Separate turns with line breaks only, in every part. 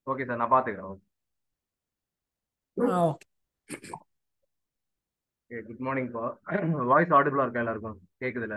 okay sir நான் பாத்துக்கிறேன்
ஆ ஓகே
ஓகே குட் மார்னிங் பா வாய்ஸ் ஆடிபிளா இருக்கா எல்லாருக்கும் கேக்குதுல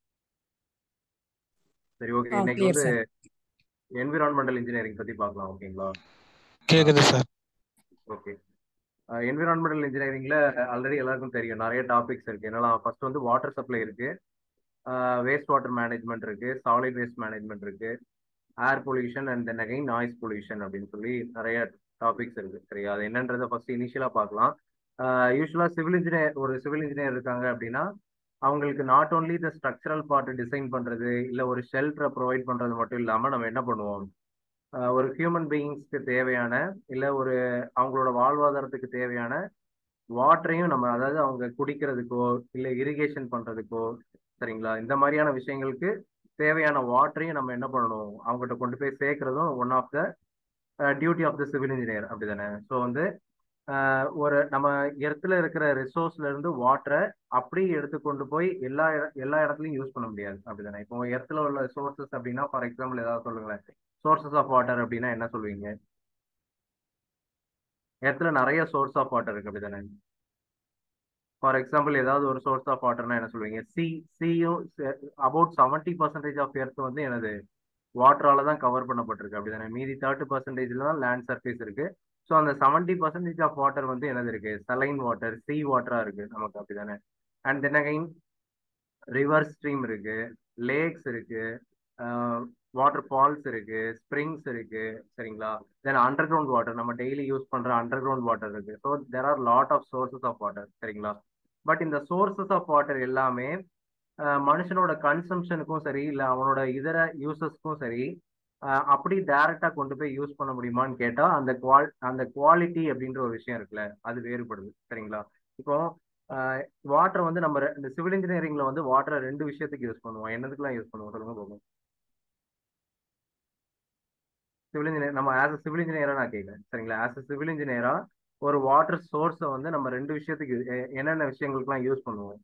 சரி ஓகே
ஆ
இன்னைக்கு
கிளியர்
வந்து
சார்
என்விரான்மெண்டல் இன்ஜினியரிங் பத்தி பார்க்கலாம் ஓகேங்களா
கேக்குது சார்
ஓகே என்விரான்மெண்டல் இன்ஜினியரிங்ல ஆல்ரெடி எல்லாருக்கும் தெரியும் நிறைய டாபிக்ஸ் இருக்கு என்னெல்லாம் ஃபர்ஸ்ட் வந்து வாட்டர் சப்ளை இருக்கு வேஸ்ட் வாட்டர் மேனேஜ்மெண்ட் இருக்கு சாலிட் வேஸ்ட் மேனேஜ்மெண்ட் இருக்கு air pollution and then again noise pollution அப்படின்னு சொல்லி நிறைய டாபிக்ஸ் இருக்கு சரியா அது என்னன்றதை ஃபர்ஸ்ட் இனிஷியலா பார்க்கலாம் யூஸ்வலா சிவில் இன்ஜினியர் ஒரு சிவில் இன்ஜினியர் இருக்காங்க அப்படின்னா அவங்களுக்கு not only the structural part design பண்றது இல்ல ஒரு ஷெல்டரை ப்ரொவைட் பண்றது மட்டும் இல்லாம நம்ம என்ன பண்ணுவோம் ஆஹ் ஒரு ஹியூமன் பீயிங்ஸ்க்கு தேவையான இல்ல ஒரு அவங்களோட வாழ்வாதாரத்துக்கு தேவையான வாட்டரையும் நம்ம அதாவது அவங்க குடிக்கிறதுக்கோ இல்ல இரிகேஷன் பண்றதுக்கோ சரிங்களா இந்த மாதிரியான விஷயங்களுக்கு தேவையான வாட்டரையும் நம்ம என்ன பண்ணணும் அவங்ககிட்ட கொண்டு போய் சேர்க்கறதும் one of the duty of the civil engineer அப்படிதானே ஸோ வந்து ஆஹ் ஒரு நம்ம எர்த்துல இருக்கிற ரிசோர்ஸ்ல இருந்து வாட்டரை அப்படியே எடுத்து கொண்டு போய் எல்லா இட- எல்லா இடத்துலயும் யூஸ் பண்ண முடியாது அப்படிதானே இப்போ எர்த்துல உள்ள சோர்சஸ் அப்படின்னா ஃபார் எக்ஸாம்பிள் ஏதாவது சொல்லுங்களேன் சோர்சஸ் ஆஃப் வாட்டர் அப்படின்னா என்ன சொல்லுவீங்க எர்த்துல நிறைய சோர்ஸ் ஆஃப் வாட்டர் இருக்கு அப்படிதானே ஃபார் எக்ஸாம்பிள் ஏதாவது ஒரு சோர்ஸ் ஆஃப் வாட்டர்னா என்ன சொல்லுவீங்க சி சியும் about seventy percentage of earth வந்து எனது வாட்டரால தான் கவர் பண்ணப்பட்டிருக்கு அப்படிதானே மீதி தேர்ட்டி பர்சன்டேஜ்ல தான் லேண்ட் சர்ஃபேஸ் இருக்கு ஸோ அந்த செவன்டி பர்சன்டேஜ் ஆஃப் வாட்டர் வந்து என்னது இருக்கு சலைன் வாட்டர் சி வாட்டரா இருக்கு நமக்கு அப்படிதானே and then again river stream இருக்கு லேக்ஸ் இருக்கு வாட்டர் ஃபால்ஸ் இருக்கு ஸ்ப்ரிங்ஸ் இருக்கு சரிங்களா தென் அண்டர் கிரவுண்ட் வாட்டர் நம்ம டெய்லி யூஸ் பண்ற அண்டர் கிரவுண்ட் வாட்டர் இருக்கு so there are lot of sources of water சரிங்களா பட் இந்த சோர்சஸ் ஆஃப் வாட்டர் எல்லாமே அஹ், மனுஷனோட கன்சம்ஷனுக்கும் சரி இல்ல அவனோட இதர யூசஸ்க்கும் சரி அஹ், அப்படி டைரக்டா கொண்டு போய் யூஸ் பண்ண முடியுமான்னு கேட்டா அந்த குவால் அந்த குவாலிட்டி அப்படின்ற ஒரு விஷயம் இருக்குல்ல அது வேறுபடுது சரிங்களா இப்போ வாட்டர் வந்து நம்ம ரெ- இந்த சிவில் இன்ஜினியரிங்ல வந்து வாட்டரை ரெண்டு விஷயத்துக்கு யூஸ் பண்ணுவோம் என்னதுக்கெல்லாம் யூஸ் பண்ணுவோம் சொல்லுங்க போகும் சிவில் இன்ஜினியர் நம்ம ஆஸ் அ சிவில் இன்ஜினியரா நான் கேட்குறேன் சரிங்களா ஆஸ் அ சிவில் இன்ஜினியரா ஒரு வாட்டர் சோர்ஸை வந்து நம்ம ரெண்டு விஷயத்துக்கு எ- என்னென்ன விஷயங்களுக்குலாம் யூஸ் பண்ணுவோம்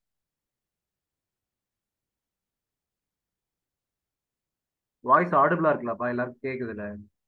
வாய்ஸ் ஆடிபிளா இருக்கலாப்பா எல்லாருக்கும் கேக்குதுல்ல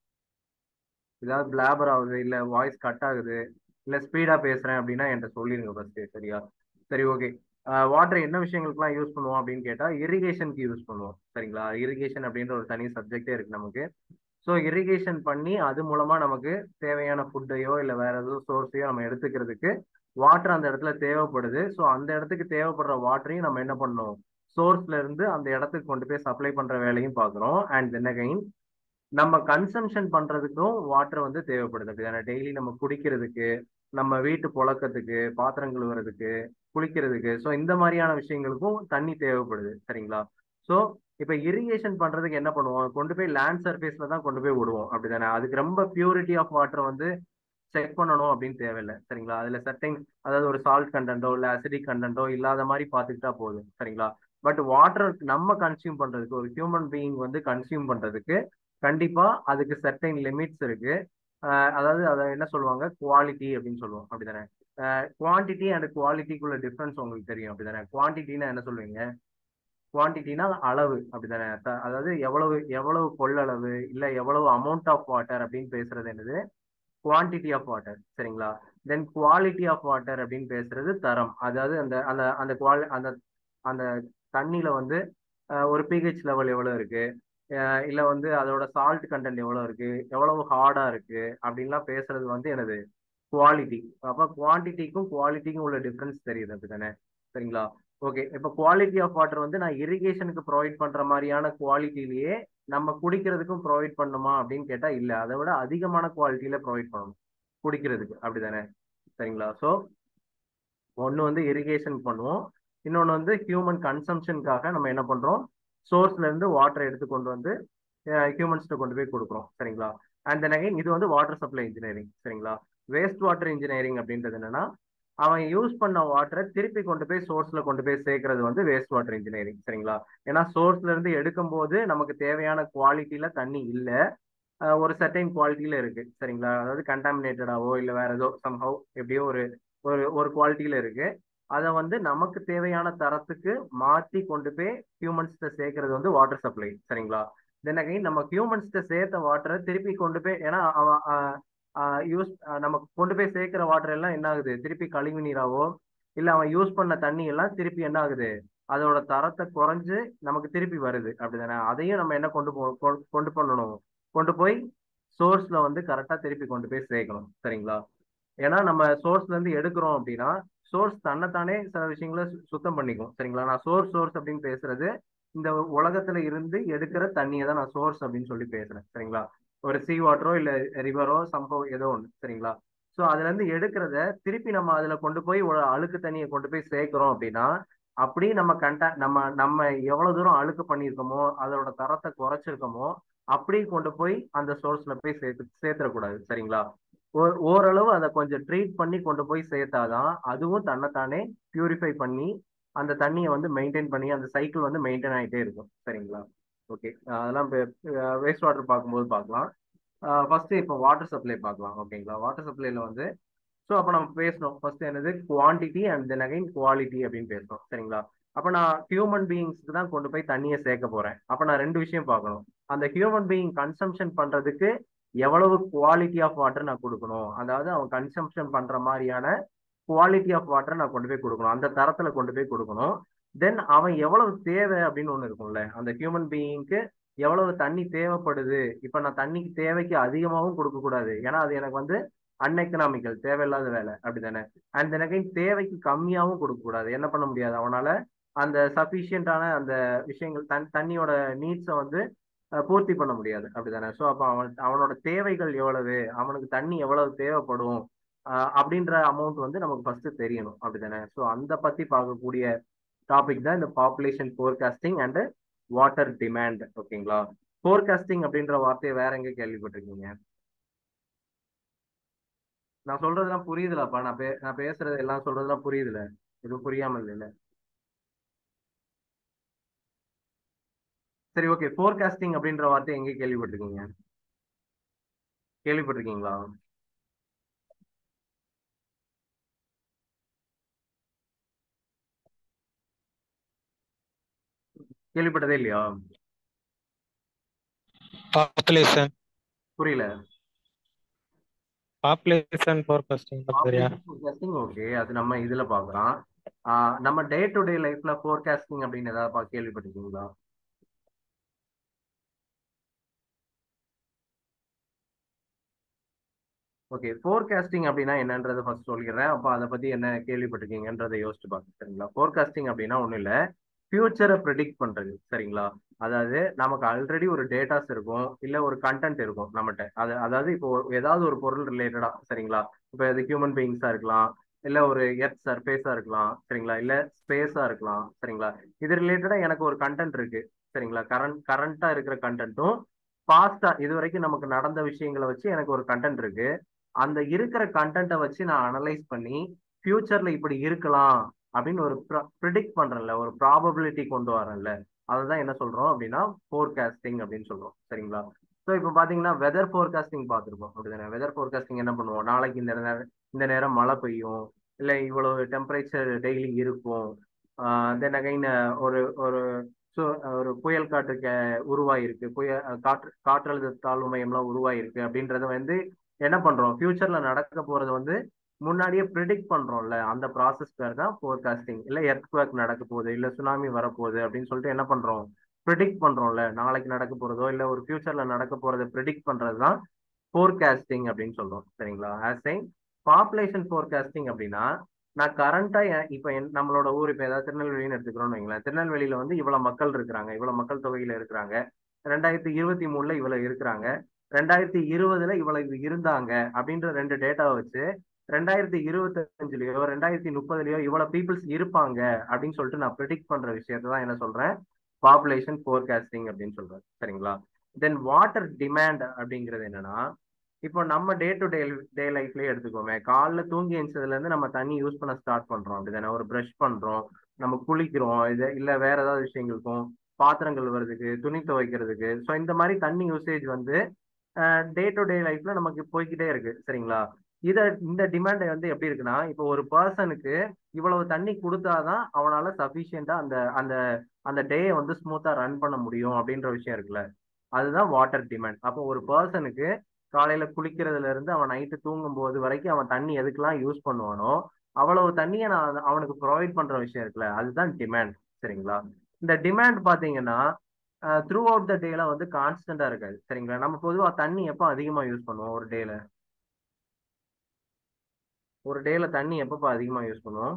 ஏதாவது பிளாபர் ஆகுது இல்ல வாய்ஸ் கட் ஆகுது இல்ல ஸ்பீடா பேசுறேன் அப்படின்னா என்கிட்ட சொல்லிருங்க ஃபர்ஸ்ட் சரியா சரி ஓகே வாட்டர் என்ன விஷயங்களுக்குலாம் யூஸ் பண்ணுவோம் அப்படின்னு கேட்டா இரிகேஷனுக்கு யூஸ் பண்ணுவோம் சரிங்களா இரிகேஷன் அப்படின்ற ஒரு தனி சப்ஜெக்டே இருக்கு நமக்கு ஸோ இரிகேஷன் பண்ணி அது மூலமா நமக்கு தேவையான ஃபுட்டையோ இல்லை வேற ஏதோ சோர்ஸையோ நம்ம எடுத்துக்கிறதுக்கு வாட்டர் அந்த இடத்துல தேவைப்படுது ஸோ அந்த இடத்துக்கு தேவைப்படுற வாட்டரையும் நம்ம என்ன பண்ணணும் சோர்ஸ்ல இருந்து அந்த இடத்துக்கு கொண்டு போய் சப்ளை பண்ற வேலையும் பார்க்குறோம் அண்ட் தென் அகைன் நம்ம கன்சம்ஷன் பண்றதுக்கும் வாட்டர் வந்து தேவைப்படுது அப்படிதானே டெய்லி நம்ம குடிக்கிறதுக்கு நம்ம வீட்டு புழக்கத்துக்கு பாத்திரம் கழுவுறதுக்கு குளிக்கிறதுக்கு ஸோ இந்த மாதிரியான விஷயங்களுக்கும் தண்ணி தேவைப்படுது சரிங்களா ஸோ இப்போ இரிகேஷன் பண்றதுக்கு என்ன பண்ணுவோம் கொண்டு போய் லேண்ட் சர்ஃபேஸ்ல தான் கொண்டு போய் விடுவோம் அப்படிதானே அதுக்கு ரொம்ப பியூரிட்டி ஆஃப் வாட்டர் வந்து செக் பண்ணணும் அப்படின்னு தேவையில்லை சரிங்களா அதுல சர்டைன் அதாவது ஒரு சால்ட் கண்டென்ட்டோ இல்லை அசிடிக் கண்டென்ட்டோ இல்லாத மாதிரி பார்த்துக்கிட்டா போதும் சரிங்களா பட் வாட்டர் நம்ம கன்சியூம் பண்றதுக்கு ஒரு ஹியூமன் பீயிங் வந்து கன்சியூம் பண்றதுக்கு கண்டிப்பா அதுக்கு சர்டைன் லிமிட்ஸ் இருக்கு அஹ் அதாவது அதை என்ன சொல்லுவாங்க குவாலிட்டி அப்படின்னு சொல்லுவோம் அப்படிதானே குவான்டிட்டி அண்ட் குவாலிட்டிக்குள்ள டிஃபரன்ஸ் உங்களுக்கு தெரியும் அப்படிதானே குவான்டிட்டினா என்ன சொல்லுவீங்க குவான்டிட்டினா அளவு அப்படிதானே த- அதாவது எவ்வளவு எவ்வளவு கொள்ளளவு இல்ல எவ்வளவு அமௌண்ட் ஆஃப் வாட்டர் அப்படின்னு பேசுறது என்னது குவான்டிட்டி ஆஃப் வாட்டர் சரிங்களா தென் குவாலிட்டி ஆஃப் வாட்டர் அப்படின்னு பேசுறது தரம் அதாவது அந்த அந்த அந்த குவாலி அந்த அந்த தண்ணியில வந்து அஹ், ஒரு பிஹெச் லெவல் எவ்வளவு இருக்கு அஹ், இல்ல வந்து அதோட சால்ட் கண்டென்ட் எவ்வளவு இருக்கு எவ்வளவு ஹார்டா இருக்கு அப்படின்லாம் பேசுறது வந்து எனது குவாலிட்டி அப்ப குவான்டிட்டிக்கும் குவாலிட்டிக்கும் உள்ள டிஃபரன்ஸ் தெரியுது அப்படிதானே சரிங்களா ஓகே இப்போ குவாலிட்டி ஆஃப் வாட்டர் வந்து நான் இரிகேஷனுக்கு ப்ரொவைட் பண்ற மாதிரியான குவாலிட்டிலேயே நம்ம குடிக்கிறதுக்கும் ப்ரொவைட் பண்ணுமா அப்படின்னு கேட்டா இல்ல அதை விட அதிகமான குவாலிட்டியில ப்ரொவைட் பண்ணணும் குடிக்கிறதுக்கு அப்படிதானே சரிங்களா ஸோ ஒன்று வந்து இரிகேஷன் பண்ணுவோம் இன்னொன்று வந்து ஹியூமன் கன்சம்ஷனுக்காக நம்ம என்ன பண்றோம் சோர்ஸ்ல இருந்து வாட்டர் எடுத்து கொண்டு வந்து ஹியூமன்ஸ்ட்டு கொண்டு போய் கொடுக்குறோம் சரிங்களா அண்ட் தென் அகைன் இது வந்து வாட்டர் சப்ளை இன்ஜினியரிங் சரிங்களா வேஸ்ட் வாட்டர் இன்ஜினியரிங் அப்படின்றது என்னன்னா அவன் யூஸ் பண்ண வாட்டரை திருப்பி கொண்டு போய் சோர்ஸ்ல கொண்டு போய் சேர்க்கறது வந்து வேஸ்ட் வாட்டர் இன்ஜினியரிங் சரிங்களா ஏன்னா சோர்ஸ்ல இருந்து எடுக்கும்போது நமக்கு தேவையான குவாலிட்டியில தண்ணி இல்லை ஒரு சர்டைன் குவாலிட்டியில இருக்கு சரிங்களா அதாவது கண்டாமினேட்டடாவோ இல்லை வேற ஏதோ சம்ஹவ் எப்படியோ ஒரு ஒரு ஒரு குவாலிட்டியில இருக்கு அதை வந்து நமக்கு தேவையான தரத்துக்கு மாற்றி கொண்டு போய் ஹியூமன்ஸ்ட சேர்க்கறது வந்து வாட்டர் சப்ளை சரிங்களா தென் அகைன் நம்ம ஹியூமன்ஸ்கிட்ட சேர்த்த வாட்டரை திருப்பி கொண்டு போய் ஏன்னா அவன் யூஸ் நம்ம கொண்டு போய் சேர்க்கிற வாட்டர் எல்லாம் என்ன ஆகுது திருப்பி கழிவு நீராவோ இல்ல அவன் யூஸ் பண்ண தண்ணி எல்லாம் திருப்பி என்ன ஆகுது அதோட தரத்தை குறைஞ்சு நமக்கு திருப்பி வருது அப்படிதானே அதையும் நம்ம என்ன கொண்டு போ கொ- கொண்டு பண்ணணும் கொண்டு போய் சோர்ஸ்ல வந்து கரெக்டா திருப்பி கொண்டு போய் சேர்க்கணும் சரிங்களா ஏன்னா நம்ம சோர்ஸ்ல இருந்து எடுக்கிறோம் அப்படின்னா சோர்ஸ் தன்னைத்தானே சில விஷயங்களை சு- சுத்தம் பண்ணிக்கும் சரிங்களா நான் சோர்ஸ் சோர்ஸ் அப்படின்னு பேசுறது இந்த உலகத்துல இருந்து எடுக்கிற தண்ணியை தான் நான் சோர்ஸ் அப்படின்னு சொல்லி பேசுறேன் சரிங்களா ஒரு சீ வாட்டரோ இல்ல ரிவரோ சம்பவம் ஏதோ ஒன்று சரிங்களா ஸோ அதுல இருந்து எடுக்கிறத திருப்பி நம்ம அதுல கொண்டு போய் ஒரு அழுக்கு தண்ணியை கொண்டு போய் சேர்க்கிறோம் அப்படின்னா அப்படி நம்ம கண்ட நம்ம நம்ம எவ்வளவு தூரம் அழுக்கு பண்ணியிருக்கோமோ அதோட தரத்தை குறைச்சிருக்கோமோ அப்படி கொண்டு போய் அந்த சோர்ஸ்ல போய் சேர்த்து சேர்த்துடக்கூடாது சரிங்களா ஓ- ஓரளவு அதை கொஞ்சம் ட்ரீட் பண்ணி கொண்டு போய் சேர்த்தாதான் அதுவும் தன்னைத்தானே பியூரிஃபை பண்ணி அந்த தண்ணியை வந்து மெயின்டைன் பண்ணி அந்த சைக்கிள் வந்து மெயின்டைன் ஆகிட்டே இருக்கும் சரிங்களா ஓகே அதெல்லாம் வேஸ்ட் வாட்டர் பார்க்கும்போது பார்க்கலாம் ஃபர்ஸ்ட் இப்போ வாட்டர் சப்ளை பார்க்கலாம் ஓகேங்களா வாட்டர் சப்ளைல வந்து ஸோ அப்போ நம்ம பேசணும் ஃபர்ஸ்ட் என்னது quantity and then again quality அப்படின்னு பேசணும் சரிங்களா அப்போ நான் ஹியூமன் பீயிங்ஸ்க்கு தான் கொண்டு போய் தண்ணியை சேர்க்க போறேன் அப்போ நான் ரெண்டு விஷயம் பார்க்கணும் அந்த ஹியூமன் பீயிங் கன்சம்ஷன் பண்றதுக்கு எவ்வளவு குவாலிட்டி ஆஃப் வாட்டர் நான் கொடுக்கணும் அதாவது அவன் கன்சம்ஷன் பண்ற மாதிரியான குவாலிட்டி ஆஃப் வாட்டர் நான் கொண்டு போய் கொடுக்கணும் அந்த தரத்துல கொண்டு போய் கொடுக்கணும் தென் அவன் எவ்வளவு தேவை அப்படின்னு ஒண்ணு இருக்கும்ல அந்த ஹியூமன் பீயிங்க்கு எவ்வளவு தண்ணி தேவைப்படுது இப்ப நான் தண்ணிக்கு தேவைக்கு அதிகமாகவும் கொடுக்க கூடாது ஏன்னா அது எனக்கு வந்து அன்எக்கனாமிக்கல் தேவையில்லாத வேலை அப்படிதானே அண்ட் எனக்கு தேவைக்கு கம்மியாகவும் கொடுக்க கூடாது என்ன பண்ண முடியாது அவனால அந்த சஃபிஷியண்டான அந்த விஷயங்கள் தன் தண்ணியோட நீட்ஸை வந்து அஹ், பூர்த்தி பண்ண முடியாது அப்படிதானே ஸோ அப்போ அவன் அவனோட தேவைகள் எவ்வளவு அவனுக்கு தண்ணி எவ்வளவு தேவைப்படும் அஹ், அப்படின்ற அமௌண்ட் வந்து நமக்கு ஃபர்ஸ்ட் தெரியணும் அப்படிதானே ஸோ அந்த பத்தி பார்க்கக்கூடிய டாபிக் தான் இந்த population forecasting and water demand ஓகேங்களா ஃபோர்காஸ்டிங் அப்படின்ற வார்த்தையை வேற எங்க கேள்விப்பட்டிருக்கீங்க நான் சொல்றதெல்லாம் புரியுதுலப்பா நான் பே நான் பேசுறது எல்லாம் சொல்றதெல்லாம் புரியுதுல எதுவும் புரியாமல் இல்ல சரி ஓகே ஃபோர்காஸ்டிங் அப்படின்ற வார்த்தை எங்க கேள்விப்பட்டிருக்கீங்க கேள்விப்பட்டிருக்கீங்களா கேள்விப்பட்டதே இல்லையா
பாப்புலேஷன்
புரியல
பாப்புலேஷன் ஃபோர்காஸ்டிங் பார்க்குறியா
ஃபோர்காஸ்டிங் ஓகே அது நம்ம இதுல பாக்குறோம் ஆஹ் நம்ம டே டு டே லைஃப்ல ஃபோர்காஸ்டிங் அப்படின்னு ஏதாவது பா- கேள்விப்பட்டிருக்கீங்களா ஓகே ஃபோர்காஸ்டிங் அப்படின்னா என்னன்றதை ஃபர்ஸ்ட் சொல்லிடுறேன் அப்போ அதை பத்தி என்ன கேள்விப்பட்டிருக்கீங்கன்றதை யோசிச்சு பார்க்க சரிங்களா ஃபோர்காஸ்டிங் அப்படின்னா ஒன்றும் இல்லை ஃபியூச்சரை ப்ரிடிக்ட் பண்றது சரிங்களா அதாவது நமக்கு ஆல்ரெடி ஒரு டேட்டாஸ் இருக்கும் இல்ல ஒரு கண்டென்ட் இருக்கும் நம்மகிட்ட அது அதாவது இப்போ ஒரு- ஏதாவது ஒரு பொருள் ரிலேட்டடா சரிங்களா இப்போ இது ஹியூமன் பீயிங்ஸா இருக்கலாம் இல்ல ஒரு எர்த் சர்ஃபேஸா இருக்கலாம் சரிங்களா இல்ல ஸ்பேஸா இருக்கலாம் சரிங்களா இது ரிலேட்டடா எனக்கு ஒரு கண்டென்ட் இருக்கு சரிங்களா கரண்ட் கரண்டா இருக்கிற கண்டென்ட்டும் பாஸ்டா இது வரைக்கும் நமக்கு நடந்த விஷயங்களை வச்சு எனக்கு ஒரு கண்டென்ட் இருக்கு அந்த இருக்கிற கண்டென்ட்டை வச்சு நான் அனலைஸ் பண்ணி ஃபியூச்சர்ல இப்படி இருக்கலாம் அப்படின்னு ஒரு ப்ரிடிக்ட் பண்றேன்ல ஒரு ப்ராபபிலிட்டி கொண்டு வரேன்ல அதுதான் என்ன சொல்றோம் அப்படின்னா ஃபோர்காஸ்டிங் அப்படின்னு சொல்றோம் சரிங்களா ஸோ இப்போ பாத்தீங்கன்னா வெதர் ஃபோர்காஸ்டிங் பார்த்துருப்போம் அப்படிதானே வெதர் ஃபோர்காஸ்டிங் என்ன பண்ணுவோம் நாளைக்கு இந்த நேரம் இந்த நேரம் மழை பெய்யும் இல்லை இவ்வளவு டெம்பரேச்சர் டெய்லி இருக்கும் தென் அகைன் ஒரு ஒரு ஸோ ஒரு புயல் காற்று கே- உருவாயிருக்கு புயல் காற்று காற்றழுத்த தாழ்வு மையம்லாம் உருவாயிருக்கு அப்படின்றத வந்து என்ன பண்றோம் ஃபியூச்சர்ல நடக்க போறது வந்து முன்னாடியே ப்ரிடிக்ட் பண்றோம்ல அந்த ப்ராசஸ் பேர் தான் ஃபோர்காஸ்டிங் இல்ல எர்த்குவேக் நடக்க போகுது இல்ல சுனாமி வரப்போகுது அப்படின்னு சொல்லிட்டு என்ன பண்றோம் ப்ரிடிக்ட் பண்றோம்ல நாளைக்கு நடக்க போறதோ இல்ல ஒரு ஃபியூச்சர்ல நடக்க போறதை ப்ரிடிக்ட் பண்றது தான் ஃபோர்காஸ்டிங் அப்படின்னு சொல்றோம் சரிங்களா ஆஸ் ஏ பாப்புலேஷன் ஃபோர்காஸ்டிங் அப்படின்னா நான் கரண்டா இப்ப என்- நம்மளோட ஊர் இப்ப ஏதாவது திருநெல்வேலின்னு எடுத்துக்கிறோம்னு வைங்களேன் திருநெல்வேலியில வந்து இவ்வளவு மக்கள் இருக்கிறாங்க இவ்வளவு மக்கள் தொகையில இருக்கிறாங்க ரெண்டாயிரத்தி இருபத்தி மூணுல இவ்வளவு இருக்கிறாங்க ரெண்டாயிரத்தி இருபதுல இவ்வளவு இருந்தாங்க அப்படின்ற ரெண்டு டேட்டாவை வச்சு ரெண்டாயிரத்தி இருபத்தி அஞ்சுலயோ ரெண்டாயிரத்தி முப்பதுலயோ இவ்வளவு பீப்புள்ஸ் இருப்பாங்க அப்படின்னு சொல்லிட்டு நான் ப்ரிடிக்ட் பண்ற விஷயத்தை தான் என்ன சொல்றேன் பாப்புலேஷன் ஃபோர்காஸ்டிங் அப்படின்னு சொல்றேன் சரிங்களா தென் வாட்டர் டிமாண்ட் அப்படிங்கிறது என்னன்னா இப்போ நம்ம டே டு டே டே லைஃப்லயே எடுத்துக்கோமே காலைல தூங்கி எழுந்ததுல இருந்து நம்ம தண்ணி யூஸ் பண்ண ஸ்டார்ட் பண்றோம் அப்படிதானே ஒரு ப்ரஷ் பண்றோம் நம்ம குளிக்கிறோம் இது இல்ல வேற ஏதாவது விஷயங்களுக்கும் பாத்திரங்கள் வருதுக்கு துணி துவைக்கிறதுக்கு ஸோ இந்த மாதிரி தண்ணி யூசேஜ் வந்து டே டு டே லைஃப்ல நமக்கு போய்க்கிட்டே இருக்கு சரிங்களா இத இந்த டிமாண்ட் வந்து எப்படி இருக்குன்னா இப்போ ஒரு பர்சனுக்கு இவ்வளவு தண்ணி கொடுத்தாதான் அவனால சஃபிஷியண்டா அந்த அந்த அந்த டேயை வந்து ஸ்மூத்தா ரன் பண்ண முடியும் அப்படின்ற விஷயம் இருக்குல்ல அதுதான் வாட்டர் டிமாண்ட் அப்போ ஒரு பர்சனுக்கு காலையில குளிக்கிறதுல இருந்து அவன் நைட்டு தூங்கும் போது வரைக்கும் அவன் தண்ணி எதுக்கெல்லாம் யூஸ் பண்ணுவானோ அவ்வளவு தண்ணியை நான் அவனுக்கு ப்ரொவைட் பண்ற விஷயம் இருக்குல்ல அதுதான் டிமாண்ட் சரிங்களா இந்த டிமாண்ட் பாத்தீங்கன்னா த்ரூ அவுட் த டேல வந்து கான்ஸ்டன்டா இருக்காது சரிங்களா நம்ம பொதுவா தண்ணி எப்போ அதிகமா யூஸ் பண்ணுவோம் ஒரு டேல ஒரு டேல தண்ணி எப்பப்போ அதிகமா யூஸ் பண்ணுவோம்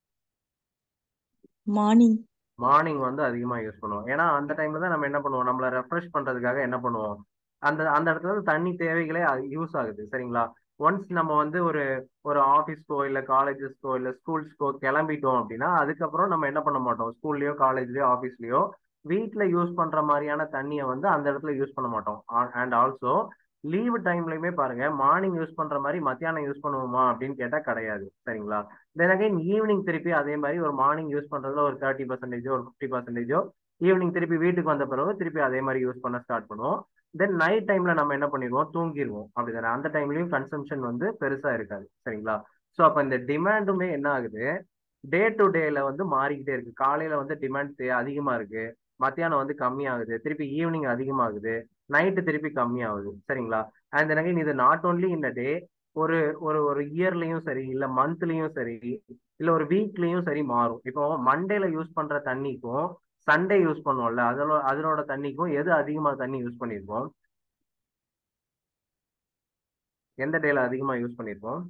மார்னிங்
மார்னிங் வந்து அதிகமா யூஸ் பண்ணுவோம் ஏன்னா அந்த டைம்ல தான் நம்ம என்ன பண்ணுவோம் நம்மளை ரெஃப்ரெஷ் பண்றதுக்காக என்ன பண்ணுவோம் அந்த அந்த இடத்துல வந்து தண்ணி தேவைகளே யூஸ் ஆகுது சரிங்களா ஒன்ஸ் நம்ம வந்து ஒரு ஒரு ஆஃபீஸ்க்கோ இல்லை காலேஜஸ்க்கோ இல்லை ஸ்கூல்ஸ்க்கோ கிளம்பிட்டோம் அப்படின்னா அதுக்கப்புறம் நம்ம என்ன பண்ண மாட்டோம் ஸ்கூல்லையோ காலேஜ்லயோ ஆஃபீஸ்லயோ வீட்டில் யூஸ் பண்ற மாதிரியான தண்ணியை வந்து அந்த இடத்துல யூஸ் பண்ண மாட்டோம் அண்ட் ஆல்சோ லீவு டைம்லயுமே பாருங்க மார்னிங் யூஸ் பண்ற மாதிரி மத்தியானம் யூஸ் பண்ணுவோமா அப்படின்னு கேட்டா கிடையாது சரிங்களா தென் அகைன் ஈவினிங் திருப்பி அதே மாதிரி ஒரு மார்னிங் யூஸ் பண்றதுல ஒரு தேர்ட்டி பர்சன்டேஜோ ஒரு ஃபிஃப்டி பர்சன்டேஜோ ஈவினிங் திருப்பி வீட்டுக்கு வந்த பிறகு திருப்பி அதே மாதிரி யூஸ் பண்ண ஸ்டார்ட் பண்ணுவோம் தென் நைட் டைம்ல நம்ம என்ன பண்ணிடுவோம் தூங்கிடுவோம் அப்படிதானே அந்த டைம்லயும் கன்சம்ஷன் வந்து பெருசா இருக்காது சரிங்களா ஸோ அப்ப இந்த டிமாண்டுமே என்ன ஆகுது டே டு டேல வந்து மாறிக்கிட்டே இருக்கு காலையில வந்து டிமாண்ட் அதிகமா இருக்கு மத்தியானம் வந்து கம்மியாகுது திருப்பி ஈவினிங் அதிகமாகுது நைட்டு திருப்பி கம்மியாகுது சரிங்களா அண்ட் எனக்கு இது நாட் ஓன்லி இந்த டே ஒரு ஒரு ஒரு இயர்லயும் சரி இல்ல மந்த்லயும் சரி இல்ல ஒரு வீக்லயும் சரி மாறும் இப்போ மண்டேல யூஸ் பண்ற தண்ணிக்கும் சண்டே யூஸ் பண்ணுவோம்ல அதோட அதனோட தண்ணிக்கும் எது அதிகமா தண்ணி யூஸ் பண்ணிருக்கோம் எந்த டேல அதிகமா யூஸ் பண்ணிருக்கோம்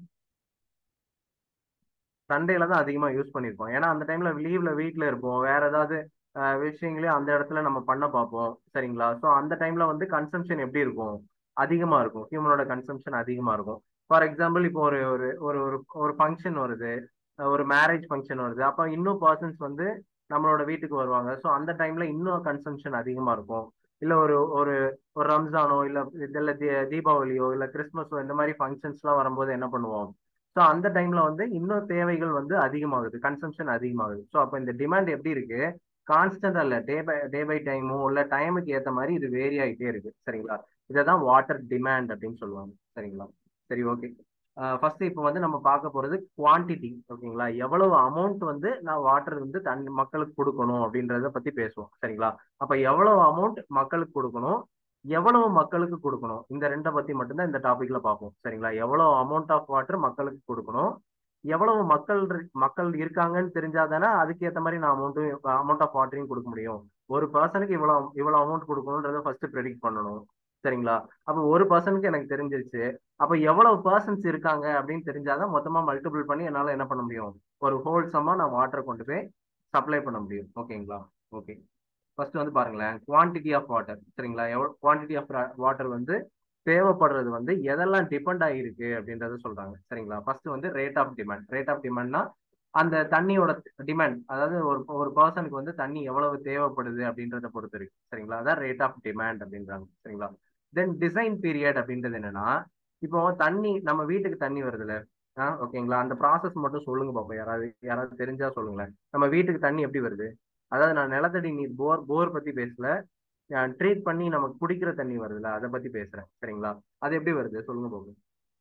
சண்டேல தான் அதிகமா யூஸ் பண்ணிருப்போம் ஏன்னா அந்த டைம்ல லீவ்ல வீட்ல இருப்போம் வேற ஏதாவது விஷயங்களையும் அந்த இடத்துல நம்ம பண்ண பார்ப்போம் சரிங்களா ஸோ அந்த டைம்ல வந்து கன்சம்ஷன் எப்படி இருக்கும் அதிகமா இருக்கும் ஹியூமனோட கன்சம்ஷன் அதிகமா இருக்கும் ஃபார் எக்ஸாம்பிள் இப்போ ஒரு ஒரு ஒரு ஒரு ஒரு ஃபங்க்ஷன் வருது ஒரு மேரேஜ் ஃபங்க்ஷன் வருது அப்போ இன்னும் பர்சன்ஸ் வந்து நம்மளோட வீட்டுக்கு வருவாங்க ஸோ அந்த டைம்ல இன்னும் கன்சம்ஷன் அதிகமா இருக்கும் இல்ல ஒரு ஒரு ஒரு ரம்ஜானோ இல்ல இல்ல தீபாவளியோ இல்ல கிறிஸ்மஸோ இந்த மாதிரி ஃபங்க்ஷன்ஸ்லாம் வரும்போது என்ன பண்ணுவோம் ஸோ அந்த டைம்ல வந்து இன்னும் தேவைகள் வந்து அதிகமாகுது கன்சம்ஷன் அதிகமாகுது ஸோ அப்போ இந்த டிமாண்ட் எப்படி இருக்கு கான்ஸ்டன்டா இல்ல டே பை டே பை டைமோ இல்ல டைமுக்கு ஏத்த மாதிரி இது வேரி ஆகிட்டே இருக்கு சரிங்களா இதை தான் வாட்டர் டிமாண்ட் அப்படின்னு சொல்லுவாங்க சரிங்களா சரி ஓகே ஃபர்ஸ்ட் இப்போ வந்து நம்ம பார்க்க போறது குவான்டிட்டி ஓகேங்களா எவ்வளவு அமௌண்ட் வந்து நான் வாட்டர் வந்து தன் மக்களுக்கு கொடுக்கணும் அப்படின்றத பத்தி பேசுவோம் சரிங்களா அப்ப எவ்வளவு அமௌண்ட் மக்களுக்கு கொடுக்கணும் எவ்வளவு மக்களுக்கு கொடுக்கணும் இந்த ரெண்டை பத்தி மட்டும்தான் இந்த டாபிக்ல பார்ப்போம் சரிங்களா எவ்வளவு அமௌண்ட் ஆஃப் வாட்டர் மக்களுக்கு கொடுக்கணும் எவ்வளவு மக்கள் மக்கள் இருக்காங்கன்னு தெரிஞ்சாதானே அதுக்கேற்ற மாதிரி நான் அமௌண்ட்டும் அமௌண்ட் ஆஃப் வாட்டரையும் கொடுக்க முடியும் ஒரு பர்சனுக்கு இவ்வளவு இவ்வளவு அமௌண்ட் கொடுக்கணுன்றத ஃபர்ஸ்ட் ப்ரெடிக்ட் பண்ணணும் சரிங்களா அப்ப ஒரு பர்சனுக்கு எனக்கு தெரிஞ்சிருச்சு அப்ப எவ்வளவு பர்சன்ஸ் இருக்காங்க அப்படின்னு தெரிஞ்சாதான் மொத்தமா மல்டிபிள் பண்ணி என்னால என்ன பண்ண முடியும் ஒரு ஹோல்சமா நான் வாட்டரை கொண்டு போய் சப்ளை பண்ண முடியும் ஓகேங்களா ஓகே ஃபர்ஸ்ட் வந்து பாருங்களேன் குவான்டிட்டி ஆஃப் வாட்டர் சரிங்களா எவ்வளவு குவான்டிட்டி ஆஃப் வாட்டர் வந்து தேவைப்படுறது வந்து எதெல்லாம் டிபெண்ட் ஆகிருக்கு அப்படின்றத சொல்றாங்க சரிங்களா ஃபர்ஸ்ட் வந்து rate of demand rate of டிமாண்ட்னா அந்த தண்ணியோட டிமாண்ட் அதாவது ஒரு ஒரு பர்சனுக்கு வந்து தண்ணி எவ்வளவு தேவைப்படுது அப்படின்றத பொறுத்து இருக்கு சரிங்களா அதான் ரேட் ஆஃப் டிமாண்ட் அப்படின்றாங்க சரிங்களா தென் டிசைன் பீரியட் அப்படின்றது என்னன்னா இப்போ தண்ணி நம்ம வீட்டுக்கு தண்ணி வருதுல்ல ஆ ஓகேங்களா அந்த ப்ராசஸ் மட்டும் சொல்லுங்க பாப்போம் யாராவது யாராவது தெரிஞ்சா சொல்லுங்களேன் நம்ம வீட்டுக்கு தண்ணி எப்படி வருது அதாவது நான் நிலத்தடி நீர் போர் போர் பத்தி பேசல ட்ரீட் பண்ணி நமக்கு குடிக்கிற தண்ணி வருதுல்ல அதை பத்தி பேசுறேன் சரிங்களா அது எப்படி வருது சொல்லுங்க பாப்போம்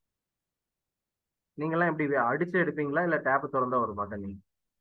நீங்கெல்லாம் எப்படி அடிச்சு எடுப்பீங்களா இல்ல டேப் திறந்தா வருமா தண்ணி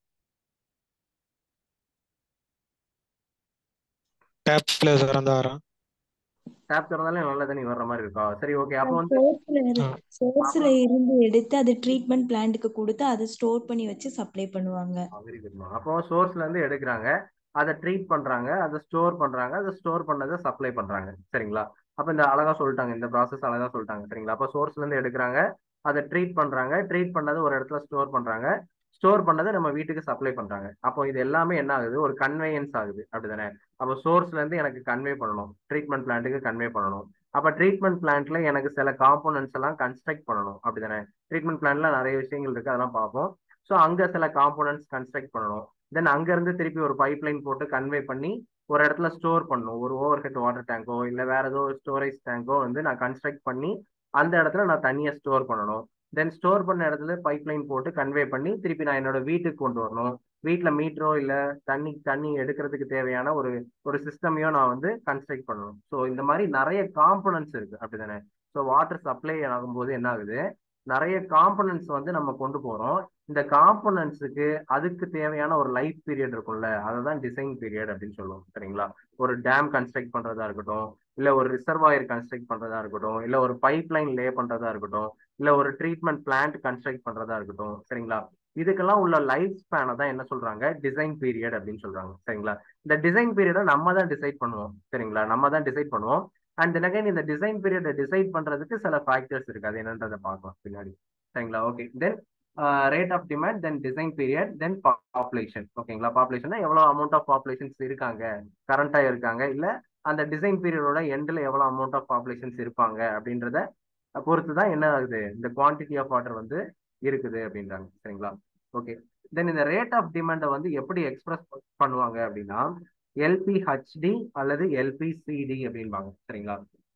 டேப்ல திறந்து வரோம்
டேப் திறந்தாலே நல்ல தண்ணி வர்ற மாதிரி இருக்கா சரி ஓகே அப்போ வந்து
சோர்ஸ்ல இருந்து எடுத்து அது ட்ரீட்மெண்ட் பிளான்ட்டுக்கு கொடுத்து அதை ஸ்டோர் பண்ணி வச்சு சப்ளை பண்ணுவாங்க
வெரி குட்மா அப்போ சோர்ஸ்ல இருந்து எடுக்கிறாங்க அதை ட்ரீட் பண்றாங்க அதை ஸ்டோர் பண்றாங்க அதை ஸ்டோர் பண்ணதை சப்ளை பண்றாங்க சரிங்களா அப்ப இந்த அழகா சொல்லிட்டாங்க இந்த ப்ராசஸ் அழகா சொல்லிட்டாங்க சரிங்களா அப்போ சோர்ஸ்ல இருந்து எடுக்கிறாங்க அதை ட்ரீட் பண்றாங்க ட்ரீட் பண்ணதை ஒரு இடத்துல ஸ்டோர் பண்றாங்க ஸ்டோர் பண்ணதை நம்ம வீட்டுக்கு சப்ளை பண்றாங்க அப்போ இது எல்லாமே என்ன ஆகுது ஒரு கன்வேயன்ஸ் ஆகுது அப்படிதானே அப்போ சோர்ஸ்ல இருந்து எனக்கு கன்வே பண்ணணும் ட்ரீட்மெண்ட் பிளான்ட்டுக்கு கன்வே பண்ணணும் அப்ப ட்ரீட்மெண்ட் பிளான்ட்ல எனக்கு சில காம்போனன்ட்ஸ் எல்லாம் கன்ஸ்ட்ரக்ட் பண்ணணும் அப்படிதானே ட்ரீட்மெண்ட் பிளான்ல நிறைய விஷயங்கள் இருக்கு அதெல்லாம் பார்ப்போம் ஸோ அங்க சில காம்போனன்ட்ஸ் கன்ஸ்ட்ரக்ட் பண்ணணும் தென் அங்க இருந்து திருப்பி ஒரு பைப் லைன் போட்டு கன்வே பண்ணி ஒரு இடத்துல ஸ்டோர் பண்ணணும் ஒரு ஓவர் ஹெட் வாட்டர் டேங்கோ இல்ல வேற ஏதோ ஸ்டோரேஜ் டேங்கோ வந்து நான் கன்ஸ்ட்ரக்ட் பண்ணி அந்த இடத்துல நான் தண்ணியை ஸ்டோர் பண்ணணும் தென் ஸ்டோர் பண்ண இடத்துல பைப் லைன் போட்டு கன்வே பண்ணி திருப்பி நான் என்னோட வீட்டுக்கு கொண்டு வரணும் வீட்டில் மீட்டரோ இல்லை தண்ணி தண்ணி எடுக்கிறதுக்கு தேவையான ஒரு ஒரு சிஸ்டமையோ நான் வந்து கன்ஸ்ட்ரக்ட் பண்ணணும் ஸோ இந்த மாதிரி நிறைய காம்பனன்ட்ஸ் இருக்கு அப்படிதானே ஸோ வாட்டர் சப்ளை ஆகும்போது என்ன ஆகுது நிறைய காம்பனன்ட்ஸ் வந்து நம்ம கொண்டு போறோம் இந்த காம்பனன்ட்ஸுக்கு அதுக்கு தேவையான ஒரு லைஃப் பீரியட் இருக்கும்ல அதை தான் டிசைன் பீரியட் அப்படின்னு சொல்லுவோம் சரிங்களா ஒரு டேம் கன்ஸ்ட்ரக்ட் பண்றதா இருக்கட்டும் இல்ல ஒரு ரிசர்வாயர் கன்ஸ்ட்ரக்ட் பண்றதா இருக்கட்டும் இல்ல ஒரு பைப் லைன் லே பண்றதா இருக்கட்டும் இல்ல ஒரு ட்ரீட்மெண்ட் பிளான்ட் கன்ஸ்ட்ரக்ட் பண்றதா இருக்கட்டும் சரிங்களா இதுக்கெல்லாம் உள்ள லைஃப் ஸ்பேனை தான் என்ன சொல்றாங்க டிசைன் பீரியட் அப்படின்னு சொல்றாங்க சரிங்களா இந்த டிசைன் பீரியடை நம்ம தான் டிசைட் பண்ணுவோம் சரிங்களா நம்ம தான் டிசைட் பண்ணுவோம் அண்ட் தென் அகைன் இந்த டிசைன் பீரியடை டிசைட் பண்றதுக்கு சில ஃபேக்டர்ஸ் இருக்கு அது என்னன்றதை பார்க்கலாம் பின்னாடி சரிங்களா okay then rate of demand then design period then population ஓகேங்களா பாப்புலேஷன் எவ்வளவு அமௌண்ட் ஆஃப் பாப்புலேஷன்ஸ் இருக்காங்க கரண்டா இருக்காங்க இல்ல அந்த டிசைன் பீரியடோட எண்ட்ல எவ்வளவு அமௌண்ட் ஆஃப் பாப்புலேஷன்ஸ் இருப்பாங்க அப்படின்றத பொறுத்து தான் என்ன ஆகுது இந்த குவான்டிட்டி ஆஃப் வாட்டர் வந்து இருக்குது அப்படின்றாங்க சரிங்களா ஓகே தென் இந்த ரேட் ஆஃப் டிமாண்டை வந்து எப்படி எக்ஸ்பிரஸ் பண்ணுவாங்க அப்படின்னா எல்பிஹெச்டி அல்லது எல்பிசிடி அப்படின்பாங்க சரிங்களா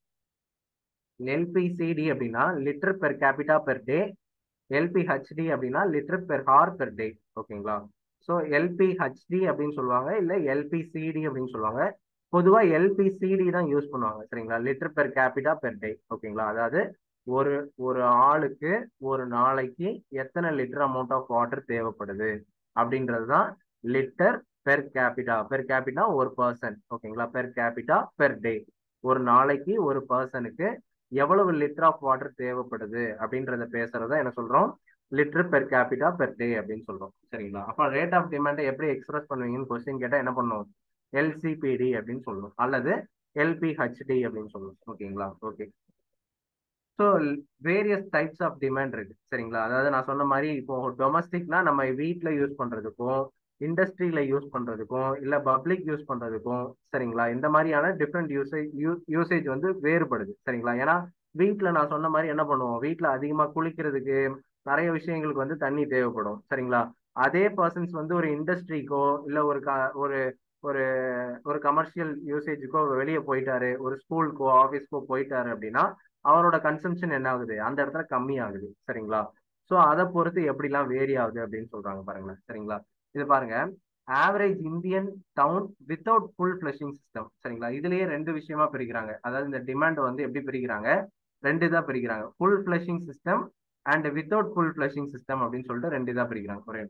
எல்பிசிடி அப்படின்னா litre per capita per day LPHD அப்படின்னா litre per hour per day ஓகேங்களா ஸோ எல்பிஹெச்டி அப்படின்னு சொல்லுவாங்க இல்லை எல்பிசிடி அப்படின்னு சொல்லுவாங்க பொதுவாக எல்பிசிடி தான் யூஸ் பண்ணுவாங்க சரிங்களா litre per capita per day ஓகேங்களா அதாவது ஒரு ஒரு ஆளுக்கு ஒரு நாளைக்கு எத்தனை லிட்டர் அமௌண்ட் ஆஃப் வாட்டர் தேவைப்படுது அப்படின்றது தான் litre per capita per capita ஒரு பர்சன் ஓகேங்களா பெர் கேபிட்டா பெர் டே ஒரு நாளைக்கு ஒரு பர்சனுக்கு எவ்வளவு லிட்டர் ஆஃப் வாட்டர் தேவைப்படுது அப்படின்றத பேசுறத என்ன சொல்றோம் litre per capita per day அப்படின்னு சொல்றோம் சரிங்களா அப்ப ரேட் ஆஃப் டிமாண்டை எப்படி எக்ஸ்பிரஸ் பண்ணுவீங்கன்னு கொஸ்டின் கேட்டா என்ன பண்ணுவோம் எல்சிபிடி அப்படின்னு சொல்லணும் அல்லது எல்பிஹெச்டி அப்படின்னு சொல்லணும் ஓகேங்களா okay so various types of demand இருக்கு சரிங்களா அதாவது நான் சொன்ன மாதிரி இப்போ டொமஸ்டிக்னா நம்ம வீட்டில் யூஸ் பண்றதுக்கும் இண்டஸ்ட்ரியில யூஸ் பண்றதுக்கும் இல்ல பப்ளிக் யூஸ் பண்றதுக்கும் சரிங்களா இந்த மாதிரியான டிஃப்ரெண்ட் யூசேஜ் யூசேஜ் வந்து வேறுபடுது சரிங்களா ஏன்னா வீட்டில் நான் சொன்ன மாதிரி என்ன பண்ணுவோம் வீட்டில் அதிகமாக குளிக்கிறதுக்கு நிறைய விஷயங்களுக்கு வந்து தண்ணி தேவைப்படும் சரிங்களா அதே பர்சன்ஸ் வந்து ஒரு இண்டஸ்ட்ரிக்கோ இல்ல ஒரு ஒரு ஒரு ஒரு கமர்ஷியல் யூசேஜுக்கோ வெளியே போயிட்டாரு ஒரு ஸ்கூலுக்கோ ஆஃபீஸ்க்கோ போயிட்டாரு அப்படின்னா அவரோட கன்சம்ஷன் என்ன ஆகுது அந்த இடத்துல கம்மி ஆகுது சரிங்களா ஸோ அதை பொறுத்து எப்படிலாம் வேரி ஆகுது அப்படின்னு சொல்றாங்க பாருங்களேன் சரிங்களா இது பாருங்க average Indian town without full flushing system சரிங்களா இதுலயே ரெண்டு விஷயமா பிரிக்கிறாங்க அதாவது இந்த டிமாண்ட் வந்து எப்படி பிரிக்கிறாங்க ரெண்டு இதாக பிரிக்கிறாங்க full flushing system and without full flushing system அப்படின்னு சொல்லிட்டு ரெண்டு இதாக பிரிக்கிறாங்க ஒரே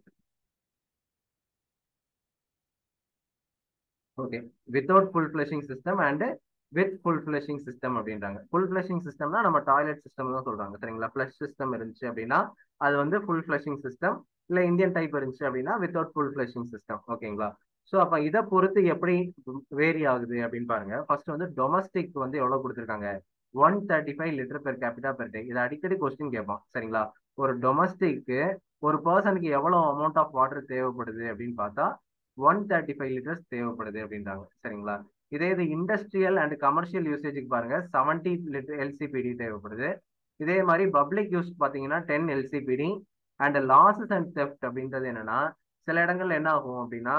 okay without full flushing system and with full flushing system அப்படின்றாங்க ஃபுல் ஃபிளஷிங் சிஸ்டம்னா நம்ம டாய்லெட் சிஸ்டம் தான் சொல்றாங்க சரிங்களா ஃபிளஷ் சிஸ்டம் இருந்துச்சு அப்படின்னா அது வந்து ஃபுல் ஃபிளஷிங் சிஸ்டம் இல்ல இந்தியன் டைப் இருந்துச்சு அப்படின்னா வித்தவுட் ஃபுல் ஃபிளஷிங் சிஸ்டம் ஓகேங்களா ஸோ அப்ப இதை பொறுத்து எப்படி வேரி ஆகுது அப்படின்னு பாருங்க ஃபர்ஸ்ட் வந்து டொமஸ்டிக் வந்து எவ்வளவு கொடுத்துருக்காங்க one thirty five litre per capita per day இதை அடிக்கடி கொஸ்டின் கேட்பான் சரிங்களா ஒரு டொமஸ்டிக்கு ஒரு பர்சனுக்கு எவ்வளவு அமௌண்ட் ஆஃப் வாட்டர் தேவைப்படுது அப்படின்னு பார்த்தா ஒன் தேர்ட்டி ஃபைவ் லிட்டர்ஸ் தேவைப்படுது அப்படின்றாங்க சரிங்களா இதே இது இண்டஸ்ட்ரியல் அண்ட் கமர்ஷியல் யூசேஜுக்கு பாருங்க செவன்டி லிட்டர் எல்சிபிடி தேவைப்படுது இதே மாதிரி பப்ளிக் யூஸ் பார்த்தீங்கன்னா ten LCPD and losses and theft அப்படின்றது என்னன்னா சில இடங்கள்ல என்ன ஆகும் அப்படின்னா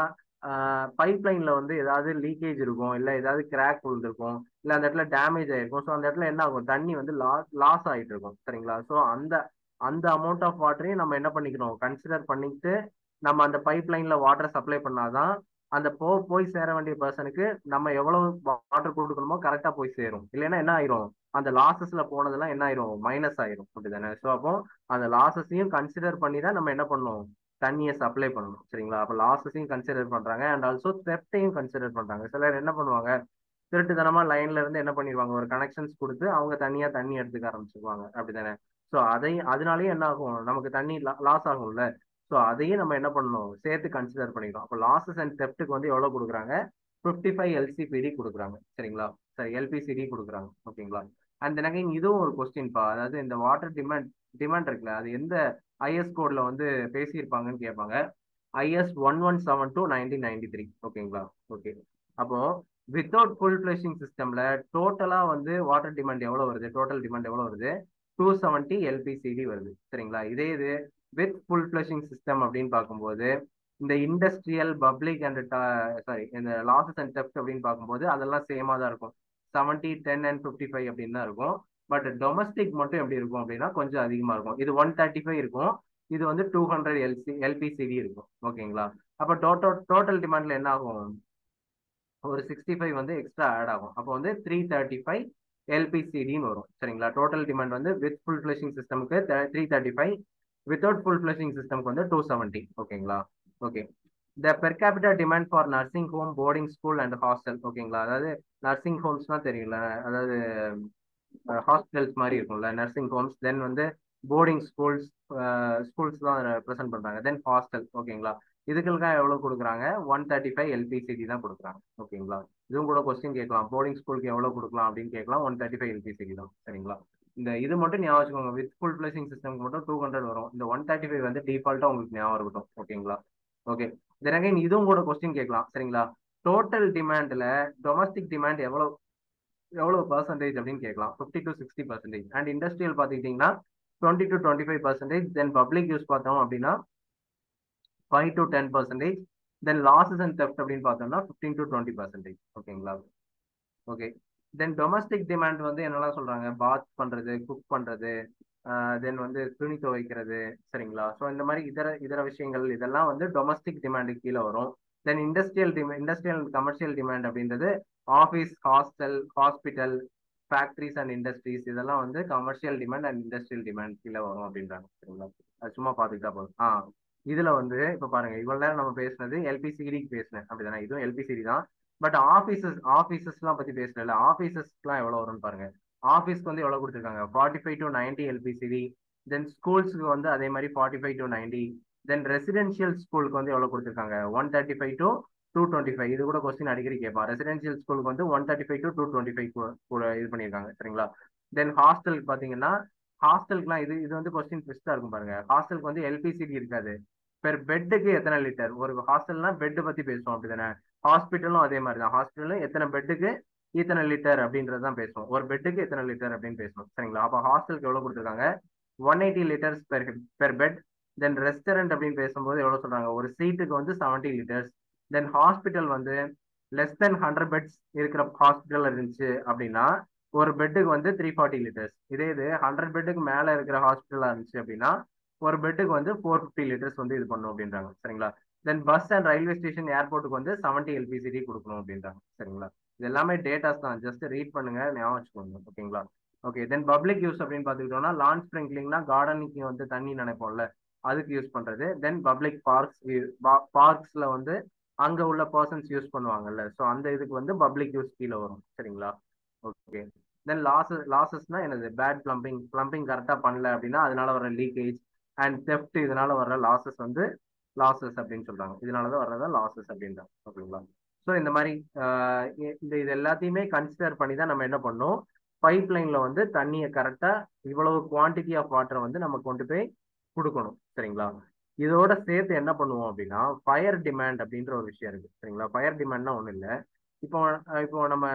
பைப் லைன்ல வந்து ஏதாவது லீக்கேஜ் இருக்கும் இல்லை ஏதாவது கிராக் விழுந்திருக்கும் இல்லை அந்த இடத்துல டேமேஜ் ஆயிருக்கும் ஸோ அந்த இடத்துல என்ன ஆகும் தண்ணி வந்து லாஸ் லாஸ் ஆகிட்டு இருக்கும் சரிங்களா ஸோ அந்த அந்த அமௌண்ட் ஆஃப் வாட்டரையும் நம்ம என்ன பண்ணிக்கணும் கன்சிடர் பண்ணிட்டு நம்ம அந்த பைப் லைன்ல வாட்டர் சப்ளை பண்ணாதான் அந்த போ போய் சேர வேண்டிய பர்சனுக்கு நம்ம எவ்வளவு வாட்டர் கொடுக்கணுமோ கரெக்டா போய் சேரும் இல்லைன்னா என்ன ஆயிரும் அந்த லாசஸ்ல போனதெல்லாம் என்ன ஆயிரும் மைனஸ் ஆயிரும் அப்படிதானே ஸோ அப்போ அந்த லாசஸையும் கன்சிடர் பண்ணி தான் நம்ம என்ன பண்ணணும் தண்ணியை சப்ளை பண்ணணும் சரிங்களா அப்போ லாசஸையும் கன்சிடர் பண்றாங்க அண்ட் ஆல்சோ தெப்டையும் கன்சிடர் பண்றாங்க சிலர் என்ன பண்ணுவாங்க திருட்டுத்தனமா லைன்ல இருந்து என்ன பண்ணிடுவாங்க ஒரு கனெக்ஷன்ஸ் கொடுத்து அவங்க தனியா தண்ணி எடுத்துக்க ஆரம்பிச்சிருவாங்க அப்படிதானே ஸோ அதையும் அதனாலயும் என்ன ஆகும் நமக்கு தண்ணி லாஸ் ஆகும்ல ஸோ அதையும் நம்ம என்ன பண்ணணும் சேர்த்து கன்சிடர் பண்ணிக்கிறோம் அப்போ லாசஸ் அண்ட் தெப்ட்டுக்கு வந்து எவ்வளோ கொடுக்குறாங்க ஃபிஃப்டி ஃபைவ் எல்சிபிடி கொடுக்குறாங்க சரிங்களா சரி எல்பிசிடி கொடுக்குறாங்க ஓகேங்களா அண்ட் எனக்கு இதுவும் ஒரு கொஸ்டின்ப்பா அதாவது இந்த வாட்டர் டிமாண்ட் டிமாண்ட் இருக்குல்ல அது எந்த ஐஎஸ் கோட்ல வந்து பேசியிருப்பாங்கன்னு கேட்பாங்க IS one one seven two nineteen ninety three ஓகேங்களா ஓகே அப்போ வித்தவுட் ஃபுல் ஃபிளஷிங் சிஸ்டம்ல டோட்டலா வந்து வாட்டர் டிமாண்ட் எவ்வளவு வருது டோட்டல் டிமாண்ட் எவ்வளவு வருது டூ செவன்ட்டி எல்பிசிடி வருது சரிங்களா இதே இது வித் ஃபுல் ஃபிளஷிங் சிஸ்டம் அப்படின்னு பார்க்கும்போது இந்த இண்டஸ்ட்ரியல் பப்ளிக் அண்ட் சாரி இந்த லாசஸ் அண்ட் டெப்ட் அப்படின்னு பார்க்கும்போது அதெல்லாம் சேமா தான் இருக்கும் seventy ten and fifty five அப்படின்னு தான் இருக்கும் பட் டொமஸ்டிக் மட்டும் எப்படி இருக்கும் அப்படின்னா கொஞ்சம் அதிகமா இருக்கும் இது ஒன் தேர்ட்டி ஃபைவ் இருக்கும் இது வந்து டூ ஹண்ட்ரட் எல்சி எல்பிசிடி இருக்கும் ஓகேங்களா அப்போ டோட்டல் டோட்டல் டிமாண்ட்ல என்ன ஆகும் ஒரு சிக்ஸ்டி ஃபைவ் வந்து எக்ஸ்ட்ரா ஆட் ஆகும் அப்போ வந்து த்ரீ தேர்ட்டி ஃபைவ் எல்பிசிடின்னு வரும் சரிங்களா டோட்டல் டிமாண்ட் வந்து வித் ஃபுல் ஃபிளஷிங் சிஸ்டமுக்கு three thirty five without full flushing சிஸ்டம்க்கு வந்து டூ செவன்ட்டி ஓகேங்களா okay the per capita demand for nursing home boarding school and hostel ஓகேங்களா அதாவது நர்சிங் ஹோம்ஸ்னா தெரியல அதாவது ஹாஸ்பிட்டல்ஸ் மாதிரி இருக்கும்ல நர்சிங் ஹோம்ஸ் தென் வந்து போர்டிங் ஸ்கூல்ஸ் ஸ்கூல்ஸ் தான் ப்ரெசென்ட் பண்றாங்க தென் ஹாஸ்டல் ஓகேங்களா இதுக்கெல்லாம் எவ்வளவு கொடுக்குறாங்க ஒன் தேர்ட்டி ஃபைவ் எல்பிசிடி தான் கொடுக்குறாங்க ஓகேங்களா இதுவும் கூட கொஸ்டின் கேட்கலாம் போர்டிங் ஸ்கூலுக்கு எவ்வளவு கொடுக்கலாம் அப்படின்னு கேட்கலாம் ஒன் தேர்ட்டி ஃபைவ் எல்பிசிடி தான் சரிங்களா இந்த இது மட்டும் ஞாபகம் வச்சுக்கோங்க வித் ஃபுல் பிளேசிங் சிஸ்டம்க்கு மட்டும் டூ ஹண்ட்ரட் வரும் இந்த ஒன் தேர்ட்டி ஃபைவ் வந்து டிஃபால்ட்டா உங்களுக்கு ஞாபகம் இருக்கட்டும் ஓகேங்களா ஓகே தென் அகைன் இதுவும் கூட கொஸ்டின் கேட்கலாம் சரிங்களா டோட்டல் டிமாண்ட்ல டொமஸ்டிக் டிமாண்ட் எவ்வளவு எவ்வளவு பர்சன்டேஜ் அப்படின்னு கேட்கலாம் fifty to sixty percentage and industrial பார்த்துக்கிட்டிங்கன்னா twenty to twenty five percentage then public use பார்த்தோம் அப்படின்னா five to ten percentage then losses and theft அப்படின்னு பார்த்தோம்னா ஃபிஃப்டீன் டு டுவெண்ட்டி பர்சன்டேஜ் ஓகேங்களா ஓகே தென் டொமஸ்டிக் டிமாண்ட் வந்து என்னெல்லாம் சொல்றாங்க பாத் பண்றது குக் பண்றது தென் வந்து துணி துவைக்கிறது சரிங்களா ஸோ இந்த மாதிரி இதர இதர விஷயங்கள் இதெல்லாம் வந்து டொமஸ்டிக் டிமாண்டுக்கு கீழே வரும் தென் இண்டஸ்ட்ரியல் டிமா இண்டஸ்ட்ரியல் கமர்ஷியல் டிமாண்ட் அப்படின்றது office hostel hospital factories and industries இதெல்லாம் வந்து commercial demand and industrial demand கீழே வரும் அப்படின்றாங்க சரிங்களா அது சும்மா பார்த்துக்கிட்டா போதும் ஆ இதுல வந்து இப்ப பாருங்க இவ்வளவு நேரம் நம்ம பேசுனது எல்பிசிடிக்கு பேசினேன் அப்படிதானே இதுவும் எல்பிசிடி தான் பட் ஆபீசஸ் ஆபீசஸ்லாம் பத்தி பேசல ஆபீசஸ்க்குலாம் எவ்வளவு வரும்னு பாருங்க ஆஃபீஸ்க்கு வந்து எவ்வளவு கொடுத்துருக்காங்க forty five to ninety LPCD then ஸ்கூல்ஸ்க்கு வந்து அதே மாதிரி forty five to ninety then residential ஸ்கூலுக்கு வந்து எவ்வளவு கொடுத்துருக்காங்க one thirty five to two twenty five இது கூட கொஸ்டின் அடிக்கடி கேட்பான் ரெசிடென்ஷியல் ஸ்கூலுக்கு வந்து one thirty five to two twenty five கூட இது பண்ணியிருக்காங்க சரிங்களா தென் ஹாஸ்டலுக்கு பாத்தீங்கன்னா ஹாஸ்டலுக்குலாம் இது இது வந்து கொஸ்டின் ட்விஸ்டா இருக்கும் பாருங்க ஹாஸ்டலுக்கு வந்து எல்பிசிடி இருக்காது பெர் பெட்டுக்கு எத்தனை லிட்டர் ஒரு ஹாஸ்டல்னா பெட் பத்தி பேசுவோம் அப்படிதானே ஹாஸ்பிட்டலும் அதே மாதிரி தான் ஹாஸ்பிட்டலும் எத்தனை பெட்டுக்கு இத்தனை லிட்டர் அப்படின்றது தான் பேசுவோம் ஒரு பெட்டுக்கு எத்தனை லிட்டர் அப்படின்னு பேசணும் சரிங்களா அப்போ ஹாஸ்டலுக்கு எவ்வளவு கொடுத்துருக்காங்க one eighty litres per per bed then restaurant அப்படின்னு பேசும்போது எவ்வளவு சொல்றாங்க ஒரு சீட்டுக்கு வந்து செவன்டி லிட்டர்ஸ் தென் ஹாஸ்பிட்டல் வந்து லெஸ் தென் ஹண்ட்ரட் பெட்ஸ் இருக்கிற ஹாஸ்பிட்டல் இருந்துச்சு அப்படின்னா ஒரு பெட்டுக்கு வந்து த்ரீ ஃபார்ட்டி லிட்டர்ஸ் இதே இது ஹண்ட்ரட் பெட்டுக்கு மேல இருக்கிற ஹாஸ்பிட்டலா இருந்துச்சு அப்படின்னா ஒரு பெட்டுக்கு வந்து ஃபோர் ஃபிஃப்டி லிட்டர்ஸ் வந்து இது பண்ணும் அப்படின்றாங்க சரிங்களா then bus and railway station ஏர்போர்ட்டுக்கு வந்து செவன்டி எல்பிசிடி கொடுக்கணும் அப்படின்றாங்க சரிங்களா இது எல்லாமே டேட்டாஸ் தான் ஜஸ்ட் ரீட் பண்ணுங்க ஞாபகம் வச்சுக்கோங்க ஓகேங்களா ஓகே தென் பப்ளிக் யூஸ் அப்படின்னு பார்த்துக்கிட்டோம்னா லான் ஸ்ப்ரிங்க்லிங்னா கார்டனிக்கு வந்து தண்ணி நினைப்போம்ல அதுக்கு யூஸ் பண்றது தென் பப்ளிக் பார்க்ஸ் பார்க்ஸ்ல வந்து அங்க உள்ள பர்சன்ஸ் யூஸ் பண்ணுவாங்கல்ல ஸோ அந்த இதுக்கு வந்து பப்ளிக் யூஸ் கீழே வரும் சரிங்களா ஓகே தென் லாசஸ் லாசஸ்னா என்னது பேட் பிளம்பிங் பிளம்பிங் கரெக்டாக பண்ணல அப்படின்னா அதனால வர லீக்கேஜ் அண்ட் தெஃப்ட் இதனால வர்ற லாசஸ் வந்து லாசஸ் அப்படின்னு சொல்றாங்க இதனால தான் வர்றதா லாசஸ் அப்படின்றாங்க ஓகேங்களா ஸோ இந்த மாதிரி இந்த இது எல்லாத்தையுமே கன்சிடர் பண்ணி தான் நம்ம என்ன பண்ணோம் பைப் லைன்ல வந்து தண்ணியை கரெக்டா இவ்வளவு குவான்டிட்டி ஆஃப் வாட்டரை வந்து நம்ம கொண்டு போய் கொடுக்கணும் சரிங்களா இதோட சேர்த்து என்ன பண்ணுவோம் அப்படின்னா ஃபயர் டிமாண்ட் அப்படின்ற ஒரு விஷயம் இருக்கு சரிங்களா ஃபயர் டிமாண்ட்னா ஒன்றும் இல்லை இப்போ இப்போ நம்ம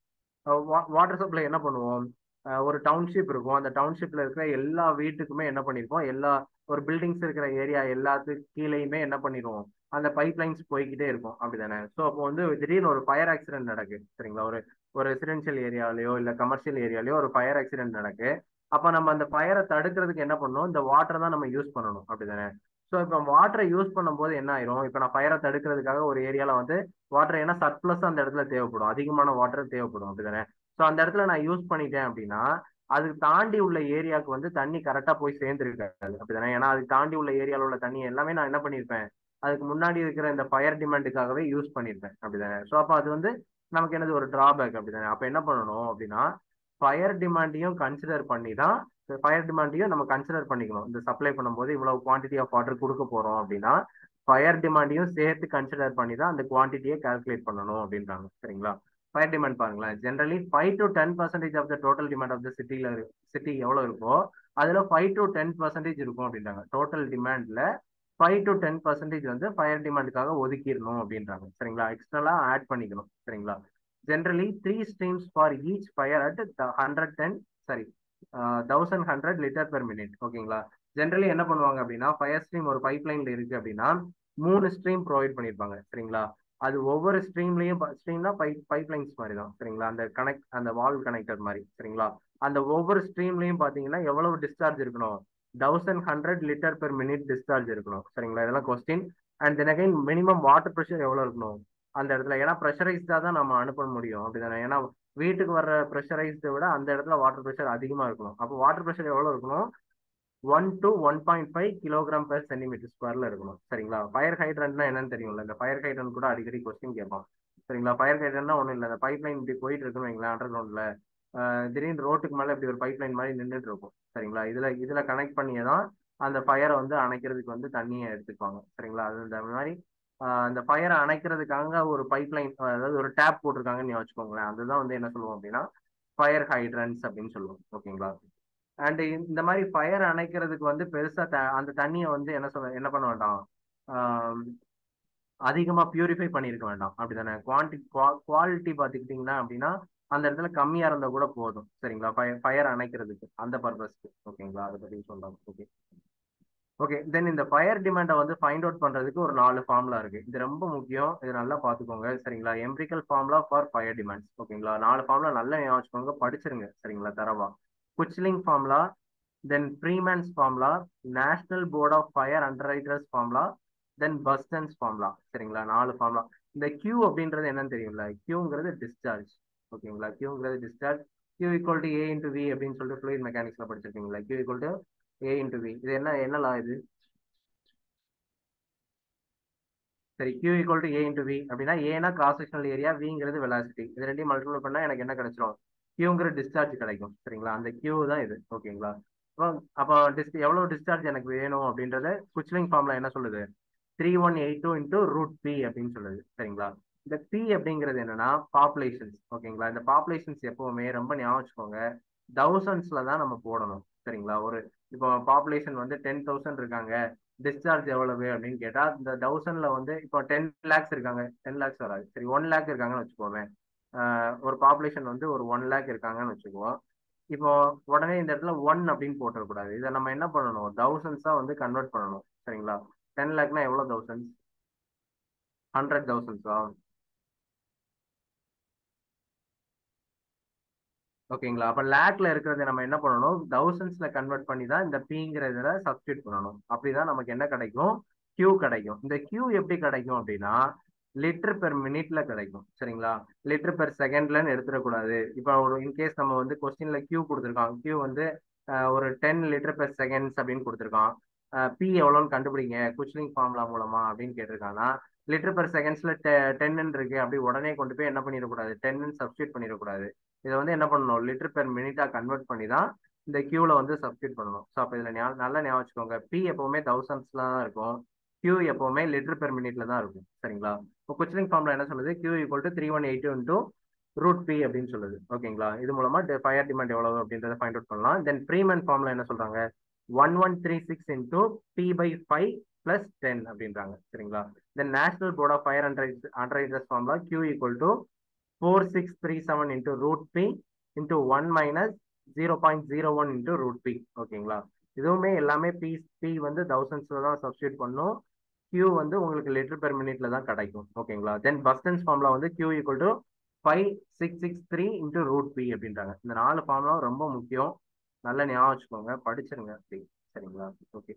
வாட்டர் சப்ளை என்ன பண்ணுவோம் ஒரு டவுன்ஷிப் இருக்கும் அந்த டவுன்ஷிப்ல இருக்கிற எல்லா வீட்டுக்குமே என்ன பண்ணிருப்போம் எல்லா ஒரு பில்டிங்ஸ் இருக்கிற ஏரியா எல்லாத்துக்கு கீழேயுமே என்ன பண்ணிடுவோம் அந்த பைப் லைன்ஸ் போய்கிட்டே இருக்கும் அப்படிதானே ஸோ அப்போ வந்து திடீர்னு ஒரு ஃபயர் ஆக்சிடென்ட் நடக்கு சரிங்களா ஒரு ஒரு ரெசிடென்ஷியல் ஏரியாலயோ இல்லை கமர்ஷியல் ஏரியாலயோ ஒரு ஃபயர் ஆக்சிடென்ட் நடக்கு அப்போ நம்ம அந்த ஃபயரை தடுக்கிறதுக்கு என்ன பண்ணணும் இந்த வாட்டர் தான் நம்ம யூஸ் பண்ணணும் அப்படிதானே ஸோ இப்போ வாட்டரை யூஸ் பண்ணும்போது என்ன ஆயிரும் இப்போ நான் ஃபயரை தடுக்கிறதுக்காக ஒரு ஏரியால வந்து வாட்டர் ஏன்னா சர்ப்ளஸ் அந்த இடத்துல தேவைப்படும் அதிகமான வாட்டர் தேவைப்படும் அப்படிதானே ஸோ அந்த இடத்துல நான் யூஸ் பண்ணிட்டேன் அப்படின்னா அதுக்கு தாண்டி உள்ள ஏரியாவுக்கு வந்து தண்ணி கரெக்டா போய் சேர்ந்துருக்காது அப்படிதானே ஏன்னா அதுக்கு தாண்டி உள்ள ஏரியாவில் உள்ள தண்ணி எல்லாமே நான் என்ன பண்ணியிருப்பேன் அதுக்கு முன்னாடி இருக்கிற இந்த ஃபயர் டிமாண்டுக்காகவே யூஸ் பண்ணியிருப்பேன் அப்படிதானே ஸோ அப்போ அது வந்து நமக்கு என்னது ஒரு டிராபேக் அப்படிதானே அப்போ என்ன பண்ணணும் அப்படின்னா ஃபயர் டிமாண்டையும் கன்சிடர் பண்ணி தான் ஃபயர் டிமாண்டையும் நம்ம கன்சிடர் பண்ணிக்கணும் இந்த சப்ளை பண்ணும்போது இவ்வளவு குவான்டிட்டி ஆஃப் வாட்டர் கொடுக்க போறோம் அப்படின்னா ஃபயர் டிமாண்டையும் சேர்த்து கன்சிடர் பண்ணி தான் அந்த குவான்டிட்டியை கால்குலேட் பண்ணணும் அப்படின்றாங்க சரிங்களா ஃபயர் டிமாண்ட் பாருங்களேன் generally five to ten percentage of the total demand of the சிட்டில சிட்டி எவ்வளோ இருக்கோ அதுல ஃபைவ் டு டென் பர்சன்டேஜ் இருக்கும் அப்படின்றாங்க டோட்டல் டிமாண்ட்ல ஃபைவ் டு டென் பர்சன்டேஜ் வந்து ஃபயர் டிமாண்டுக்காக ஒதுக்கிடணும் அப்படின்றாங்க சரிங்களா எக்ஸ்ட்ரலா ஆட் பண்ணிக்கணும் சரிங்களா generally three streams for each fire at hundred ten sorry thousand hundred litre per minute ஓகேங்களா ஜென்ரலி என்ன பண்ணுவாங்க அப்படின்னா ஃபயர் ஸ்ட்ரீம் ஒரு பைப் லைன்ல இருக்கு அப்படின்னா மூணு ஸ்ட்ரீம் ப்ரொவைட் பண்ணியிருப்பாங்க சரிங்களா அது ஒவ்வொரு ஸ்ட்ரீம்லயும் ஸ்ட்ரீம்னா பைப் பைப் லைன்ஸ் மாதிரி தான் சரிங்களா அந்த கனெக்ட் அந்த வால்வ் கனெக்டர் மாதிரி சரிங்களா அந்த ஒவ்வொரு ஸ்ட்ரீம்லயும் பாத்தீங்கன்னா எவ்வளவு டிஸ்சார்ஜ் இருக்கணும் thousand hundred litre per minute discharge இருக்கணும் சரிங்களா இதெல்லாம் question and then again minimum water pressure எவ்வளவு இருக்கணும் அந்த இடத்துல ஏன்னா ப்ரெஷரைஸ்டா தான் நம்ம அனுப்ப முடியும் அப்படிதானே ஏன்னா வீட்டுக்கு வர்ற ப்ரெஷரைஸ்டை விட அந்த இடத்துல வாட்டர் ப்ரெஷர் அதிகமா இருக்கணும் அப்போ வாட்டர் ப்ரெஷர் எவ்வளவு இருக்கணும் one to one point five kilogram per centimetre ஸ்கொயர்ல இருக்கணும் சரிங்களா ஃபயர் ஹைட்ரண்ட்னா என்னன்னு தெரியும்ல இந்த ஃபயர் ஹைட்ரண்ட் கூட அடிக்கடி கொஸ்டின் கேட்பான் சரிங்களா ஃபயர் ஹைட்ரண்ட்னா ஒன்றும் இல்லை இந்த பைப் லைன் இப்படி போயிட்டு இருக்குன்னு வைங்களேன் அண்டர் கிரவுண்ட்ல திடீர்னு ரோட்டுக்கு மேலே இப்படி ஒரு பைப் லைன் மாதிரி நின்றுட்டு இருக்கும் சரிங்களா இதுல இதுல கனெக்ட் பண்ணியே தான் அந்த ஃபயரை வந்து அணைக்கிறதுக்கு வந்து தண்ணியை எடுத்துக்குவாங்க சரிங்களா அது இந்த மாதிரி ஆஹ் அந்த ஃபயரை அணைக்கிறதுக்காக ஒரு பைப் லைன் அதாவது ஒரு டேப் போட்டிருக்காங்கன்னு வச்சுக்கோங்களேன் அதுதான் வந்து என்ன சொல்லுவோம் அப்படின்னா ஃபயர் ஹைட்ரன்ஸ் அப்படின்னு சொல்லுவோம் ஓகேங்களா அண்ட் இந்த மாதிரி ஃபயர் அணைக்கிறதுக்கு வந்து பெருசா த- அந்த தண்ணியை வந்து என்ன சொல்ல என்ன பண்ண வேண்டாம் ஆஹ் அதிகமா பியூரிஃபை பண்ணியிருக்க வேண்டாம் அப்படிதானே குவான்டி குவாலிட்டி பார்த்துக்கிட்டிங்கன்னா அப்படின்னா அந்த இடத்துல கம்மியா இருந்தா கூட போதும் சரிங்களா ஃபயர் அணைக்கிறதுக்கு அந்த பர்பஸ்க்கு ஓகேங்களா அதை பத்தி சொல்றாங்க ஓகே ஓகே தென் இந்த ஃபயர் டிமாண்டை வந்து ஃபைண்ட் அவுட் பண்றதுக்கு ஒரு நாலு ஃபார்முலா இருக்கு இது ரொம்ப முக்கியம் இது நல்லா பாத்துக்கோங்க சரிங்களா empirical formula for fire demands ஓகேங்களா நாலு ஃபார்முலா நல்லா ஞாபகம் வச்சுக்கோங்க படிச்சிருங்க சரிங்களா தரவா Kuichling formula then Freeman's formula national board of fire underwriters formula then Buston's formula சரிங்களா நாலு ஃபார்முலா இந்த கியூ அப்படின்றது என்னன்னு தெரியும்ல கியூங்கிறது டிஸ்சார்ஜ் ஓகேங்களா கியூங்கிறது discharge Q equal to A into V அப்படின்னு சொல்லிட்டு ஃப்ளூயிட் மெக்கானிக்ஸ்ல படிச்சிருக்கீங்களா Q equal to A into V இது என்ன என்ன லா இது சரி Q equal to A into V அப்படின்னா ஏனா கிராஸ் செக்ஷனல் ஏரியா விங்கிறது வெலாசிட்டி இது ரெண்டையும் மல்டிபிள் பண்ணா எனக்கு என்ன கிடைச்சிரும் கியூங்கிற டிஸ்சார்ஜ் கிடைக்கும் சரிங்களா அந்த கியூ தான் இது ஓகேங்களா அப்போ அப்போ டிஸ் எவ்வளவு டிஸ்சார்ஜ் எனக்கு வேணும் அப்படின்றத குச்லிங் ஃபார்ம்ல என்ன சொல்லுது three one eight two into root P அப்படின்னு சொல்லுது சரிங்களா இந்த பி அப்படிங்கிறது என்னன்னா பாப்புலேஷன்ஸ் ஓகேங்களா இந்த பாப்புலேஷன்ஸ் எப்பவுமே ரொம்ப ஞாபகம் வச்சுக்கோங்க தௌசண்ட்ஸ்ல தான் நம்ம போடணும் சரிங்களா ஒரு இப்போ பாப்புலேஷன் வந்து டென் தௌசண்ட் இருக்காங்க டிஸ்சார்ஜ் எவ்வளவு அப்படின்னு கேட்டா இந்த தௌசண்ட்ல வந்து இப்போ டென் லேக்ஸ் இருக்காங்க டென் லேக்ஸ் வராது சரி ஒன் லேக் இருக்காங்கன்னு வச்சுக்கோமே ஆஹ் ஒரு பாப்புலேஷன் வந்து ஒரு ஒன் லேக் இருக்காங்கன்னு வச்சுக்குவோம் இப்போ உடனே இந்த இடத்துல ஒன் அப்படின்னு போட்டுறக்கூடாது இதை நம்ம என்ன பண்ணணும் தௌசண்ட்ஸா வந்து கன்வெர்ட் பண்ணணும் சரிங்களா டென் லேக்னா எவ்வளோ தௌசண்ட்ஸ் ஹண்ட்ரட் தௌசண்ட்ஸா ஓகேங்களா அப்ப லேக்ல இருக்கிறத நம்ம என்ன பண்ணணும் தௌசண்ட்ஸ்ல கன்வெர்ட் பண்ணி தான் இந்த பிங்கிற இதுல சப்ஸ்டியூட் பண்ணணும் அப்படிதான் நமக்கு என்ன கிடைக்கும் கியூ கிடைக்கும் இந்த கியூ எப்படி கிடைக்கும் அப்படின்னா லிட்டர் பெர் மினிட்ல கிடைக்கும் சரிங்களா லிட்டர் பெர் செகண்ட்லன்னு எடுத்துடக்கூடாது இப்போ ஒரு இன்கேஸ் நம்ம வந்து கொஸ்டின்ல கியூ கொடுத்துருக்கோம் கியூ வந்து அஹ், ஒரு டென் லிட்டர் பெர் செகண்ட்ஸ் அப்படின்னு கொடுத்துருக்கோம் பி எவ்வளோன்னு கண்டுபிடிங்க குச்லிங் ஃபார்முலா மூலமா அப்படின்னு கேட்டிருக்காங்கன்னா லிட்டர் பெர் செகண்ட்ஸ்ல டென்னு இருக்கு அப்படி உடனே கொண்டு போய் என்ன பண்ணிடக்கூடாது டென்னு சப்ஸ்டியூட் பண்ணிடக்கூடாது இதை வந்து என்ன பண்ணணும் லிட்டர் பெர் மினிட்டா கன்வெர்ட் பண்ணி தான் இந்த கியூல வந்து சப்ஸ்டியூட் பண்ணணும் ஸோ அப்போ இதில் நல்லா ஞாபகம் வச்சுக்கோங்க பி எப்பவுமே தௌசண்ட்ஸ்ல தான் இருக்கும் கியூ எப்பவுமே லிட்டர் பெர் மினிட்ல தான் இருக்கும் சரிங்களா இப்போ குச்லிங் ஃபார்ம்ல என்ன சொல்லுது Q equal to three one eight into root P அப்படின்னு சொல்லுது ஓகேங்களா இது மூலமா ஃபயர் டிமாண்ட் எவ்வளவு அப்படின்றத ஃபைண்ட் அவுட் பண்ணலாம் தென் ஃப்ரீமேன் ஃபார்ம்ல என்ன சொல்றாங்க one one three six into P by five plus ten அப்படின்றாங்க சரிங்களா then national board of fire and under formula Q equal to four six three seven into root P into one minus zero point zero one into root P ஓகேங்களா இதுவுமே எல்லாமே B B வந்து தௌசண்ட்ஸ்ல தான் substitute பண்ணும் Q வந்து உங்களுக்கு litre per மினிட்ல தான் கிடைக்கும் ஓகேங்களா தென் பஸ்டன்ஸ் ஃபார்ம்ல வந்து Q equal to five six six three into root P அப்படின்றாங்க இந்த நாலு ஃபார்ம்லாம் ரொம்ப முக்கியம் நல்லா ஞாபகம் வச்சுக்கோங்க படிச்சிருங்க அப்படி சரிங்களா okay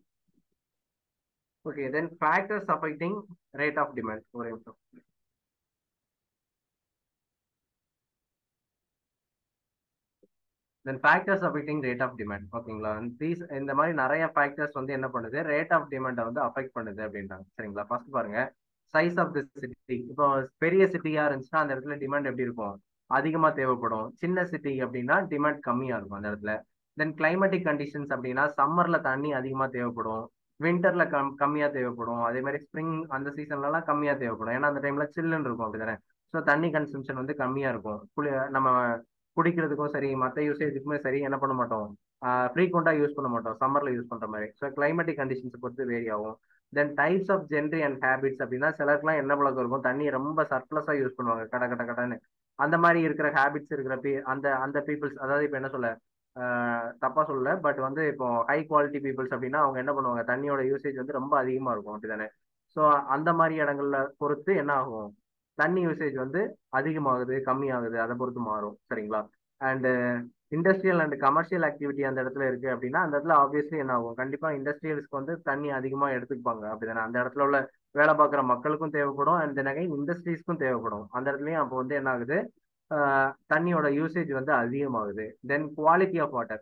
okay then factors affecting rate of demand ஒரு நிமிஷம் then factors affecting rate of demand ஓகேங்களா தீஸ் இந்த மாதிரி நிறைய ஃபேக்டர்ஸ் வந்து என்ன பண்ணுது ரேட் ஆஃப் டிமாண்டை வந்து அஃபெக்ட் பண்ணுது அப்படின்றாங்க சரிங்களா ஃபர்ஸ்ட் பாருங்க சைஸ் ஆஃப் தி சிட்டி இப்போ பெரிய சிட்டியா இருந்துச்சுன்னா அந்த இடத்துல டிமாண்ட் எப்படி இருக்கும் அதிகமா தேவைப்படும் சின்ன சிட்டி அப்படின்னா டிமாண்ட் கம்மியா இருக்கும் அந்த இடத்துல தென் கிளைமேட்டிக் கண்டிஷன்ஸ் அப்படின்னா சம்மர்ல தண்ணி அதிகமா தேவைப்படும் வின்டர்ல கம் கம்மியா தேவைப்படும் அதே மாதிரி ஸ்ப்ரிங் அந்த சீசன்லலாம் கம்மியா தேவைப்படும் ஏன்னா அந்த டைம்ல சில்லுன்னு இருக்கும் அப்படிதானே ஸோ தண்ணி கன்சம்ஷன் வந்து கம்மியா இருக்கும் குளி நம்ம குடிக்கிறதுக்கும் சரி மற்ற யூசேஜுக்குமே சரி என்ன பண்ண மாட்டோம் ஃப்ரீக்வெண்ட்டாக யூஸ் பண்ண மாட்டோம் சம்மரில் யூஸ் பண்ணுற மாதிரி ஸோ கிளைமேட்டிக் கண்டிஷன்ஸ் பொறுத்து வேரி ஆகும் then types of gentry and habits அப்படின்னா சிலருக்குலாம் என்ன பழக்கம் இருக்கும் தண்ணி ரொம்ப சர்ப்ளஸாக யூஸ் பண்ணுவாங்க கட கட கடன்னு அந்த மாதிரி இருக்கிற ஹேபிட்ஸ் இருக்கிற பீ அந்த அந்த பீப்புள்ஸ் அதாவது இப்போ என்ன சொல்ல தப்பா சொல்லல பட் வந்து இப்போ ஹை குவாலிட்டி பீப்புள்ஸ் அப்படின்னா அவங்க என்ன பண்ணுவாங்க தண்ணியோட யூசேஜ் வந்து ரொம்ப அதிகமாக இருக்கும் அப்படிதானே ஸோ அந்த மாதிரி இடங்கள்ல பொறுத்து என்ன ஆகும் தண்ணி யூசேஜ் வந்து அதிகமாகுது கம்மியாகுது அதை பொறுத்து மாறும் சரிங்களா and industrial and commercial activity அந்த இடத்துல இருக்கு அப்படின்னா அந்த இடத்துல ஆப்வியஸ்லி என்ன ஆகும் கண்டிப்பா இண்டஸ்ட்ரியல்ஸ்க்கு வந்து தண்ணி அதிகமா எடுத்துப்பாங்க அப்படிதானே அந்த இடத்துல உள்ள வேலை பார்க்குற மக்களுக்கும் தேவைப்படும் அண்ட் நகை இண்டஸ்ட்ரீஸ்க்கும் தேவைப்படும் அந்த இடத்துலயும் அப்போ வந்து என்ன ஆகுது தண்ணியோட யூசேஜ் வந்து அதிகமாகுது then quality of water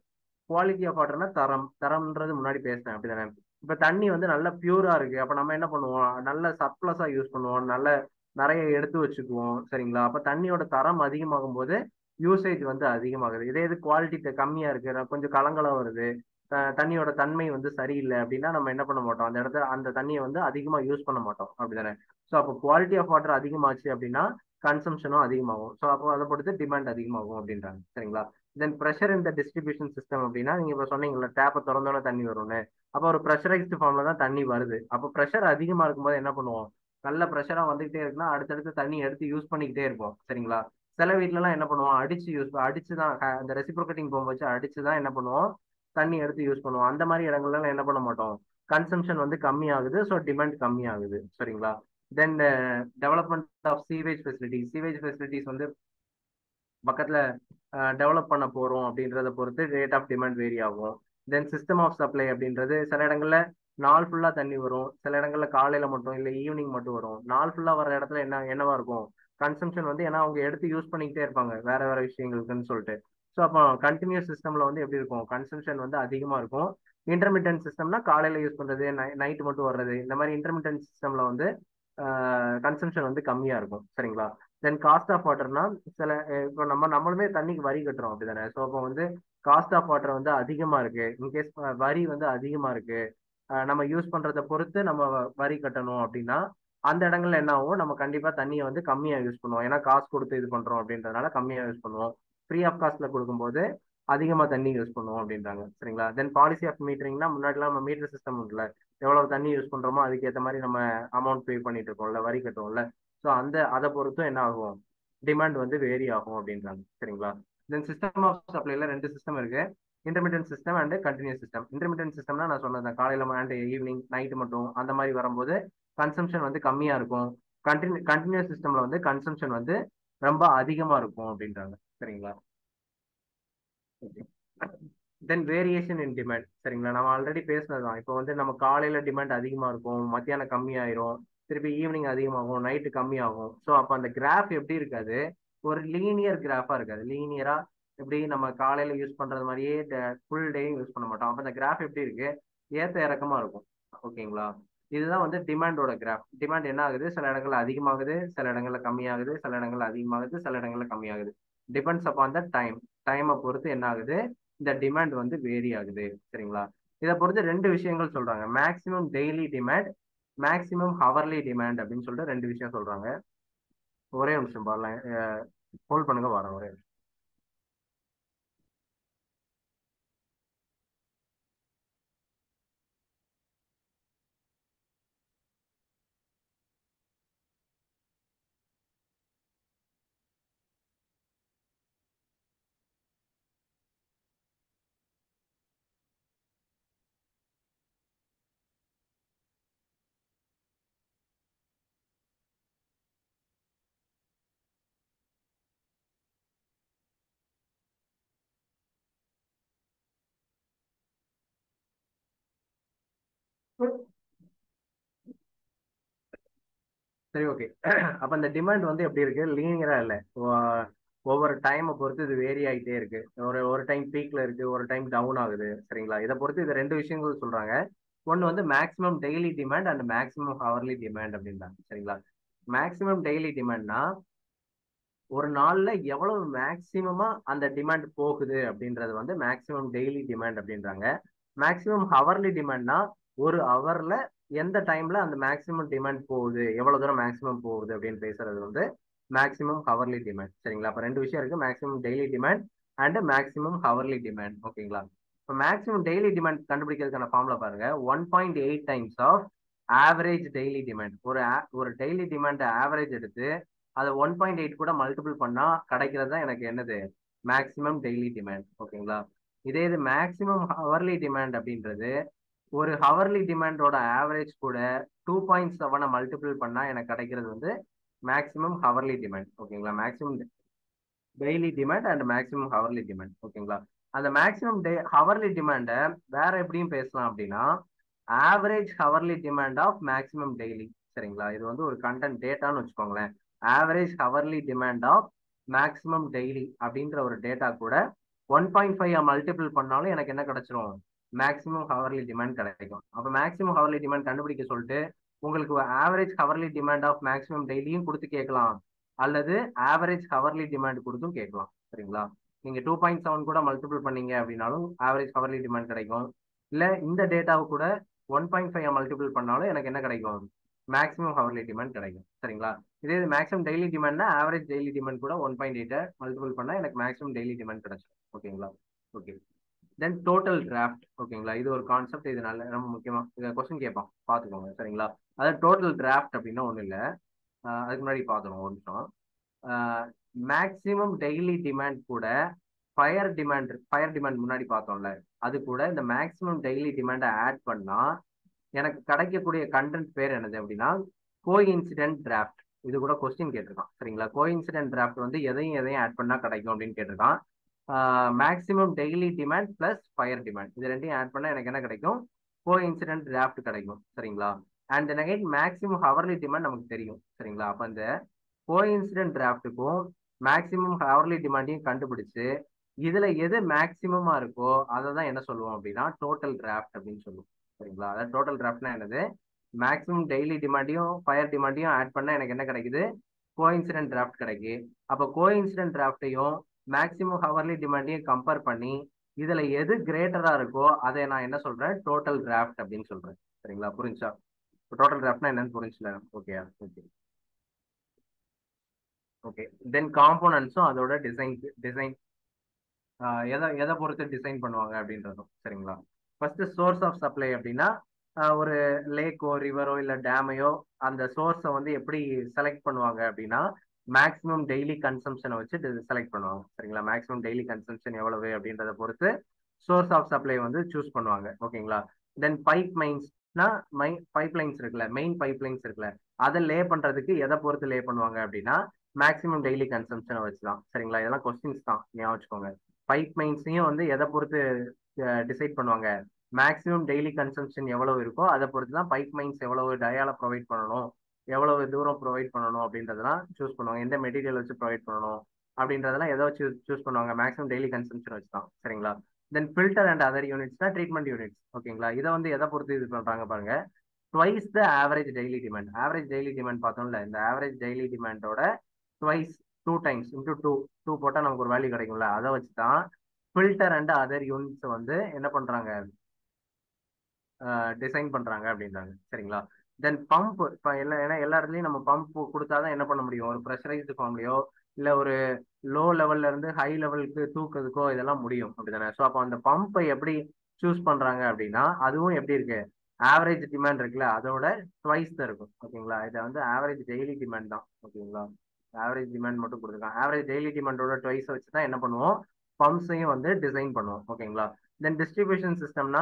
quality of வாட்டர்னா தரம் தரம்ன்றது முன்னாடி பேசினேன் அப்படிதானே இப்ப தண்ணி வந்து நல்ல பியூரா இருக்கு அப்ப நம்ம என்ன பண்ணுவோம் நல்ல சர்ப்ளஸா யூஸ் பண்ணுவோம் நல்ல நிறைய எடுத்து வச்சுக்குவோம் சரிங்களா அப்ப தண்ணியோட தரம் அதிகமாகும் போது யூசேஜ் வந்து அதிகமாகுது இதே இது குவாலிட்டி கம்மியா இருக்கு கொஞ்சம் கலங்கலா வருது த- தண்ணியோட தன்மை வந்து சரியில்லை அப்படின்னா நம்ம என்ன பண்ண மாட்டோம் அந்த இடத்துல அந்த தண்ணியை வந்து அதிகமா யூஸ் பண்ண மாட்டோம் அப்படிதானே ஸோ அப்போ குவாலிட்டி ஆஃப் வாட்டர் அதிகமாச்சு அப்படின்னா கன்சம்ஷனும் அதிகமாகும் ஸோ அப்போ அதை பொறுத்து டிமாண்ட் அதிகமாகும் அப்படின்றாங்க சரிங்களா தென் ப்ரெஷர் இந்த டிஸ்ட்ரிபியூஷன் சிஸ்டம் அப்படின்னா நீங்க இப்போ சொன்னீங்கல்ல டேப்பை திறந்தோன்னே தண்ணி வரும்னு அப்போ ஒரு ப்ரெஷரைஸ்டு ஃபார்ம்ல தான் தண்ணி வருது அப்போ ப்ரெஷர் அதிகமா இருக்கும்போது என்ன பண்ணுவோம் நல்ல ப்ரெஷரா வந்துகிட்டே இருக்குன்னா அடுத்தடுத்து தண்ணி எடுத்து யூஸ் பண்ணிக்கிட்டே இருப்போம் சரிங்களா சில வீட்லலாம் என்ன பண்ணுவோம் அடிச்சு யூஸ் அடிச்சு தான் அந்த ரெசிப்ரோகேட்டிங் போகும் வச்சு அடிச்சு தான் என்ன பண்ணுவோம் தண்ணி எடுத்து யூஸ் பண்ணுவோம் அந்த மாதிரி இடங்கள்ல என்ன பண்ண மாட்டோம் கன்சம்ஷன் வந்து கம்மியாகுது ஸோ டிமாண்ட் கம்மியாகுது சரிங்களா then development of sewage facility sewage facilities வந்து பக்கத்துல டெவலப் பண்ண போறோம் அப்படின்றத பொறுத்து ரேட் ஆஃப் டிமாண்ட் வேரி ஆகும் தென் சிஸ்டம் ஆஃப் சப்ளை அப்படின்றது சில இடங்கள்ல நாள் ஃபுல்லா தண்ணி வரும் சில இடங்கள்ல காலையில மட்டும் இல்ல ஈவினிங் மட்டும் வரும் நாள் ஃபுல்லா வர இடத்துல என்ன என்னவா இருக்கும் கன்சம்ஷன் வந்து ஏன்னா அவங்க எடுத்து யூஸ் பண்ணிக்கிட்டே இருப்பாங்க வேற வேற விஷயங்களுக்குன்னு சொல்லிட்டு ஸோ அப்போ கண்டினியூஸ் சிஸ்டம்ல வந்து எப்படி இருக்கும் கன்சம்ஷன் வந்து அதிகமா இருக்கும் இன்டர்மீடியன்ட் சிஸ்டம்னா காலையில யூஸ் பண்றது நைட்டு மட்டும் வர்றது இந்த மாதிரி இன்டர்மீடியன்ட் சிஸ்டம்ல வந்து கன்சம்ஷன் வந்து கம்மியா இருக்கும் சரிங்களா தென் காஸ்ட் ஆஃப் வாட்டர்னா சில இப்போ நம்ம நம்மளுமே தண்ணிக்கு வரி கட்டுறோம் அப்படிதானே ஸோ அப்போ வந்து காஸ்ட் ஆஃப் வாட்டர் வந்து அதிகமா இருக்கு இன்கேஸ் வரி வந்து அதிகமா இருக்கு நம்ம யூஸ் பண்றதை பொறுத்து நம்ம வரி கட்டணும் அப்படின்னா அந்த இடங்கள்ல என்ன ஆகும் நம்ம கண்டிப்பா தண்ணியை வந்து கம்மியா யூஸ் பண்ணுவோம் ஏன்னா காசு கொடுத்து இது பண்றோம் அப்படின்றதுனால கம்மியா யூஸ் பண்ணுவோம் ஃப்ரீ ஆஃப் காஸ்ட்ல கொடுக்கும்போது அதிகமா தண்ணி யூஸ் பண்ணுவோம் அப்படின்றாங்க சரிங்களா தென் பாலிசி ஆஃப் மீட்டரிங்னா முன்னாடிலாம் நம்ம மீட்டர் சிஸ்டம் இருக்குல்ல எவ்வளவு தண்ணி யூஸ் பண்றோமோ அதுக்கேற்ற மாதிரி நம்ம அமௌண்ட் பே பண்ணிட்டு இருக்கோம்ல வரி கட்டுவோம்ல ஸோ அந்த அதை பொறுத்தும் என்ன ஆகும் டிமாண்ட் வந்து வேரி ஆகும் அப்படின்றாங்க சரிங்களா தென் சிஸ்டம் ஆஃப் சப்ளைல ரெண்டு சிஸ்டம் இருக்கு intermediate system and continuous system intermediate சிஸ்டம்னா நான் சொன்னேன் காலையில அண்ட் ஈவினிங் நைட் மட்டும் அந்த மாதிரி வரும்போது கன்சம்ஷன் வந்து கம்மியா இருக்கும் கண்டினியூ கண்டினியூஸ் சிஸ்டம்ல வந்து கன்சம்ஷன் வந்து ரொம்ப அதிகமா இருக்கும் அப்படின்றாங்க சரிங்களா தென் வேரியேஷன் இன் டிமாண்ட் சரிங்களா நம்ம ஆல்ரெடி பேசினதுதான் இப்போ வந்து நம்ம காலையில டிமாண்ட் அதிகமா இருக்கும் மத்தியானம் கம்மியாயிரும் திருப்பி ஈவினிங் அதிகமாகும் நைட்டு கம்மியாகும் ஸோ அப்போ அந்த கிராஃப் எப்படி இருக்காது ஒரு லீனியர் கிராஃபா இருக்காது லீனியரா எப்படி நம்ம காலையில யூஸ் பண்றது மாதிரியே ஃபுல் டேயும் யூஸ் பண்ண மாட்டோம் அப்போ அந்த கிராஃப் எப்படி இருக்கு ஏத்த இறக்கமா இருக்கும் ஓகேங்களா இதுதான் வந்து டிமாண்டோட கிராஃப் டிமாண்ட் என்ன ஆகுது சில இடங்கள்ல அதிகமாகுது சில இடங்கள்ல கம்மியாகுது சில இடங்கள்ல அதிகமாகுது சில இடங்கள்ல கம்மியாகுது டிபெண்ட்ஸ் அப்பான் த டைம் டைமை பொறுத்து என்ன ஆகுது இந்த டிமாண்ட் வந்து வேரி ஆகுது சரிங்களா இதை பொறுத்து ரெண்டு விஷயங்கள் சொல்றாங்க maximum daily demand maximum hourly demand அப்படின்னு சொல்லிட்டு ரெண்டு விஷயம் சொல்றாங்க ஒரே நிமிஷம் பாருங்க ஹோல்ட் பண்ணுங்க வரேன் ஒரே நிமிஷம் சரி ஓகே அப்ப இந்த டிமாண்ட் வந்து எப்படி இருக்கு லீனியரா இல்ல ஒவ்வொரு டைமை பொறுத்து இது வேரி ஆகிட்டே இருக்கு ஒரு ஒரு டைம் பீக்ல இருக்கு ஒரு டைம் டவுன் ஆகுது சரிங்களா இதை பொறுத்து இது ரெண்டு விஷயங்கள் சொல்றாங்க ஒன்று வந்து maximum daily demand and maximum hourly demand அப்படின்றாங்க சரிங்களா மேக்ஸிமம் டெய்லி டிமாண்ட்னா ஒரு நாள்ல எவ்வளவு மேக்சிமமா அந்த டிமாண்ட் போகுது அப்படின்றது வந்து மேக்ஸிமம் டெய்லி டிமாண்ட் அப்படின்றாங்க மேக்ஸிமம் ஹவர்லி டிமாண்ட்னா ஒரு ஹவர்ல எந்த டைம்ல அந்த மேக்ஸிமம் டிமாண்ட் போகுது எவ்வளவு தூரம் மேக்ஸிமம் போகுது அப்படின்னு பேசுறது வந்து மேக்ஸிமம் ஹவர்லி டிமாண்ட் சரிங்களா அப்ப ரெண்டு விஷயம் இருக்கு maximum daily demand and maximum hourly demand ஓகேங்களா இப்போ மேக்ஸிமம் டெய்லி டிமாண்ட் கண்டுபிடிக்கிறதுக்கான ஃபார்ம்ல பாருங்க one point eight times of average daily demand ஒரு ஒரு டெய்லி டிமாண்ட் ஆவரேஜ் எடுத்து அதை ஒன் பாயிண்ட் எயிட் கூட மல்டிபிள் பண்ணா கிடைக்கிறது தான் எனக்கு என்னது மேக்ஸிமம் டெய்லி டிமாண்ட் ஓகேங்களா இதே இது மேக்ஸிமம் ஹவர்லி டிமாண்ட் அப்படின்றது ஒரு ஹவர்லி டிமாண்டோட ஆவரேஜ் கூட டூ பாயிண்ட் செவனை மல்டிபிள் பண்ணா எனக்கு கிடைக்கிறது வந்து மேக்ஸிமம் ஹவர்லி டிமாண்ட் ஓகேங்களா maximum daily demand and maximum hourly demand ஓகேங்களா அந்த மேக்ஸிமம் டே ஹவர்லி டிமாண்டை வேற எப்படியும் பேசலாம் அப்படின்னா average hourly demand of maximum daily சரிங்களா இது வந்து ஒரு கண்டென்ட் டேட்டான்னு வச்சுக்கோங்களேன் average hourly demand of maximum daily அப்படின்ற ஒரு டேட்டா கூட ஒன் பாயிண்ட் ஃபைவ் மல்டிபிள் பண்ணாலும் எனக்கு என்ன கிடைச்சிரும் மேக்ஸிமம் ஹவர்லி டிமாண்ட் கிடைக்கும் அப்போ மேக்ஸிமம் ஹவர்லி டிமாண்ட் கண்டுபிடிக்க சொல்லிட்டு உங்களுக்கு average hourly demand of maximum டெய்லியும் கொடுத்து கேட்கலாம் அல்லது ஆவரேஜ் ஹவர்லி டிமாண்ட் கொடுத்தும் கேட்கலாம் சரிங்களா நீங்க டூ பாயிண்ட் செவன் கூட மல்டிபிள் பண்ணீங்க அப்படின்னாலும் ஆவரேஜ் ஹவர்லி டிமாண்ட் கிடைக்கும் இல்ல இந்த டேட்டாவை கூட ஒன் பாயிண்ட் ஃபைவ் மல்டிபிள் பண்ணாலும் எனக்கு என்ன கிடைக்கும் மேக்ஸிமம் ஹவர்லி டிமாண்ட் கிடைக்கும் சரிங்களா இதே மேக்ஸிமம் டெய்லி டிமாண்ட்னா ஆவரேஜ் டெய்லி டிமாண்ட் கூட ஒன் பாயிண்ட் எயிட்டை மல்டிபிள் பண்ணா எனக்கு மேக்ஸிமம் டெய்லி டிமாண்ட் கிடைச்சிடும் ஓகேங்களா ஓகே தென் டோட்டல் டிராஃப்ட் ஓகேங்களா இது ஒரு கான்செப்ட் இது நல்ல ரொம்ப முக்கியமா இதை கொஸ்டின் கேட்பான் பார்த்துக்கோங்க சரிங்களா அதாவது டோட்டல் டிராஃப்ட் அப்படின்னா ஒன்றும் இல்லை அதுக்கு முன்னாடி பார்த்துருவோம் ஒரு நிமிஷம் மேக்ஸிமம் டெய்லி டிமாண்ட் கூட ஃபயர் டிமாண்ட் ஃபயர் டிமாண்ட் முன்னாடி பார்த்தோம்ல அது கூட இந்த மேக்ஸிமம் டெய்லி டிமாண்டை ஆட் பண்ணா எனக்கு கிடைக்கக்கூடிய கண்டென்ட் பேர் என்னது அப்படின்னா கோ இன்சிடென்ட் டிராஃப்ட் இது கூட கொஸ்டின் கேட்டிருக்கான் சரிங்களா கோ இன்சிடென்ட் டிராஃப்ட் வந்து எதையும் எதையும் ஆட் பண்ணா கிடைக்கும் அப்படின்னு கேட்டிருக்கான் maximum daily demand plus fire demand இது ரெண்டையும் ஆட் பண்ணா எனக்கு என்ன கிடைக்கும் கோ இன்சிடென்ட் டிராஃப்ட் கிடைக்கும் சரிங்களா அண்ட் நெகட் மேக்ஸிமம் ஹவர்லி டிமாண்ட் நமக்கு தெரியும் சரிங்களா அப்போ அந்த கோ இன்சிடென்ட் டிராஃப்ட்டுக்கும் மேக்ஸிமம் ஹவர்லி டிமாண்டையும் கண்டுபிடிச்சு இதுல எது மேக்ஸிமமா இருக்கோ அதை தான் என்ன சொல்லுவோம் அப்படின்னா டோட்டல் டிராஃப்ட் அப்படின்னு சொல்லுவோம் சரிங்களா அதாவது டோட்டல் டிராஃப்ட்னா என்னது மேக்ஸிமம் டெய்லி டிமாண்டையும் ஃபயர் டிமாண்டையும் ஆட் பண்ணா எனக்கு என்ன கிடைக்குது கோ இன்சிடென்ட் டிராஃப்ட் கிடைக்கு அப்போ கோ இன்சிடென்ட் டிராஃப்டையும் மேக்ஸிமம் ஹவர்லி டிமாண்டையும் கம்பேர் பண்ணி இதுல எது கிரேட்டரா இருக்கோ அதை நான் என்ன சொல்றேன் டோட்டல் டிராஃப்ட் அப்படின்னு சொல்றேன் சரிங்களா புரிஞ்சா டோட்டல் டிராஃப்ட்னா என்னன்னு புரிஞ்சுல ஓகே ஓகே ஓகே தென் காம்போனன்ட்ஸும் அதோட டிசைன் டிசைன் எதை எதை பொறுத்து டிசைன் பண்ணுவாங்க அப்படின்றதும் சரிங்களா ஃபர்ஸ்ட் சோர்ஸ் ஆஃப் சப்ளை அப்படின்னா ஒரு லேக்கோ ரிவரோ இல்லை டேமையோ அந்த சோர்ஸை வந்து எப்படி செலக்ட் பண்ணுவாங்க அப்படின்னா மேக்ஸிமம் டெய்லி கன்சம்ஷனை வச்சு செலக்ட் பண்ணுவாங்க சரிங்களா மேக்ஸிமம் டெய்லி கன்சம்ஷன் எவ்வளவு அப்படின்றத பொறுத்து சோர்ஸ் ஆஃப் சப்ளை வந்து சூஸ் பண்ணுவாங்க ஓகேங்களா தென் பைப் மைன்ஸ்னா மை பைப் லைன்ஸ் இருக்குல்ல மெயின் பைப் லைன்ஸ் இருக்குல்ல அதை லே பண்றதுக்கு எதை பொறுத்து லே பண்ணுவாங்க அப்படின்னா மேக்ஸிமம் டெய்லி கன்சம்ஷனை வச்சு தான் சரிங்களா இதெல்லாம் கொஸ்டின்ஸ் தான் ஞாபகம் வச்சுக்கோங்க பைப் மைன்ஸையும் வந்து எதை பொறுத்து டிசைட் பண்ணுவாங்க மேக்ஸிமம் டெய்லி கன்சம்ஷன் எவ்வளவு இருக்கோ அதை பொறுத்து தான் பைப் மைன்ஸ் எவ்வளவு டயால ப்ரொவைட் பண்ணணும் எவ்வளவு தூரம் ப்ரொவைட் பண்ணணும் அப்படின்றதெல்லாம் சூஸ் பண்ணுவாங்க எந்த மெட்டீரியல் வச்சு ப்ரொவைட் பண்ணணும் அப்படின்றதெல்லாம் எதை வச்சு சூஸ் பண்ணுவாங்க மேக்ஸிமம் டெய்லி கன்சம்ஷன் வச்சு தான் சரிங்களா தென் ஃபில்டர் அண்ட் அதர் யூனிட்ஸ்னா ட்ரீட்மெண்ட் யூனிட்ஸ் ஓகேங்களா இதை வந்து எதை பொறுத்து இது பண்றாங்க பாருங்க twice the average daily demand average daily demand பார்த்தோம்ல இந்த ஆவரேஜ் டெய்லி டிமாண்டோட twice two times into two two போட்டால் நமக்கு ஒரு வேல்யூ கிடைக்கும்ல அதை வச்சு தான் ஃபில்டர் அண்ட் அதர் யூனிட்ஸ் வந்து என்ன பண்றாங்க டிசைன் பண்றாங்க அப்படின்றாங்க சரிங்களா தென் பம்ப் இப்போ எல்லா ஏன்னா எல்லா இடத்துலையும் நம்ம பம்ப் கொடுத்தாதான் என்ன பண்ண முடியும் ஒரு ப்ரெஷரைஸ்டு ஃபார்ம்லையோ இல்லை ஒரு லோ லெவல்ல இருந்து ஹை லெவலுக்கு தூக்குறதுக்கோ இதெல்லாம் முடியும் அப்படிதானே ஸோ அப்போ அந்த பம்பை எப்படி சூஸ் பண்றாங்க அப்படின்னா அதுவும் எப்படி இருக்கு ஆவரேஜ் டிமாண்ட் இருக்குல்ல அதோட ட்வைஸ் தான் இருக்கும் ஓகேங்களா இதை வந்து ஆவரேஜ் டெய்லி டிமாண்ட் தான் ஓகேங்களா ஆவரேஜ் டிமாண்ட் மட்டும் கொடுத்துருக்காங்க ஆவரேஜ் டெய்லி டிமாண்டோட ட்வைஸ் வச்சு தான் என்ன பண்ணுவோம் பம்ப்ஸையும் வந்து டிசைன் பண்ணுவோம் ஓகேங்களா தென் டிஸ்ட்ரிபியூஷன் சிஸ்டம்னா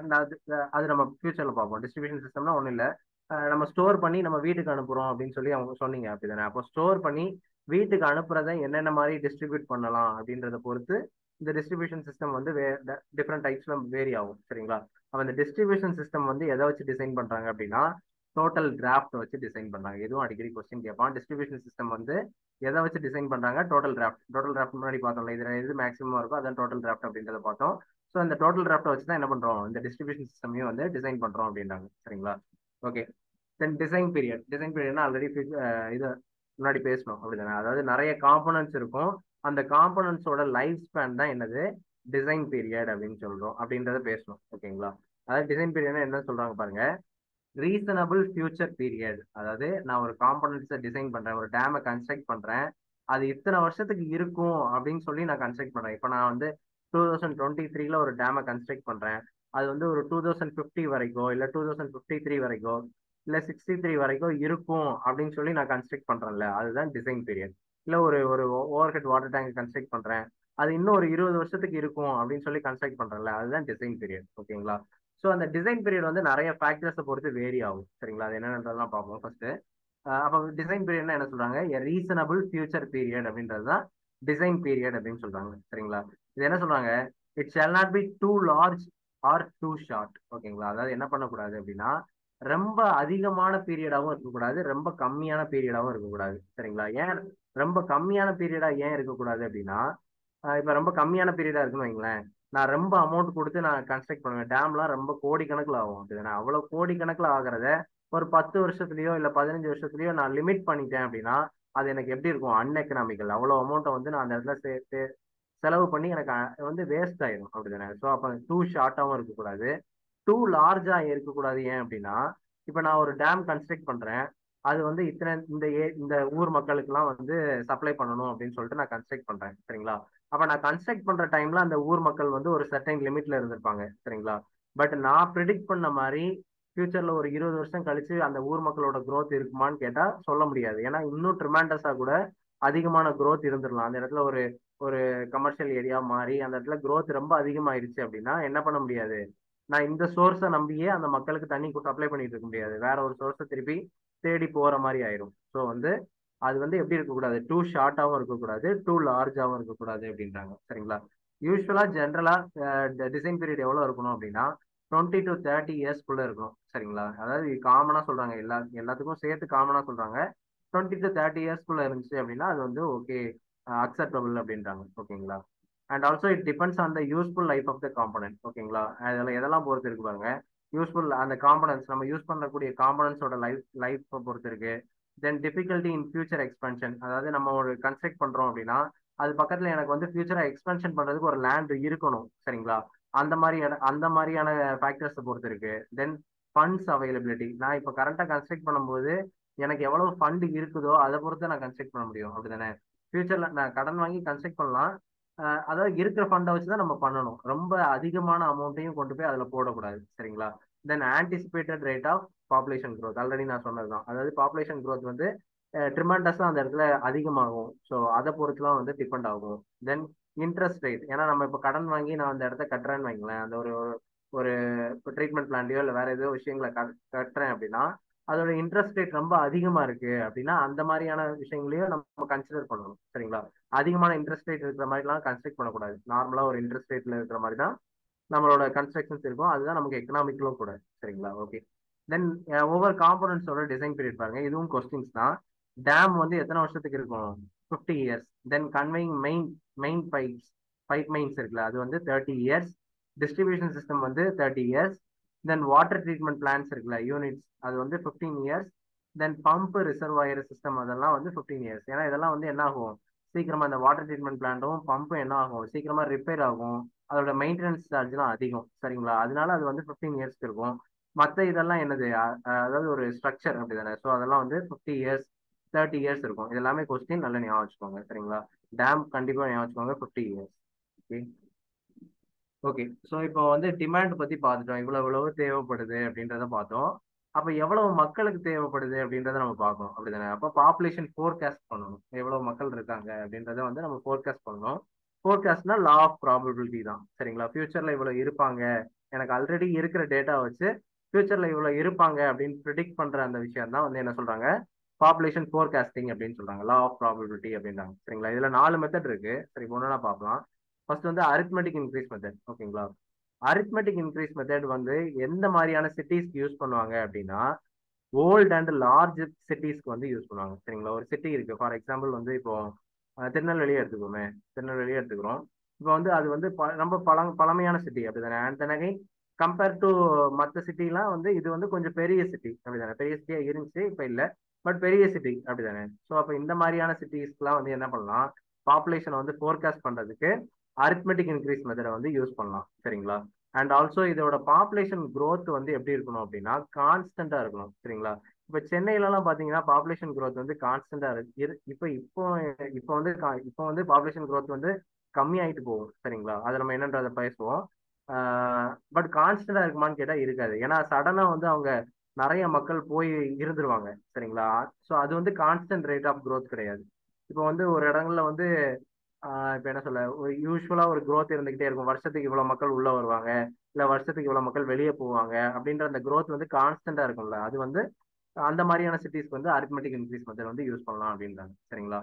அது நம்ம ஃபியூச்சர்ல பார்ப்போம் டிஸ்ட்ரிபியூஷன் சிஸ்டம்னா ஒன்றும் இல்லை நம்ம ஸ்டோர் பண்ணி நம்ம வீட்டுக்கு அனுப்புறோம் அப்படின்னு சொல்லி அவங்க சொன்னீங்க அப்படிதானே அப்போ ஸ்டோர் பண்ணி வீட்டுக்கு அனுப்புறத என்னென்ன மாதிரி டிஸ்ட்ரிபியூட் பண்ணலாம் அப்படின்றத பொறுத்து இந்த டிஸ்ட்ரிபியூஷன் சிஸ்டம் வந்து வே டிஃப்ரெண்ட் டைப்ஸ்ல வேரி ஆகும் சரிங்களா அப்போ இந்த டிஸ்ட்ரிபியூஷன் சிஸ்டம் வந்து எதை வச்சு டிசைன் பண்றாங்க அப்படின்னா டோட்டல் டிராஃப்ட் வச்சு டிசைன் பண்றாங்க எதுவும் அடிக்கடி கொஸ்டின் கேட்பான் டிஸ்ட்ரிபியூஷன் சிஸ்டம் வந்து எதை வச்சு டிசைன் பண்றாங்க டோட்டல் டிராஃப்ட் டோட்டல் டிராஃப்ட் முன்னாடி பார்த்தோம்ல இதுல எது மேக்ஸிமம் இருக்கோ அதான் டோட்டல் டிராஃப்ட் அப்படின்றத பார்த்தோம் ஸோ இந்த டோட்டல் டிராஃப்ட் வச்சு தான் என்ன பண்றோம் இந்த டிஸ்ட்ரிபியூஷன் சிஸ்டமையும் வந்து டிசைன் பண்றோம் அப்படின்றாங்க சரிங்களா okay then design period design பீரியட்னா ஆல்ரெடி இது முன்னாடி பேசணும் அப்படிதானே அதாவது நிறைய காம்பனன்ட்ஸ் இருக்கும் அந்த காம்பனன்ட்ஸோட லைஃப் ஸ்பேன் தான் என்னது டிசைன் பீரியட் அப்படின்னு சொல்றோம் அப்படின்றத பேசணும் ஓகேங்களா அதாவது டிசைன் பீரியட்னா என்ன சொல்றாங்க பாருங்க ரீசனபிள் ஃபியூச்சர் பீரியட் அதாவது நான் ஒரு காம்பனன்ட்ஸை டிசைன் பண்றேன் ஒரு டேமை கன்ஸ்ட்ரக்ட் பண்றேன் அது இத்தனை வருஷத்துக்கு இருக்கும் அப்படின்னு சொல்லி நான் கன்ஸ்ட்ரக்ட் பண்றேன் இப்போ நான் வந்து டூ தௌசண்ட் டுவெண்ட்டி த்ரீல ஒரு டேமை கன்ஸ்ட்ரக்ட் பண்றேன் அது வந்து ஒரு டூ தௌசண்ட் ஃபிஃப்டி வரைக்கும் இல்லை டூ தௌசண்ட் ஃபிஃப்டி த்ரீ வரைக்கும் இல்லை சிக்ஸ்டி த்ரீ வரைக்கும் இருக்கும் அப்படின்னு சொல்லி நான் கன்ஸ்ட்ரக்ட் பண்றேன்ல அதுதான் டிசைன் பீரியட் இல்லை ஒரு ஒரு overhead water tank construct பண்றேன் அது இன்னும் ஒரு இருபது வருஷத்துக்கு இருக்கும் அப்படின்னு சொல்லி கன்ஸ்ட்ரக்ட் பண்றேன்ல அதுதான் டிசைன் பீரியட் ஓகேங்களா ஸோ அந்த டிசைன் பீரியட் வந்து நிறைய ஃபேக்டர்ஸை பொறுத்து வேரி ஆகும் சரிங்களா அது என்னன்றதெல்லாம் பார்ப்போம் ஃபர்ஸ்ட் அப்போ டிசைன் பீரியட்னா என்ன சொல்றாங்க ரீசனபிள் ஃபியூச்சர் பீரியட் அப்படின்றது தான் டிசைன் பீரியட் அப்படின்னு சொல்றாங்க சரிங்களா இது என்ன சொல்றாங்க it shall not be too large or too short ஓகேங்களா அதாவது என்ன பண்ணக்கூடாது அப்படின்னா ரொம்ப அதிகமான பீரியடாகவும் இருக்கக்கூடாது ரொம்ப கம்மியான பீரியடாகவும் இருக்கக்கூடாது சரிங்களா ஏன் ரொம்ப கம்மியான பீரியடா ஏன் இருக்கக்கூடாது அப்படின்னா ஆஹ் இப்ப ரொம்ப கம்மியான பீரியடா இருக்குன்னு வைங்களேன் நான் ரொம்ப அமௌண்ட் கொடுத்து நான் கன்ஸ்ட்ரக்ட் பண்ணுவேன் டேம்லாம் ரொம்ப கோடி கணக்குல ஆகும் அப்படிதானே அவ்வளவு கோடி கணக்குல ஆகுறத ஒரு பத்து வருஷத்துலயோ இல்ல பதினஞ்சு வருஷத்துலயோ நான் லிமிட் பண்ணிட்டேன் அப்படின்னா அது எனக்கு எப்படி இருக்கும் அன்எக்கனாமிக்கல் அவ்வளவு அமௌண்ட்டை வந்து நான் அந்த இடத்துல சே- சே- செலவு பண்ணி எனக்கு அ- வந்து வேஸ்ட் ஆயிடும் அப்படிதானே ஸோ அப்போ டூ ஷார்ட்டாகவும் இருக்கக்கூடாது டூ லார்ஜா இருக்கக்கூடாது ஏன் அப்படின்னா இப்போ நான் ஒரு டேம் கன்ஸ்ட்ரக்ட் பண்றேன் அது வந்து இத்தனை இந்த ஏ இந்த ஊர் மக்களுக்குலாம் வந்து சப்ளை பண்ணணும் அப்படின்னு சொல்லிட்டு நான் கன்ஸ்ட்ரக்ட் பண்றேன் சரிங்களா அப்ப நான் கன்ஸ்ட்ரக்ட் பண்ற டைம்ல அந்த ஊர் மக்கள் வந்து ஒரு சர்டைன் லிமிட்ல இருந்திருப்பாங்க சரிங்களா பட் நான் ப்ரிடிக்ட் பண்ண மாதிரி ஃபியூச்சர்ல ஒரு இருபது வருஷம் கழிச்சு அந்த ஊர் மக்களோட growth இருக்குமான்னு கேட்டா சொல்ல முடியாது ஏன்னா இன்னும் ட்ரிமாண்டஸா கூட அதிகமான growth இருந்துடலாம் அந்த இடத்துல ஒரு ஒரு கமர்ஷியல் ஏரியா மாறி அந்த இடத்துல growth ரொம்ப அதிகமாயிருச்சு அப்படின்னா என்ன பண்ண முடியாது நான் இந்த சோர்ஸை நம்பியே அந்த மக்களுக்கு தண்ணி சப்ளை பண்ணிட்டு இருக்க முடியாது வேற ஒரு சோர்ஸை திருப்பி தேடி போற மாதிரி ஆயிரும் ஸோ வந்து அது வந்து எப்படி இருக்கக்கூடாது டூ ஷார்ட்டாகவும் இருக்கக்கூடாது டூ லார்ஜாகவும் இருக்கக்கூடாது அப்படின்றாங்க சரிங்களா யூஸ்வலா ஜென்ரலா டிசைன் பீரியட் எவ்வளவு இருக்கணும் அப்படின்னா டுவெண்ட்டி டு தேர்ட்டி இயர்ஸ்க்குள்ள இருக்கணும் சரிங்களா அதாவது காமனா சொல்றாங்க எல்லா எல்லாத்துக்கும் சேர்த்து காமனா சொல்றாங்க டுவெண்ட்டி டு தேர்ட்டி இயர்ஸ்க்குள்ள இருந்துச்சு அப்படின்னா அது வந்து ஓகே அக்செப்டபிள் அப்படின்றாங்க ஓகேங்களா and also it depends on the useful life of the component ஓகேங்களா அதில் எதெல்லாம் பொறுத்து இருக்கு பாருங்க யூஸ்ஃபுல் அந்த காம்பனன்ஸ் நம்ம யூஸ் பண்ணக்கூடிய காம்பனன்ஸோட லைஃப் லைஃப்பை பொறுத்து இருக்கு தென் டிஃபிகல்ட்டி இன் ஃபியூச்சர் எக்ஸ்பென்ஷன் அதாவது நம்ம ஒரு கன்ஸ்ட்ரக்ட் பண்றோம் அப்படின்னா அது பக்கத்துல எனக்கு வந்து ஃபியூச்சரை எக்ஸ்பென்ஷன் பண்றதுக்கு ஒரு லேண்ட் இருக்கணும் சரிங்களா அந்த மாதிரி இட- அந்த மாதிரியான ஃபேக்டர்ஸை பொறுத்து இருக்கு தென் ஃபண்ட்ஸ் அவைலபிலிட்டி நான் இப்போ கரண்ட்டாக கன்ஸ்ட்ரக்ட் பண்ணும்போது எனக்கு எவ்வளவு ஃபண்ட் இருக்குதோ அதை பொறுத்து நான் கன்ஸ்ட்ரக்ட் பண்ண முடியும் அப்படிதானே ஃபியூச்சர்ல நான் கடன் வாங்கி கன்ஸ்ட்ரக்ட் பண்ணலாம் அஹ் அதாவது இருக்கிற ஃபண்டை வச்சு தான் நம்ம பண்ணணும் ரொம்ப அதிகமான அமௌண்ட்டையும் கொண்டு போய் அதில் போடக்கூடாது சரிங்களா then anticipated rate of population growth already நான் சொன்னது தான் அதாவது பாப்புலேஷன் growth வந்து ட்ரிமெண்டஸாக அந்த இடத்துல அதிகமாகும் ஸோ அதை பொறுத்துலாம் வந்து டிபெண்ட் ஆகும் தென் இன்ட்ரெஸ்ட் ரேட் ஏன்னா நம்ம இப்போ கடன் வாங்கி நான் அந்த இடத்த கட்டுறேன்னு வைங்களேன் அந்த ஒரு ஒரு இப்போ ட்ரீட்மெண்ட் பிளான்லையோ இல்லை வேற ஏதோ விஷயங்களை க கட்டுறேன் அப்படின்னா அதோட இன்ட்ரெஸ்ட் ரேட் ரொம்ப அதிகமா இருக்கு அப்படின்னா அந்த மாதிரியான விஷயங்களையும் நம்ம கன்சிடர் பண்ணணும் சரிங்களா அதிகமான இன்ட்ரெஸ்ட் ரேட் இருக்கிற மாதிரிலாம் கன்ஸ்ட்ரக்ட் பண்ணக்கூடாது நார்மலா ஒரு இன்ட்ரெஸ்ட் ரேட்ல இருக்கிற மாதிரி தான் நம்மளோட கன்ஸ்ட்ரக்ஷன்ஸ் இருக்கும் அதுதான் நமக்கு எக்கனாமிக்கலும் கூட சரிங்களா ஓகே தென் ஒவ்வொரு காம்பனன்ஸோட டிசைன் பீரியட் பாருங்க இதுவும் கொஸ்டின்ஸ் தான் டேம் வந்து எத்தனை வருஷத்துக்கு இருக்கும் fifty years then conveying main main pipes pipe mains இருக்குல்ல அது வந்து தேர்ட்டி இயர்ஸ் டிஸ்ட்ரிபியூஷன் சிஸ்டம் வந்து thirty years then water treatment plants இருக்குல்ல யூனிட்ஸ் அது வந்து fifteen years then pump reservoir system அதெல்லாம் வந்து ஃபிஃப்டீன் இயர்ஸ் ஏன்னா இதெல்லாம் வந்து என்ன ஆகும் சீக்கிரமா இந்த வாட்டர் ட்ரீட்மெண்ட் பிளான்ட்டும் பம்பும் என்ன ஆகும் சீக்கிரமா ரிப்பேர் ஆகும் அதோட மெயின்டெனன்ஸ் சார்ஜ்லாம் அதிகம் சரிங்களா அதனால அது வந்து ஃபிஃப்டீன் இயர்ஸ்க்கு இருக்கும் மற்ற இதெல்லாம் என்னது அ- அ- அதாவது ஒரு ஸ்ட்ரக்சர் அப்படிதானே ஸோ அதெல்லாம் வந்து ஃபிஃப்டி இயர்ஸ் தேர்ட்டி இயர்ஸ் இருக்கும் இது எல்லாமே கொஸ்டின் நல்லா ஞாபகம் வச்சுக்கோங்க சரிங்களா டேம் கண்டிப்பா ஞாபகம் வச்சுக்கோங்க fifty years okay okay so இப்போ வந்து டிமாண்ட் பத்தி பார்த்துட்டோம் இவ்வளவு இவ்வளவு தேவைப்படுது அப்படின்றத பார்த்தோம் அப்ப எவ்வளவு மக்களுக்கு தேவைப்படுது அப்படின்றத நம்ம பார்க்கணும் அப்படிதானே அப்ப பாப்புலேஷன் ஃபோர்காஸ்ட் பண்ணணும் எவ்வளவு மக்கள் இருக்காங்க அப்படின்றத வந்து நம்ம ஃபோர்காஸ்ட் பண்ணணும் ஃபோர்காஸ்ட்னா லா ஆஃப் ப்ராபபிலிட்டி தான் சரிங்களா ஃபியூச்சர்ல இவ்வளவு இருப்பாங்க எனக்கு ஆல்ரெடி இருக்கிற டேட்டா வச்சு ஃபியூச்சர்ல இவ்வளவு இருப்பாங்க அப்படின்னு ப்ரிடிக்ட் பண்ற அந்த விஷயம் தான் வந்து என்ன சொல்றாங்க பாப்புலேஷன் ஃபோர்காஸ்டிங் அப்படின்னு சொல்றாங்க லா ஆஃப் ப்ராபபிலிட்டி அப்படின்றாங்க சரிங்களா இதுல நாலு மெத்தட் இருக்கு சரி ஒன்னா பார்க்கலாம் ஃபர்ஸ்ட் வந்து அரித்மெட்டிக் இன்க்ரீஸ் மெத்தட் ஓகேங்களா அரித்மெட்டிக் இன்க்ரீஸ் மெத்தட் வந்து எந்த மாதிரியான சிட்டிஸ்க்கு யூஸ் பண்ணுவாங்க அப்படின்னா ஓல்ட் அண்ட் லார்ஜ் சிட்டிஸ்க்கு வந்து யூஸ் பண்ணுவாங்க சரிங்களா ஒரு சிட்டி இருக்கு ஃபார் எக்ஸாம்பிள் வந்து இப்போ அஹ், திருநெல்வேலியே எடுத்துக்கோமே திருநெல்வேலியே எடுத்துக்கிறோம் இப்போ வந்து அது வந்து ப- ரொம்ப பழ பழமையான சிட்டி அப்படிதானே அண்ட் தென் கம்பேர் டு மற்ற சிட்டிலாம் வந்து இது வந்து கொஞ்சம் பெரிய சிட்டி அப்படிதானே பெரிய சிட்டியா இருந்துச்சு இப்போ இல்லை பட் பெரிய சிட்டி அப்படிதானே ஸோ அப்போ இந்த மாதிரியான சிட்டிஸ்க்குலாம் வந்து என்ன பண்ணலாம் பாப்புலேஷனை வந்து ஃபோர்காஸ்ட் பண்றதுக்கு அரித்மெட்டிக் இன்க்ரீஸ் மெத்தடை வந்து யூஸ் பண்ணலாம் சரிங்களா அண்ட் ஆல்சோ இதோட பாப்புலேஷன் growth வந்து எப்படி இருக்கணும் அப்படின்னா கான்ஸ்டன்டா இருக்கணும் சரிங்களா இப்போ சென்னையிலலாம் பார்த்தீங்கன்னா பாப்புலேஷன் growth வந்து கான்ஸ்டன்டா இருக்கு இரு- இப்போ இப்போ இப்போ வந்து கா- இப்போ வந்து பாப்புலேஷன் growth வந்து கம்மியாயிட்டு போகும் சரிங்களா அதை நம்ம என்னன்றதை பேசுவோம் பட் கான்ஸ்டன்டா இருக்குமான்னு கேட்டால் இருக்காது ஏன்னா சடனா வந்து அவங்க நிறைய மக்கள் போய் இருந்துருவாங்க சரிங்களா ஸோ அது வந்து கான்ஸ்டன்ட் ரேட் ஆஃப் growth கிடையாது இப்போ வந்து ஒரு இடங்கள்ல வந்து ஆஹ் இப்ப என்ன சொல்ல ஒரு யூஸ்வலா ஒரு growth இருந்துகிட்டே இருக்கும் வருஷத்துக்கு இவ்வளவு மக்கள் உள்ள வருவாங்க இல்ல வருஷத்துக்கு இவ்வளவு மக்கள் வெளியே போவாங்க அப்படின்ற அந்த growth வந்து கான்ஸ்டன்டா இருக்கும்ல அது வந்து அந்த மாதிரியான சிட்டிஸ்க்கு வந்து அரித்மெட்டிக் இன்க்ரீஸ் மெத்தட் வந்து யூஸ் பண்ணலாம் அப்படின்றாங்க சரிங்களா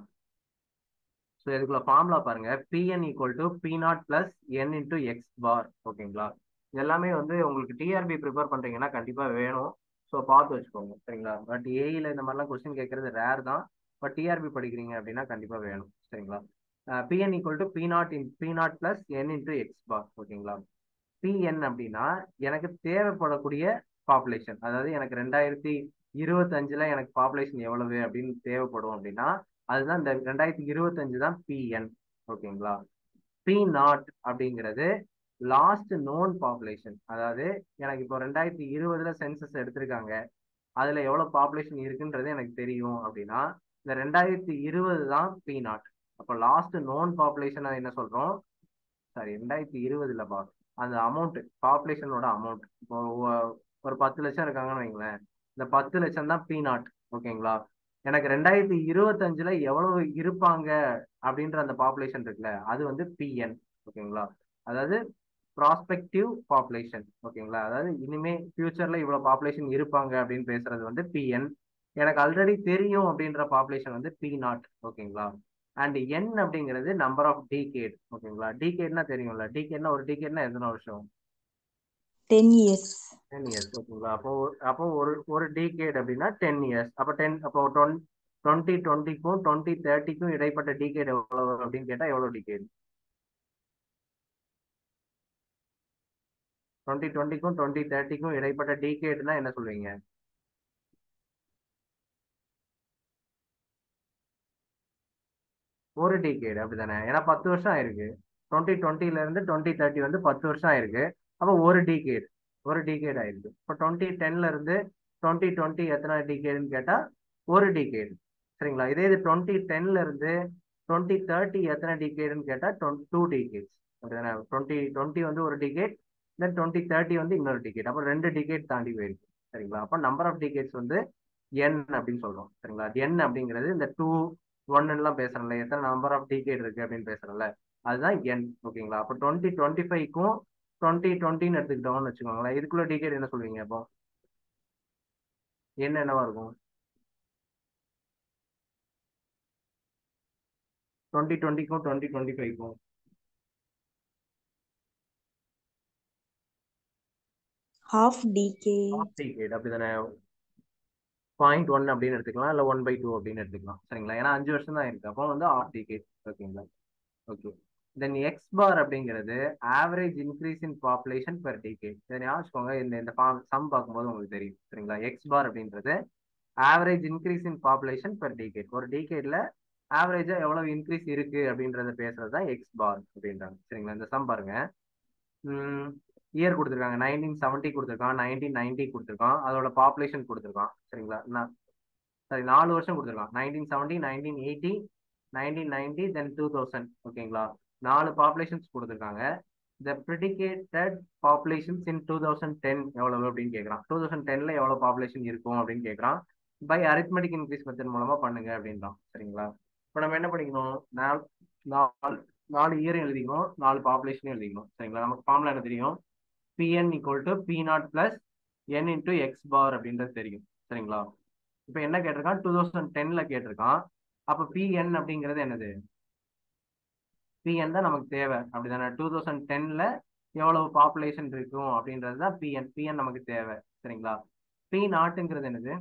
ஸோ இதுக்குள்ள ஃபார்முலா பாருங்க PN equal to P naught plus N into X bar ஓகேங்களா இது எல்லாமே வந்து உங்களுக்கு டிஆர்பி ப்ரிப்பேர் பண்றீங்கன்னா கண்டிப்பா வேணும் ஸோ பார்த்து வச்சுக்கோங்க சரிங்களா பட் ஏஇல இந்த மாதிரிலாம் கொஸ்டின் கேட்கறது ரேர் தான் பட் டிஆர்பி படிக்கிறீங்க அப்படின்னா கண்டிப்பா வேணும் சரிங்களா P N equal to P naught in P naught plus N into X bar ஓகேங்களா பிஎன் அப்படின்னா எனக்கு தேவைப்படக்கூடிய பாப்புலேஷன் அதாவது எனக்கு ரெண்டாயிரத்தி இருபத்தஞ்சுல எனக்கு பாப்புலேஷன் எவ்வளவு அப்படின்னு தேவைப்படும் அப்படின்னா அதுதான் இந்த ரெண்டாயிரத்தி இருபத்தஞ்சு தான் பிஎன் ஓகேங்களா பி நாட் அப்படிங்கிறது லாஸ்ட் நோன் பாப்புலேஷன் அதாவது எனக்கு இப்போ ரெண்டாயிரத்தி இருபதுல சென்சஸ் எடுத்திருக்காங்க அதுல எவ்வளவு பாப்புலேஷன் இருக்குன்றது எனக்கு தெரியும் அப்படின்னா இந்த ரெண்டாயிரத்தி இருபது தான் பி நாட் அப்போ லாஸ்ட் நோன் பாப்புலேஷன் என்ன சொல்றோம் சாரி ரெண்டாயிரத்தி இருபதுல பா அந்த அமௌண்ட் பாப்புலேஷனோட அமௌண்ட் இப்போ ஒ- ஒரு பத்து லட்சம் இருக்காங்கன்னு வைங்களேன் இந்த பத்து லட்சம் தான் பி நாட் ஓகேங்களா எனக்கு ரெண்டாயிரத்தி இருபத்தஞ்சுல எவ்வளவு இருப்பாங்க அப்படின்ற அந்த பாப்புலேஷன் இருக்குல்ல அது வந்து பிஎன் ஓகேங்களா அதாவது ப்ராஸ்பெக்டிவ் பாப்புலேஷன் ஓகேங்களா அதாவது இனிமே ஃபியூச்சர்ல இவ்வளவு பாப்புலேஷன் இருப்பாங்க அப்படின்னு பேசுறது வந்து பிஎன் எனக்கு ஆல்ரெடி தெரியும் அப்படின்ற பாப்புலேஷன் வந்து பி நாட் ஓகேங்களா அண்ட் என் அப்படிங்கிறது நம்பர் ஆஃப் டிகேட் ஓகேங்களா டிகேட்னா தெரியும்ல டிகேட்னா ஒரு டிகேட்னா எத்தனை வருஷம்
டென் இயர்ஸ்
டென் இயர்ஸ் ஓகேங்களா அப்போ ஒரு- அப்போ ஒரு ஒரு டிகேட் அப்படின்னா டென் இயர்ஸ் அப்போ டென் அப்போ டுவென் டுவெண்ட்டி டுவெண்ட்டிக்கும் டுவெண்ட்டி தேர்ட்டிக்கும் இடைப்பட்ட டிகேட் எவ்வளவு அப்படின்னு கேட்டா எவ்வளவு டிகேட் டுவெண்ட்டி டுவெண்ட்டிக்கும் டுவெண்ட்டி தேர்ட்டிக்கும் இடைப்பட்ட டிகேட்னா என்ன சொல்லுவீங்க ஒரு டிகேட் அப்படிதானே ஏன்னா பத்து வருஷம் ஆயிருக்கு டுவெண்ட்டி டுவெண்ட்டில இருந்து டுவெண்ட்டி தேர்ட்டி வந்து பத்து வருஷம் ஆயிருக்கு அப்போ ஒரு டிகேட் ஒரு டிகேட் ஆயிருக்கு இப்போ டுவெண்ட்டி டென்ல இருந்து டுவெண்ட்டி டுவெண்ட்டி எத்தனை டிகேடுன்னு கேட்டா ஒரு டிகேட் சரிங்களா இதே இது டுவெண்ட்டி டென்ல இருந்து டுவெண்ட்டி தேர்ட்டி எத்தனை டிகேடுன்னு கேட்டா டூ டிகேட்ஸ் அப்படிதானே டுவெண்ட்டி டுவெண்ட்டி வந்து ஒரு டிகேட் தென் டுவெண்ட்டி தேர்ட்டி வந்து இன்னொரு டிகேட் அப்போ ரெண்டு டிகேட் தாண்டி போயிருக்கு சரிங்களா அப்போ நம்பர் ஆஃப் டிகேட்ஸ் வந்து என் அப்படின்னு சொல்றோம் சரிங்களா என் அப்படிங்கிறது இந்த டூ ஒன்னுலாம் பேசுறேன்ல எத்தனை நம்பர் ஆஃப் டிகேட் இருக்கு அப்படின்னு பேசுறேன்ல அதுதான் என் ஓகேங்களா அப்போ டுவெண்ட்டி டுவெண்ட்டி ஃபைவ்க்கும் டுவெண்ட்டி டுவெண்ட்டின்னு எடுத்துக்கிட்டோம்னு வச்சுக்கோங்களேன் இதுக்குள்ள டிகேட் என்ன சொல்லுவீங்க அப்போ என்ன என்னவா இருக்கும் டுவெண்ட்டி டுவெண்ட்டிக்கும் டுவெண்ட்டி டுவெண்ட்டி ஃபைவ்க்கும்
ஹாஃப் டிகே
ஹாஃப் டிகேட் அப்படிதானே பாயிண்ட் ஒன் அப்படின்னு எடுத்துக்கலாம் இல்லை ஒன் பை டூ அப்படின்னு எடுத்துக்கலாம் சரிங்களா ஏன்னா அஞ்சு வருஷம் தான் இருக்கு அப்போ வந்து ஹாஃப் டிகேட் ஓகேங்களா ஓகே தென் எக்ஸ் பார் அப்படிங்கிறது average increase in population per decade இதை ஞாபகம் வச்சுக்கோங்க இந்த இந்த சம் பார்க்கும்போது உங்களுக்கு தெரியும் சரிங்களா எக்ஸ் பார் அப்படின்றது average increase in population per decade ஒரு டிகேட்ல ஆவரேஜா எவ்வளவு இன்க்ரீஸ் இருக்கு அப்படின்றத பேசுறது தான் எக்ஸ் பார் அப்படின்றாங்க சரிங்களா இந்த சம் பாருங்க இயர் கொடுத்துருக்காங்க நைன்டீன் செவன்ட்டி கொடுத்துருக்கான் நைன்டீன் நைன்டி கொடுத்துருக்கான் அதோட பாப்புலேஷன் கொடுத்துருக்கான் சரிங்களா நான் சரி நாலு வருஷம் கொடுத்துருக்கான் nineteen seventy nineteen eighty nineteen ninety then two thousand ஓகேங்களா நாலு பாப்புலேஷன்ஸ் கொடுத்துருக்காங்க the predicted populations in two thousand ten எவ்வளவு அப்படின்னு கேட்குறான் டூ தௌசண்ட் டென்ல எவ்வளவு பாப்புலேஷன் இருக்கும் அப்படின்னு கேட்குறான் பை அரித்மெட்டிக் இன்க்ரீஸ் மெத்தட் மூலமா பண்ணுங்க அப்படின்றான் சரிங்களா இப்போ நம்ம என்ன பண்ணிக்கணும் நாலு நாலு நாலு இயரும் எழுதிக்கணும் நாலு பாப்புலேஷனும் எழுதிக்கணும் சரிங்களா நமக்கு ஃபார்முலா என்ன தெரியும் P N equal to P naught plus N into X bar அப்படின்றது தெரியும் சரிங்களா இப்போ என்ன கேட்டிருக்கான் டூ தௌசண்ட் டென்ல கேட்டிருக்கான் அப்போ பிஎன் அப்படிங்கிறது என்னது பிஎன் தான் நமக்கு தேவை அப்படிதானே டூ தௌசண்ட் டென்ல எவ்வளவு பாப்புலேஷன் இருக்கும் அப்படின்றது தான் பிஎன் பிஎன் நமக்கு தேவை சரிங்களா பி நாட்டுங்கிறது என்னது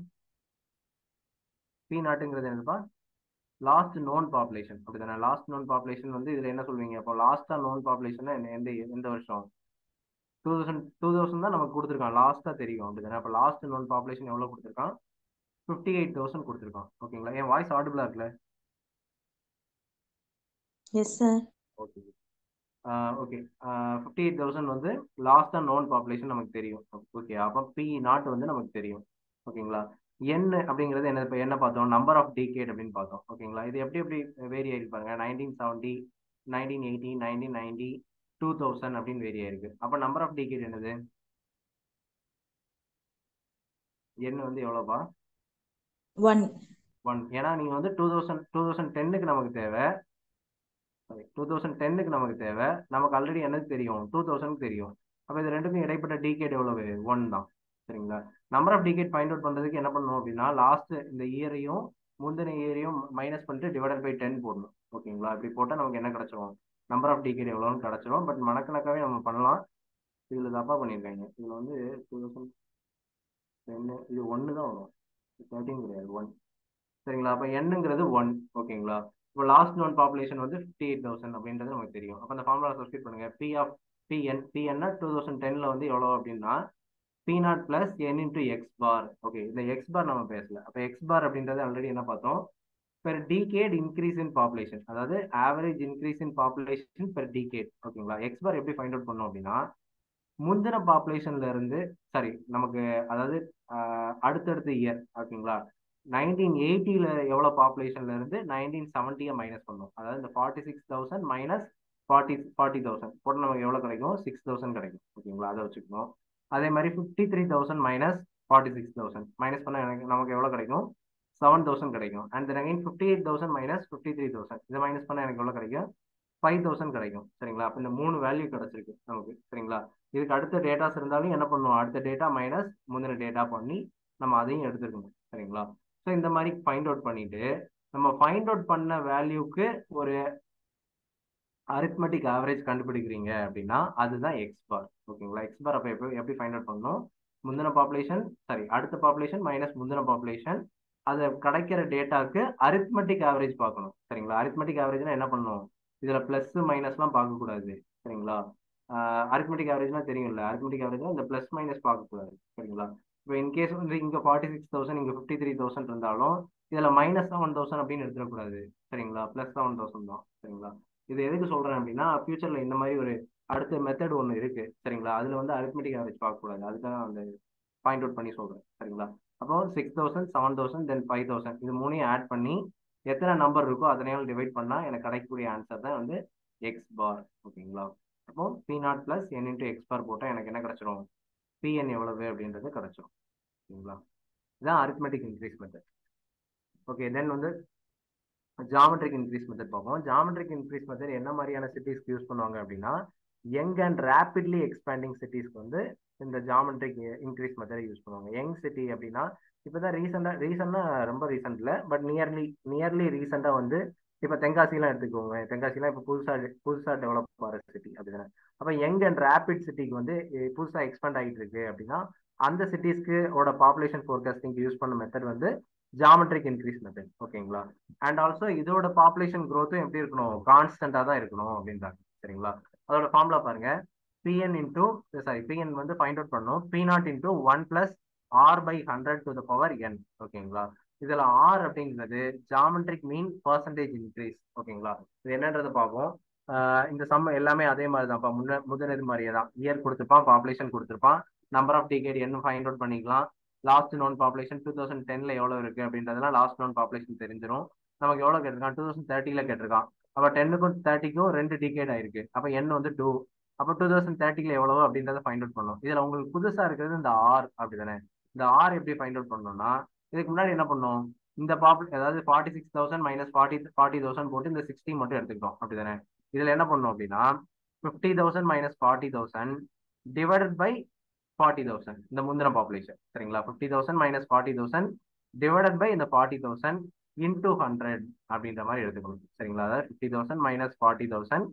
பி நாட்டுங்கிறது என்னதுப்பா லாஸ்ட் நோன் பாப்புலேஷன் அப்படிதானே லாஸ்ட் நோன் பாப்புலேஷன் வந்து இதுல என்ன சொல்வீங்க அப்போ லாஸ்டா நோன் பாப்புலேஷன் எந்த எந்த வருஷம் டூ தௌசண்ட் டூ தௌசண்ட் தான் நமக்கு கொடுத்துருக்கான் லாஸ்ட்டாக தெரியும் அப்படிதானே அப்போ லாஸ்ட் நோன் பாப்புலேஷன் எவ்வளோ கொடுத்துருக்கான் ஃபிஃப்டி எயிட் தௌசண்ட் கொடுத்துருக்கான் ஓகேங்களா என் வாய்ஸ் ஆடிபிளாக இருக்குல்ல
yes sir
okay okay fifty eight thousand வந்து லாஸ்ட்டாக நோன் பாப்புலேஷன் நமக்கு தெரியும் ஓகே அப்போ பி நாட் வந்து நமக்கு தெரியும் ஓகேங்களா என் அப்படிங்கிறது என்ன இப்போ என்ன பார்த்தோம் நம்பர் ஆஃப் டிகேட் அப்படின்னு பார்த்தோம் ஓகேங்களா இது எப்படி எப்படி வேரி ஆயிருப்பாங்க nineteen seventy nineteen eighty nineteen ninety two thousand அப்படின்னு வேரி ஆயிருக்கு அப்போ நம்பர் ஆஃப் டிகேட் என்னது என் வந்து எவ்வளோப்பா
ஒன்
ஒன் ஏன்னா நீங்கள் வந்து டூ தௌசண்ட் டூ தௌசண்ட் டென்னுக்கு நமக்கு தேவை சாரி டூ தௌசண்ட் டென்னுக்கு நமக்கு தேவை நமக்கு ஆல்ரெடி எனக்கு தெரியும் டூ தௌசண்ட் தெரியும் அப்போ இது ரெண்டுக்கும் இடைப்பட்ட டிகேட் எவ்வளவு ஒன் தான் சரிங்களா number of decade find out பண்ணுறதுக்கு என்ன பண்ணணும் அப்படின்னா லாஸ்ட் இந்த இயரையும் முந்தின இயரையும் மைனஸ் பண்ணிட்டு டிவைடட் பை டென் போடணும் ஓகேங்களா இப்படி போட்டால் நமக்கு என்ன கிடைச்சிரும் நம்பர் ஆஃப் டிகேட் எவ்வளோன்னு கிடைச்சிரும் பட் மணக்கணக்காகவே நம்ம பண்ணலாம் இதில் தப்பாக பண்ணியிருக்காங்க இதில் வந்து டூ தௌசண்ட் டென்னு இது ஒன்று தான் வரும் தேர்ட்டின் கிடையாது ஒன் சரிங்களா அப்போ என்னங்கிறது ஒன் ஓகேங்களா இப்போ லாஸ்ட் நோன் பாப்புலேஷன் வந்து ஃபிஃப்டி எயிட் தௌசண்ட் அப்படின்றது நமக்கு தெரியும் அப்போ அந்த ஃபார்முலா சப்ஸ்டியூட் பண்ணுங்க பி ஆஃப் பிஎன் பிஎன்னா டூ தௌசண்ட் டென்ல வந்து எவ்வளோ அப்படின்னா P naught plus N into X bar okay இந்த எக்ஸ் பார் நம்ம பேசல அப்போ எக்ஸ் பார் அப்படின்றது ஆல்ரெடி என்ன பார்த்தோம் per decade increase in population அதாவது average increase in population per decade ஓகேங்களா எக்ஸ் பார் எப்படி ஃபைண்ட் அவுட் பண்ணோம் அப்படின்னா முந்தின பாப்புலேஷன்ல இருந்து சாரி நமக்கு அதாவது ஆஹ், அடுத்தடுத்த இயர் ஓகேங்களா நைன்டீன் எயிட்டியில் எவ்வளோ பாப்புலேஷன்ல இருந்து நைன்டீன் செவன்ட்டியை மைனஸ் பண்ணோம் அதாவது இந்த forty six thousand minus forty forty thousand போட்டு நமக்கு எவ்வளோ கிடைக்கும் சிக்ஸ் தௌசண்ட் கிடைக்கும் ஓகேங்களா அதை வச்சுக்கணும் அதே மாதிரி fifty three thousand minus forty six thousand minus பண்ண எனக்கு நமக்கு எவ்வளோ கிடைக்கும் செவன் தௌசண்ட் கிடைக்கும் and then again fifty eight thousand minus fifty three thousand இதை மைனஸ் பண்ண எனக்கு எவ்வளோ கிடைக்கும் ஃபைவ் தௌசண்ட் கிடைக்கும் சரிங்களா அப்போ இந்த மூணு வேல்யூ கிடைச்சிருக்கு நமக்கு சரிங்களா இதுக்கு அடுத்த டேட்டாஸ் இருந்தாலும் என்ன பண்ணுவோம் அடுத்த டேட்டா மைனஸ் முந்தின டேட்டா பண்ணி நம்ம அதையும் எடுத்துக்கணும் சரிங்களா ஸோ இந்த மாதிரி ஃபைண்ட் அவுட் பண்ணிட்டு நம்ம ஃபைண்ட் அவுட் பண்ண வேல்யூக்கு ஒரு அரித்மெட்டிக் ஆவரேஜ் கண்டுபிடிக்கிறீங்க அப்படின்னா அதுதான் எக்ஸ் பார் ஓகேங்களா எக்ஸ் பார் அப்போ எப்படி எப்படி ஃபைண்ட் அவுட் பண்ணணும் முந்தின பாப்புலேஷன் சாரி அடுத்த பாப்புலேஷன் மைனஸ் முந்தின பாப்புலேஷன் அது கிடைக்கிற டேட்டாக்கு அரித்மெட்டிக் ஆவரேஜ் பார்க்கணும் சரிங்களா அரித்மெட்டிக் ஆவரேஜ்னா என்ன பண்ணணும் இதுல பிளஸ் மைனஸ்லாம் பார்க்கக்கூடாது சரிங்களா அரித்மெட்டிக் ஆவரேஜ்னா தெரியும்ல அரித்மெட்டிக் ஆவரேஜ் இந்த பிளஸ் மைனஸ் பார்க்கக்கூடாது சரிங்களா இப்போ இன்கேஸ் வந்து இங்க ஃபார்ட்டி சிக்ஸ் தௌசண்ட் இங்க ஃபிஃப்டி த்ரீ தௌசண்ட் இருந்தாலும் இதுல மைனஸ் செவன் தௌசண்ட் அப்படின்னு எடுத்துடக்கூடாது சரிங்களா பிளஸ் செவன் தௌசண்ட் தான் சரிங்களா இது எதுக்கு சொல்றேன் அப்படின்னா ஃபியூச்சர்ல இந்த மாதிரி ஒரு அடுத்த மெத்தட் ஒன்று இருக்கு சரிங்களா அதுல வந்து அரித்மெட்டிக் ஆவரேஜ் பார்க்கக்கூடாது அதுக்காக அந்த பாயிண்ட் அவுட் பண்ணி சொல்றேன் சரிங்களா அப்போ six thousand seven thousand then five thousand இது மூணையும் ஆட் பண்ணி எத்தனை நம்பர் இருக்கோ அதனையால் டிவைட் பண்ணா எனக்கு கிடைக்கக்கூடிய ஆன்சர் தான் வந்து எக்ஸ் பார் ஓகேங்களா அப்போ P naught plus N into X bar போட்டால் எனக்கு என்ன கிடைச்சிரும் பிஎன் எவ்வளவு அப்படின்றது கிடைச்சிரும் ஓகேங்களா இதுதான் arithmetic increase method okay then வந்து ஜாமெட்ரிக் இன்க்ரீஸ் மெத்தட் பார்ப்போம் ஜாமெட்ரிக் இன்க்ரீஸ் மெத்தட் என்ன மாதிரியான சிட்டிஸ்க்கு யூஸ் பண்ணுவாங்க அப்படின்னா யங் அண்ட் ரேப்பிட்லி எக்ஸ்பேண்டிங் சிட்டிஸ்க்கு வந்து இந்த ஜாமெட்ரிக் இன்க்ரீஸ் மெத்தட் யூஸ் பண்ணுவாங்க யங் சிட்டி அப்படின்னா இப்போதான் ரீசெண்டாக ரீசெண்டாக ரொம்ப ரீசெண்டில் பட் நியர்லி நியர்லி ரீசெண்டாக வந்து இப்போ தென்காசிலாம் எடுத்துக்கோங்க தென்காசிலாம் இப்போ புதுசாக புதுசாக டெவலப் ஆகிற சிட்டி அப்படிதானே அப்போ யங் அண்ட் ரேபிட் சிட்டிக்கு வந்து புதுசாக எக்ஸ்பேண்ட் ஆகிட்டு இருக்கு அப்படின்னா அந்த சிட்டிஸ்க்கு ஓட பாப்புலேஷன் ஃபோர்காஸ்டிங் யூஸ் பண்ண மெத்தட் வந்து ஜாமெட்ரிக் இன்க்ரீஸ் மெத்தட் ஓகேங்களா அண்ட் ஆல்சோ இதோட பாப்புலேஷன் க்ரோத்தும் எப்படி இருக்கணும் கான்ஸ்டன்டாக தான் இருக்கணும் அப்படின்றாங்க சரிங்களா அதோட ஃபார்முலா பாருங்க பிஎன் இன்டூ சாரி பிஎன் வந்து ஃபைண்ட் அவுட் பண்ணணும் P naught into one plus R by hundred to the power N ஓகேங்களா இதுல ஆர் அப்படிங்கிறது ஜாமெட்ரிக் மீன் பர்சன்டேஜ் இன்க்ரீஸ் ஓகேங்களா இது என்னன்றதை பார்ப்போம் ஆஹ் இந்த சம் எல்லாமே அதே மாதிரி தான்ப்பா முன்ன முதல் மாதிரியே தான் இயர் கொடுத்துருப்பான் பாப்புலேஷன் கொடுத்துருப்பான் நம்பர் ஆஃப் டிகேட் என்ன ஃபைண்ட் அவுட் பண்ணிக்கலாம் last known population two thousand டென்ல எவ்வளவு இருக்கு அப்படின்றதெல்லாம் லாஸ்ட் நோன் பாப்புலேஷன் தெரிஞ்சிடும் நமக்கு எவ்வளவு கேட்டிருக்கான் டூ தௌசண்ட் தேர்ட்டில கேட்டிருக்கான் அப்ப டென்னுக்கும் தேர்ட்டிக்கும் ரெண்டு டிகேட் ஆயிருக்கு அப்ப என் வந்து டூ அப்போ டூ தௌசண்ட் தேர்ட்டில எவ்வளவு அப்படின்றத ஃபைண்ட் அவுட் பண்ணணும் இதுல உங்களுக்கு புதுசா இருக்கிறது இந்த ஆர் அப்படிதானே இந்த ஆர் எப்படி ஃபைண்ட் அவுட் பண்ணணும்னா இதுக்கு முன்னாடி என்ன பண்ணோம் இந்த பாப்பு அதாவது forty six thousand minus forty forty thousand போட்டு இந்த சிக்ஸ்டி மட்டும் எடுத்துக்கிட்டோம் அப்படிதானே இதுல என்ன பண்ணோம் அப்படின்னா fifty thousand minus forty thousand divided by forty thousand இந்த முந்தின பாப்புலேஷன் சரிங்களா fifty thousand minus forty thousand divided by இந்த ஃபார்ட்டி தௌசண்ட் இன்டூ ஹண்ட்ரட் அப்படின்ற மாதிரி எடுத்துக்கணும் சரிங்களா அதாவது fifty thousand minus forty thousand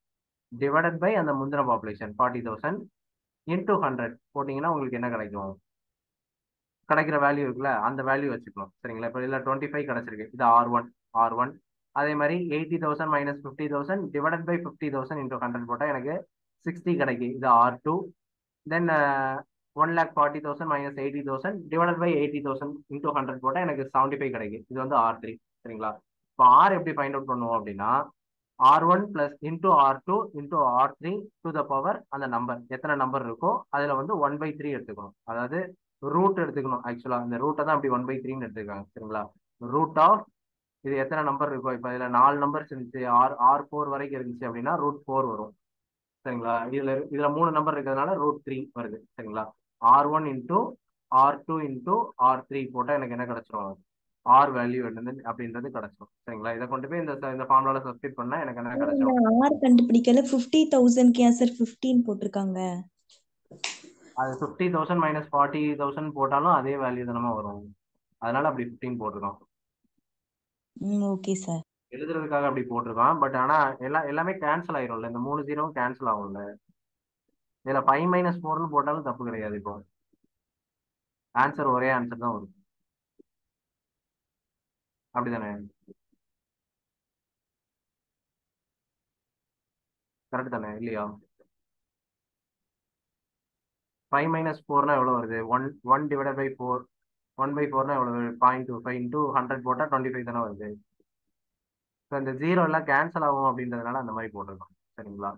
divided by அந்த முந்தின population forty thousand into hundred போட்டிங்கன்னா உங்களுக்கு என்ன கிடைக்கும் கிடைக்கிற வேல்யூ இருக்குல்ல அந்த வேல்யூ வச்சுக்கணும் சரிங்களா இப்போ இதில் டுவெண்ட்டி ஃபைவ் கிடச்சிருக்கு இது ஆர் ஒன் ஆர் ஒன் அதே மாதிரி eighty thousand minus fifty thousand divided by fifty thousand into hundred போட்டால் எனக்கு சிக்ஸ்டி கிடைக்கும் இது R two then one lakh forty thousand minus eighty thousand divided by eighty thousand into hundred போட்டால் எனக்கு seventy five கிடைக்கும் இது வந்து ஆர் த்ரீ சரிங்களா இப்போ ஆர் எப்படி ஃபைண்ட் அவுட் பண்ணுவோம் அப்படின்னா R one plus into R two into R three to the power அந்த நம்பர் எத்தனை நம்பர் இருக்கோ அதில் வந்து ஒன் பை த்ரீ எடுத்துக்கணும் அதாவது ரூட் எடுத்துக்கணும் ஆக்சுவலாக இந்த ரூட்டை தான் அப்படி ஒன் பை த்ரீன்னு எடுத்துக்காங்க சரிங்களா ரூட் ஆஃப் இது எத்தனை நம்பர் இருக்கோ இப்போ இதில் நாலு நம்பர்ஸ் இருந்துச்சு ஆர் ஆர் ஃபோர் வரைக்கும் இருந்துச்சு அப்படின்னா ரூட் ஃபோர் வரும் சரிங்களா இதுல இதுல மூணு நம்பர் இருக்கிறதுனால ரூட் த்ரீ வருது சரிங்களா R one into R two into R three போட்டால் எனக்கு என்ன கிடைச்சிரும் ஆர் வேல்யூ என்னது அப்படின்றது கிடைச்சிரும் சரிங்களா இதை கொண்டு போய் இந்த இந்த ஃபார்முலால சப்ஸ்டிட் பண்ணா எனக்கு என்ன கிடைச்சிரும்
ஆர் கண்டுபிடிக்கல ஃபிஃப்டி தௌசண்ட் ஏன் சார் ஃபிஃப்டீன் போட்டிருக்காங்க
அது fifty thousand minus forty thousand போட்டாலும் அதே வேல்யூ தானமா வரும் அதனால அப்படி ஃபிஃப்டீன் போட்டிருக்கோம்
ம் ஓகே சார்
எழுதுறதுக்காக அப்படி போட்டிருக்கான் பட் ஆனா எல்லாம் எல்லாமே கேன்சல் ஆயிரும்ல இந்த மூணு ஜீரோவும் கேன்சல் ஆகும்ல இதுல ஃபைவ் மைனஸ் ஃபோர்னு போட்டாலும் தப்பு கிடையாது இப்போ ஆன்சர் ஒரே ஆன்சர் தான் வரும் அப்படிதானே கரெக்ட் தானே இல்லையா ஃபைவ் மைனஸ் ஃபோர்னா எவ்வளோ வருது one one divided by four one by ஃபோர்னா எவ்வளோ point two five into hundred போட்டால் டுவெண்ட்டி ஃபைவ் தானே வருது ஸோ இந்த ஜீரோ எல்லாம் கேன்சல் ஆகும் அப்படின்றதுனால அந்த மாதிரி போட்டிருக்கோம் சரிங்களா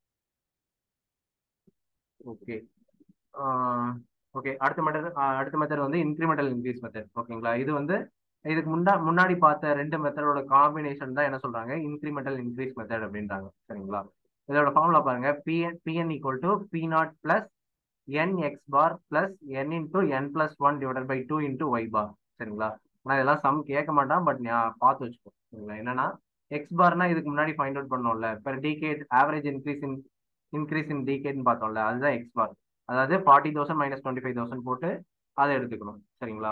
ஓகே ஓகே அடுத்த மெத்தட் அடுத்த மெத்தட் வந்து இன்க்ரிமெண்டல் இன்க்ரீஸ் மெத்தட் ஓகேங்களா இது வந்து இதுக்கு முன்னா முன்னாடி பார்த்த ரெண்டு மெத்தடோட காம்பினேஷன் தான் என்ன சொல்றாங்க இன்க்ரிமெண்டல் இன்க்ரீஸ் மெத்தட் அப்படின்றாங்க சரிங்களா இதோட ஃபார்முலா பாருங்க PN PN equal to P naught plus N X bar plus N into N plus one divided by two into Y bar சரிங்களா ஆனால் இதெல்லாம் சம் கேட்க மாட்டான் பட் நான் பார்த்து வச்சுக்கோ சரிங்களா என்னன்னா எக்ஸ் பார்னா இதுக்கு முன்னாடி ஃபைண்ட் அவுட் பண்ணோம்ல per decade average increase in increase in டிகேட்னு பார்த்தோம்ல அதுதான் எக்ஸ் பார் அதாவது forty thousand minus twenty five thousand போட்டு அதை எடுத்துக்கணும் சரிங்களா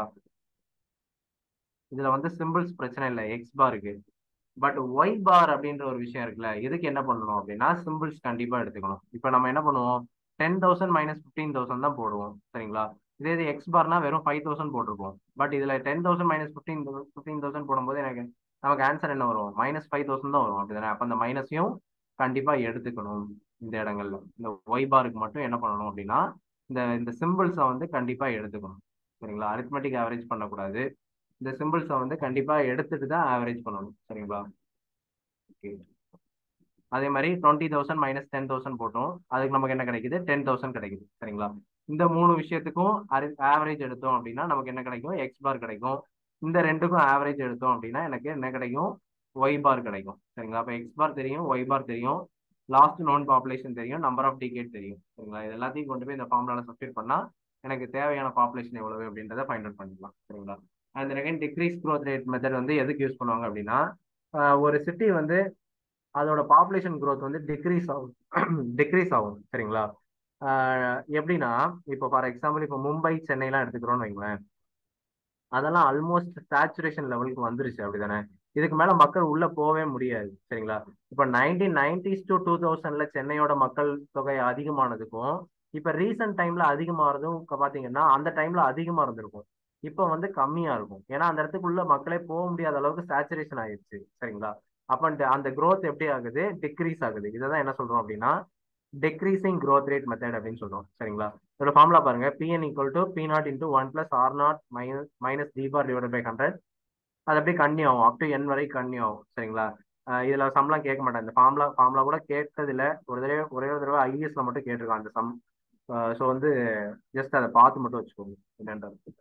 இதுல வந்து சிம்பிள்ஸ் பிரச்சனை இல்லை எக்ஸ் பாருக்கு பட் ஒய் பார் அப்படின்ற ஒரு விஷயம் இருக்குல்ல இதுக்கு என்ன பண்ணணும் அப்படின்னா சிம்பிள்ஸ் கண்டிப்பா எடுத்துக்கணும் இப்போ நம்ம என்ன பண்ணுவோம் ten thousand minus fifteen thousand தான் போடுவோம் சரிங்களா இதே இது எக்ஸ் பார்னா வெறும் ஃபைவ் தௌசண்ட் போட்டிருப்போம் பட் இதுல ten thousand minus fifteen fifteen thousand போடும்போது எனக்கு நமக்கு ஆன்சர் என்ன வரும் மைனஸ் ஃபைவ் தௌசண்ட் தான் வரும் அப்படிதானே அப்போ அந்த மைனஸையும் கண்டிப்பா எடுத்துக்கணும் இந்த இடங்கள்ல இந்த ஒய் பாருக்கு மட்டும் என்ன பண்ணணும் அப்படின்னா இந்த இந்த சிம்பிள்ஸை வந்து கண்டிப்பா எடுத்துக்கணும் சரிங்களா அரித்மெட்டிக் ஆவரேஜ் பண்ணக்கூடாது இந்த சிம்பிள்ஸை வந்து கண்டிப்பா எடுத்துட்டு தான் ஆவரேஜ் பண்ணணும் சரிங்களா ஓகே அதே மாதிரி twenty thousand minus ten thousand போட்டோம் அதுக்கு நமக்கு என்ன கிடைக்குது டென் தௌசண்ட் கிடைக்குது சரிங்களா இந்த மூணு விஷயத்துக்கும் ஆவரேஜ் எடுத்தோம் அப்படின்னா நமக்கு என்ன கிடைக்கும் எக்ஸ் பார் கிடைக்கும் இந்த ரெண்டுக்கும் ஆவரேஜ் எடுத்தோம் அப்படின்னா எனக்கு என்ன கிடைக்கும் ஒய் பார் கிடைக்கும் சரிங்களா அப்போ எக்ஸ் பார் தெரியும் ஒய் பார் தெரியும் லாஸ்ட் நோன் பாப்புலேஷன் தெரியும் நம்பர் ஆஃப் டிகேட் தெரியும் சரிங்களா இது எல்லாத்தையும் கொண்டு போய் இந்த ஃபார்முலால சப்ஸ்டியூட் பண்ணா எனக்கு தேவையான பாப்புலேஷன் எவ்வளவு அப்படின்றத ஃபைண்ட் அவுட் பண்ணிக்கலாம் சரிங்களா அந்த second decrease growth rate method வந்து எதுக்கு யூஸ் பண்ணுவாங்க அப்படின்னா ஒரு சிட்டி வந்து அதோட பாப்புலேஷன் க்ரோத் வந்து டிக்ரீஸ் ஆகும் டிக்ரீஸ் ஆகும் சரிங்களா எப்படின்னா இப்போ ஃபார் எக்ஸாம்பிள் இப்போ மும்பை சென்னைலாம் எடுத்துக்கிறோம்னு வைங்களேன் அதெல்லாம் ஆல்மோஸ்ட் சேச்சுரேஷன் லெவலுக்கு வந்துருச்சு அப்படிதானே இதுக்கு மேல மக்கள் உள்ள போவே முடியாது சரிங்களா இப்ப நைன்டீன் நைன்டிஸ் டு டூ தௌசண்ட்ல சென்னையோட மக்கள் தொகை அதிகமானதுக்கும் இப்ப ரீசெண்ட் டைம்ல அதிகமாறதும் பாத்தீங்கன்னா அந்த டைம்ல அதிகமா இருந்திருக்கும் இப்ப வந்து கம்மியா இருக்கும் ஏன்னா அந்த இடத்துக்குள்ள மக்களே போக முடியாத அளவுக்கு சேச்சுரேஷன் ஆயிடுச்சு சரிங்களா அப்ப அந்த க்ரோத் எப்படி ஆகுது டிக்ரீஸ் ஆகுது இதான் என்ன சொல்றோம் அப்படின்னா டெக்ரீசிங் க்ரோத் ரேட் மெத்தட் அப்படின்னு சொல்றோம் சரிங்களா இதோட ஃபார்முலா பாருங்க PN equal to P naught into one plus R naught minus minus T bar divide by hundred அது அப்படியே கன்னியூ ஆகும் அப் டு என் வரை கன்னியூ ஆகும் சரிங்களா இதுல சம்லாம் கேட்க மாட்டேன் இந்த ஃபார்முலா ஃபார்முலா கூட கேட்டதில்ல ஒரு தடவை ஒரே ஒரு தடவை ஐஎஸ்ல மட்டும் கேட்டிருக்கான் அந்த சம் ஸோ வந்து ஜஸ்ட் அதை பார்த்து மட்டும் வச்சுக்கோங்க என்னன்றது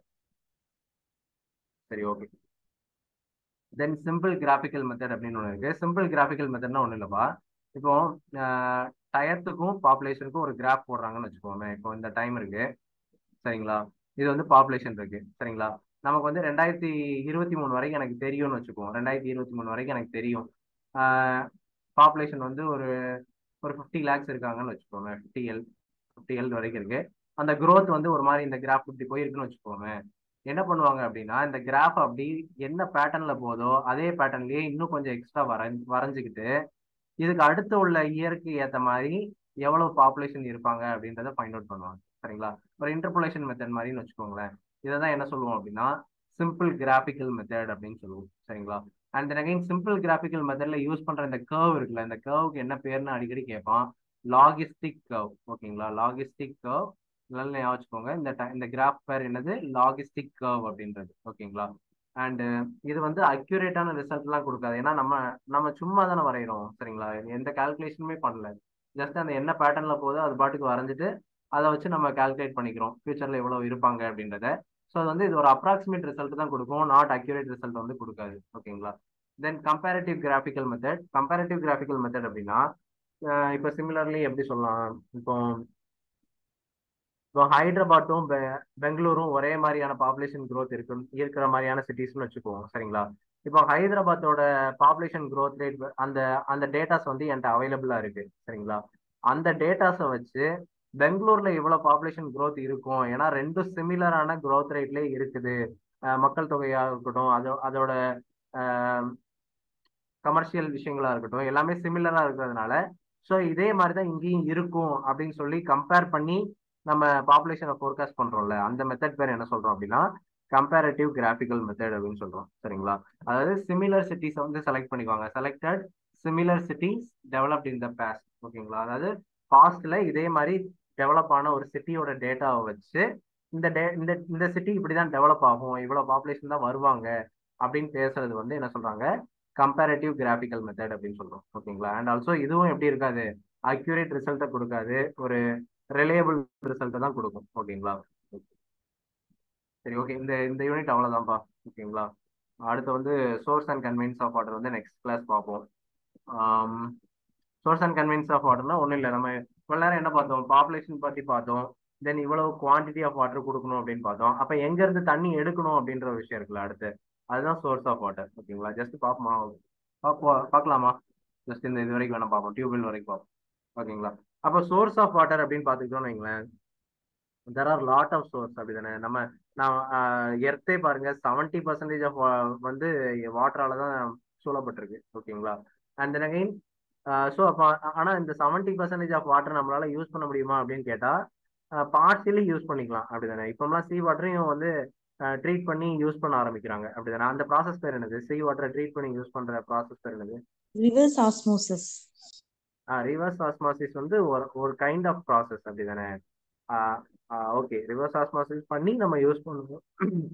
சரி okay then simple graphical method அப்படின்னு ஒன்று இருக்கு சிம்பிள் கிராஃபிக்கல் மெத்தட்னா ஒன்றும் இல்லைப்பா இப்போ டயத்துக்கும் பாப்புலேஷனுக்கும் ஒரு கிராஃப் போடுறாங்கன்னு வச்சுக்கோமே இப்போ இந்த டைம் இருக்கு சரிங்களா இது வந்து பாப்புலேஷன் இருக்கு சரிங்களா நமக்கு வந்து ரெண்டாயிரத்தி இருபத்தி மூணு வரைக்கும் எனக்கு தெரியும்னு வச்சுக்குவோம் ரெண்டாயிரத்தி இருபத்தி மூணு வரைக்கும் எனக்கு தெரியும் பாப்புலேஷன் வந்து ஒரு ஒரு ஃபிஃப்டி லேக்ஸ் இருக்காங்கன்னு வச்சுக்கோங்க ஃபிஃப்டி எல் ஃபிஃப்டி எல் வரைக்கும் இருக்கு அந்த க்ரோத் வந்து ஒரு மாதிரி இந்த கிராஃப் இப்படி போயிருக்குன்னு வச்சுக்கோங்க என்ன பண்ணுவாங்க அப்படின்னா இந்த கிராஃப் அப்படி என்ன பேட்டர்ன்ல போதோ அதே பேட்டர்ன்லயே இன்னும் கொஞ்சம் எக்ஸ்ட்ரா வர வரைஞ்சிக்கிட்டு இதுக்கு அடுத்து உள்ள இயருக்கு ஏற்ற மாதிரி எவ்வளவு பாப்புலேஷன் இருப்பாங்க அப்படின்றத ஃபைண்ட் அவுட் பண்ணுவாங்க சரிங்களா ஒரு இன்டர்போலேஷன் மெத்தட் மாதிரின்னு வச்சுக்கோங்களேன் இதை தான் என்ன சொல்லுவோம் அப்படின்னா சிம்பிள் கிராஃபிக்கல் மெத்தட் அப்படின்னு சொல்லுவோம் சரிங்களா and then again simple graphical மெத்தட்ல யூஸ் பண்ற இந்த கர்வ் இருக்குல்ல இந்த கர்வுக்கு என்ன பேர்னு அடிக்கடி கேட்பான் லாகிஸ்டிக் கர்வ் ஓகேங்களா லாகிஸ்டிக் கர்வ் நல்லா ஞாபகம் வச்சுக்கோங்க இந்த இந்த கிராஃப் பேர் என்னது லாகிஸ்டிக் கர்வ் அப்படின்றது ஓகேங்களா அண்ட் இது வந்து அக்யூரேட்டான ரிசல்ட்லாம் கொடுக்காது ஏன்னா நம்ம நம்ம சும்மா தானே வரைகிறோம் சரிங்களா எந்த கால்குலேஷனுமே பண்ணல ஜஸ்ட் அந்த என்ன பேட்டர்ன்ல போதோ அது பாட்டுக்கு வரைஞ்சிட்டு அதை வச்சு நம்ம கால்குலேட் பண்ணிக்கிறோம் ஃபியூச்சர்ல எவ்வளவு இருப்பாங்க அப்படின்றத ஸோ அது வந்து இது ஒரு அப்ராக்சிமேட் ரிசல்ட் தான் கொடுக்கும் நாட் அக்யூரேட் ரிசல்ட் வந்து கொடுக்காது ஓகேங்களா then comparative graphical method comparative graphical method அப்படின்னா இப்போ சிமிலர்லி எப்படி சொல்லலாம் இப்போ இப்போ ஹைதராபாத்தும் பெங்களூரும் ஒரே மாதிரியான பாப்புலேஷன் க்ரோத் இருக்கு இருக்கிற மாதிரியான சிட்டிஸ்னு வச்சுக்குவோம் சரிங்களா இப்போ ஹைதராபாத்தோட பாப்புலேஷன் க்ரோத் ரேட் அந்த அந்த டேட்டாஸ் வந்து என்கிட்ட அவைலபிளா இருக்கு சரிங்களா அந்த டேட்டாஸை வச்சு பெங்களூர்ல இவ்வளவு பாப்புலேஷன் க்ரோத் இருக்கும் ஏன்னா ரெண்டும் சிமிலரான க்ரோத் ரேட்லேயே இருக்குது மக்கள் தொகையா இருக்கட்டும் அதோ அதோட கமர்ஷியல் விஷயங்களா இருக்கட்டும் எல்லாமே சிமிலரா இருக்கிறதுனால ஸோ இதே மாதிரி தான் இங்கேயும் இருக்கும் அப்படின்னு சொல்லி கம்பேர் பண்ணி நம்ம பாப்புலேஷனை ஃபோர்காஸ்ட் பண்றோம்ல அந்த மெத்தட் பேர் என்ன சொல்றோம் அப்படின்னா கம்பேரட்டிவ் கிராஃபிக்கல் மெத்தட் அப்படின்னு சொல்றோம் சரிங்களா அதாவது சிமிலர் சிட்டிஸை வந்து செலக்ட் பண்ணிக்குவாங்க selected similar cities developed in the past ஓகேங்களா அதாவது பாஸ்ட்ல இதே மாதிரி டெவலப் ஆன ஒரு சிட்டியோட டேட்டாவை வச்சு இந்த டே இந்த இந்த சிட்டி இப்படிதான் டெவலப் ஆகும் இவ்வளவு பாப்புலேஷன் தான் வருவாங்க அப்படின்னு பேசுறது வந்து என்ன சொல்றாங்க கம்பேரட்டிவ் கிராஃபிக்கல் மெத்தட் அப்படின்னு சொல்றோம் ஓகேங்களா அண்ட் ஆல்சோ இதுவும் எப்படி இருக்காது அக்யூரேட் ரிசல்ட்டை கொடுக்காது ஒரு ரிலேபிள் ரிசல்ட்டை தான் கொடுக்கும் ஓகேங்களா சரி ஓகே இந்த இந்த யூனிட் அவ்வளோதான்ப்பா ஓகேங்களா அடுத்து வந்து source and conveyance of water வந்து நெக்ஸ்ட் கிளாஸ் பார்ப்போம் சோர்ஸ் அண்ட் கன்வீன்ஸ் ஆஃப் வாட்டர்னா ஒன்றும் இல்லை நம்ம இவ்வளோ நேரம் என்ன பார்த்தோம் பாப்புலேஷன் பற்றி பார்த்தோம் தென் இவ்வளவு குவான்டிட்டி ஆஃப் வாட்டர் கொடுக்கணும் அப்படின்னு பார்த்தோம் அப்போ எங்கேருந்து தண்ணி எடுக்கணும் அப்படின்ற ஒரு விஷயம் இருக்குல்ல அடுத்து அதுதான் சோர்ஸ் ஆஃப் வாட்டர் ஓகேங்களா ஜஸ்ட் பார்ப்போமா பார்ப்போம் பார்க்கலாமா ஜஸ்ட் இந்த இது வரைக்கும் வேணா பார்ப்போம் டியூப்வெல் வரைக்கும் பார்ப்போம் ஓகேங்களா அப்போ சோர்ஸ் ஆஃப் வாட்டர் அப்படின்னு பார்த்துக்கிட்டோம்னு வைங்களேன் there are lot of source அப்படிதானே நம்ம நான் எர்த்தே பாருங்க செவன்டி பர்சன்டேஜ் ஆஃப் வந்து வாட்டரால தான் சூழப்பட்டிருக்கு ஓகேங்களா அண்ட் தென் அகைன் ஸோ அப்போ ஆனால் இந்த செவன்டி பர்சன்டேஜ் ஆஃப் வாட்டர் நம்மளால யூஸ் பண்ண முடியுமா அப்படின்னு கேட்டால் பார்ஷியலி யூஸ் பண்ணிக்கலாம் அப்படிதானே இப்போலாம் சி வாட்டரையும் வந்து ட்ரீட் பண்ணி யூஸ் பண்ண ஆரம்பிக்கிறாங்க அப்படிதானே அந்த ப்ராசஸ் பேர் என்னது சி வாட்டரை ட்ரீட் பண்ணி யூஸ் பண்ற ப்ராசஸ் பேர் என்னது
ரிவர்ஸ் ஆஸ்மோசிஸ்
ரிவர்ஸ் ஆஸ்மாசிஸ் வந்து ஒரு ஒரு கைண்ட் ஆஃப் ப்ராசஸ் அப்படிதானே ஓகே ரிவர்ஸ் ஆஸ்மாசிஸ் பண்ணி நம்ம யூஸ் பண்ணுவோம்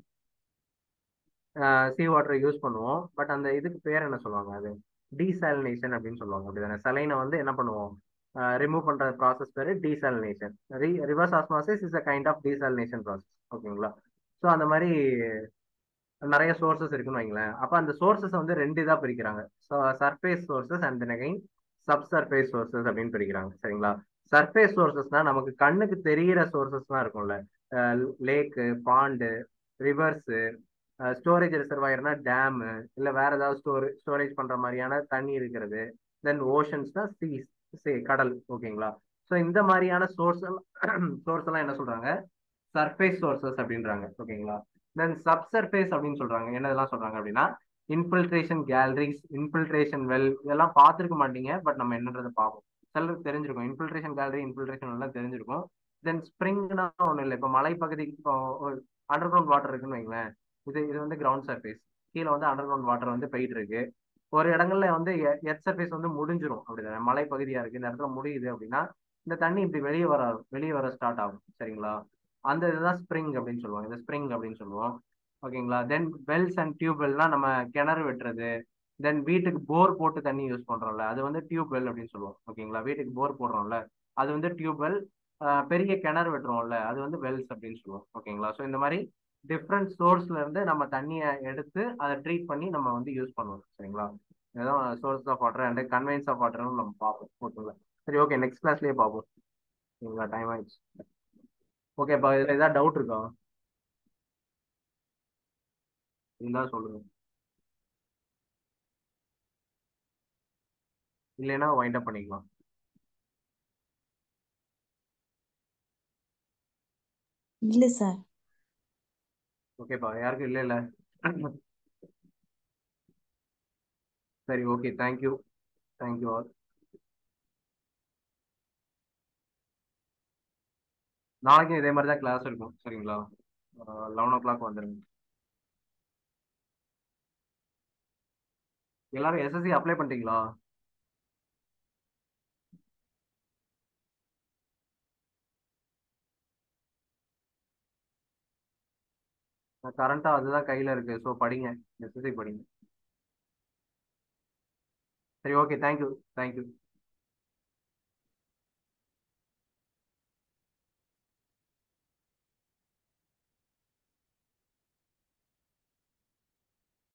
சி வாட்டரை யூஸ் பண்ணுவோம் பட் அந்த இதுக்கு பேர் என்ன சொல்லுவாங்க அது டீசாலினேஷன் அப்படின்னு சொல்லுவாங்க அப்படிதானே சலைனை வந்து என்ன பண்ணுவோம் ரிமூவ் பண்ற ப்ராசஸ் பேரு desalination reverse osmosis is a kind of desalination process ஓகேங்களா ஸோ அந்த மாதிரி நிறைய சோர்சஸ் இருக்குன்னு வைங்களேன் அப்போ அந்த சோர்சஸ் வந்து ரெண்டு இதாக பிரிக்கிறாங்க so surface sources and then again sub surface sources அப்படின்னு பிரிக்கிறாங்க சரிங்களா சர்ஃபேஸ் சோர்சஸ்னா நமக்கு கண்ணுக்கு தெரியிற சோர்சஸ்லாம் இருக்கும்ல லேக்கு பாண்டு ரிவர்ஸு ஸ்டோரேஜ் ரிசர்வாயர்னா டேமு இல்லை வேற ஏதாவது ஸ்டோர் ஸ்டோரேஜ் பண்ற மாதிரியான தண்ணி இருக்கிறது தென் ஓஷன்ஸ்னா சீஸ் சே கடல் ஓகேங்களா ஸோ இந்த மாதிரியான சோர்ஸ் சோர்ஸ் எல்லாம் என்ன சொல்றாங்க சர்ஃபேஸ் சோர்சஸ் அப்படின்றாங்க ஓகேங்களா தென் சப் சர்ஃபேஸ் அப்படின்னு சொல்றாங்க என்னதெல்லாம் சொல்றாங்க அப்படின்னா இன்ஃபில்ட்ரேஷன் கேலரிஸ் இன்ஃபில்ட்ரேஷன் வெல் இதெல்லாம் பார்த்துருக்க மாட்டீங்க பட் நம்ம என்னன்றதை பார்ப்போம் சிலருக்கு தெரிஞ்சிருக்கும் இன்ஃபில்ட்ரேஷன் கேலரி இன்ஃபில்ட்ரேஷன் எல்லாம் தெரிஞ்சிருக்கும் தென் ஸ்ப்ரிங்னா ஒன்றும் இல்லை இப்போ மலைப்பகுதி இப்போ அண்டர் கிரவுண்ட் வாட்டர் இருக்குன்னு வைங்களேன் இது இது வந்து கிரவுண்ட் சர்ஃபேஸ் கீழே வந்து அண்டர் கிரவுண்ட் வாட்டர் வந்து போயிட்டு இருக்கு ஒரு இடங்கள்ல வந்து எர்த் சர்ஃபேஸ் வந்து முடிஞ்சிரும் அப்படிதானே மலைப்பகுதியா இருக்கு இந்த இடத்துல முடியுது அப்படின்னா இந்த தண்ணி இப்படி வெளியே வர வெளியே வர ஸ்டார்ட் ஆகும் சரிங்களா அந்த இதுதான் ஸ்ப்ரிங் அப்படின்னு சொல்லுவாங்க இந்த ஸ்ப்ரிங் அப்படின்னு சொல்லுவோம் ஓகேங்களா தென் வெல்ஸ் அண்ட் டியூப்வெல்னா நம்ம கிணறு வெட்டுறது தென் வீட்டுக்கு போர் போட்டு தண்ணி யூஸ் பண்றோம்ல அது வந்து டியூப்வெல் அப்படின்னு சொல்லுவோம் ஓகேங்களா வீட்டுக்கு போர் போடுறோம்ல அது வந்து டியூப்வெல் பெரிய கிணறு வெட்டுறோம்ல அது வந்து வெல்ஸ் அப்படின்னு சொல்லுவோம் ஓகேங்களா ஸோ இந்த மாதிரி டிஃப்ரெண்ட் சோர்ஸ்ல இருந்து நம்ம தண்ணியை எடுத்து அதை ட்ரீட் பண்ணி நம்ம வந்து யூஸ் பண்ணுவோம் சரிங்களா இதுதான் source of water and conveyance of வாட்டர்னு நம்ம பார்ப்போம் ஓகேங்களா சரி ஓகே நெக்ஸ்ட் கிளாஸ்லயே பார்ப்போம் சரிங்களா டைம் ஆயிடுச்சு ஓகே இப்போ இதில் ஏதாவது டவுட் இருக்கா இருந்தா சொல்லுங்க இல்லைன்னா வைண்ட் அப் பண்ணிக்கலாம்
இல்ல சார்
ஓகேப்பா யாருக்கும் இல்லை இல்லை சரி ஓகே தேங்க்யூ தேங்க்யூ ஆல் நாளைக்கும் இதே மாதிரி தான் கிளாஸ் இருக்கும் சரிங்களா லெவன் ஓ கிளாக் வந்துடுங்க எல்லாரும் எஸ்எஸ்சி அப்ளை பண்ணிட்டீங்களா கரண்டா அதுதான் கையில இருக்கு ஸோ படிங்க எஸ்எஸ்சி படிங்க சரி ஓகே தேங்க்யூ தேங்க்யூ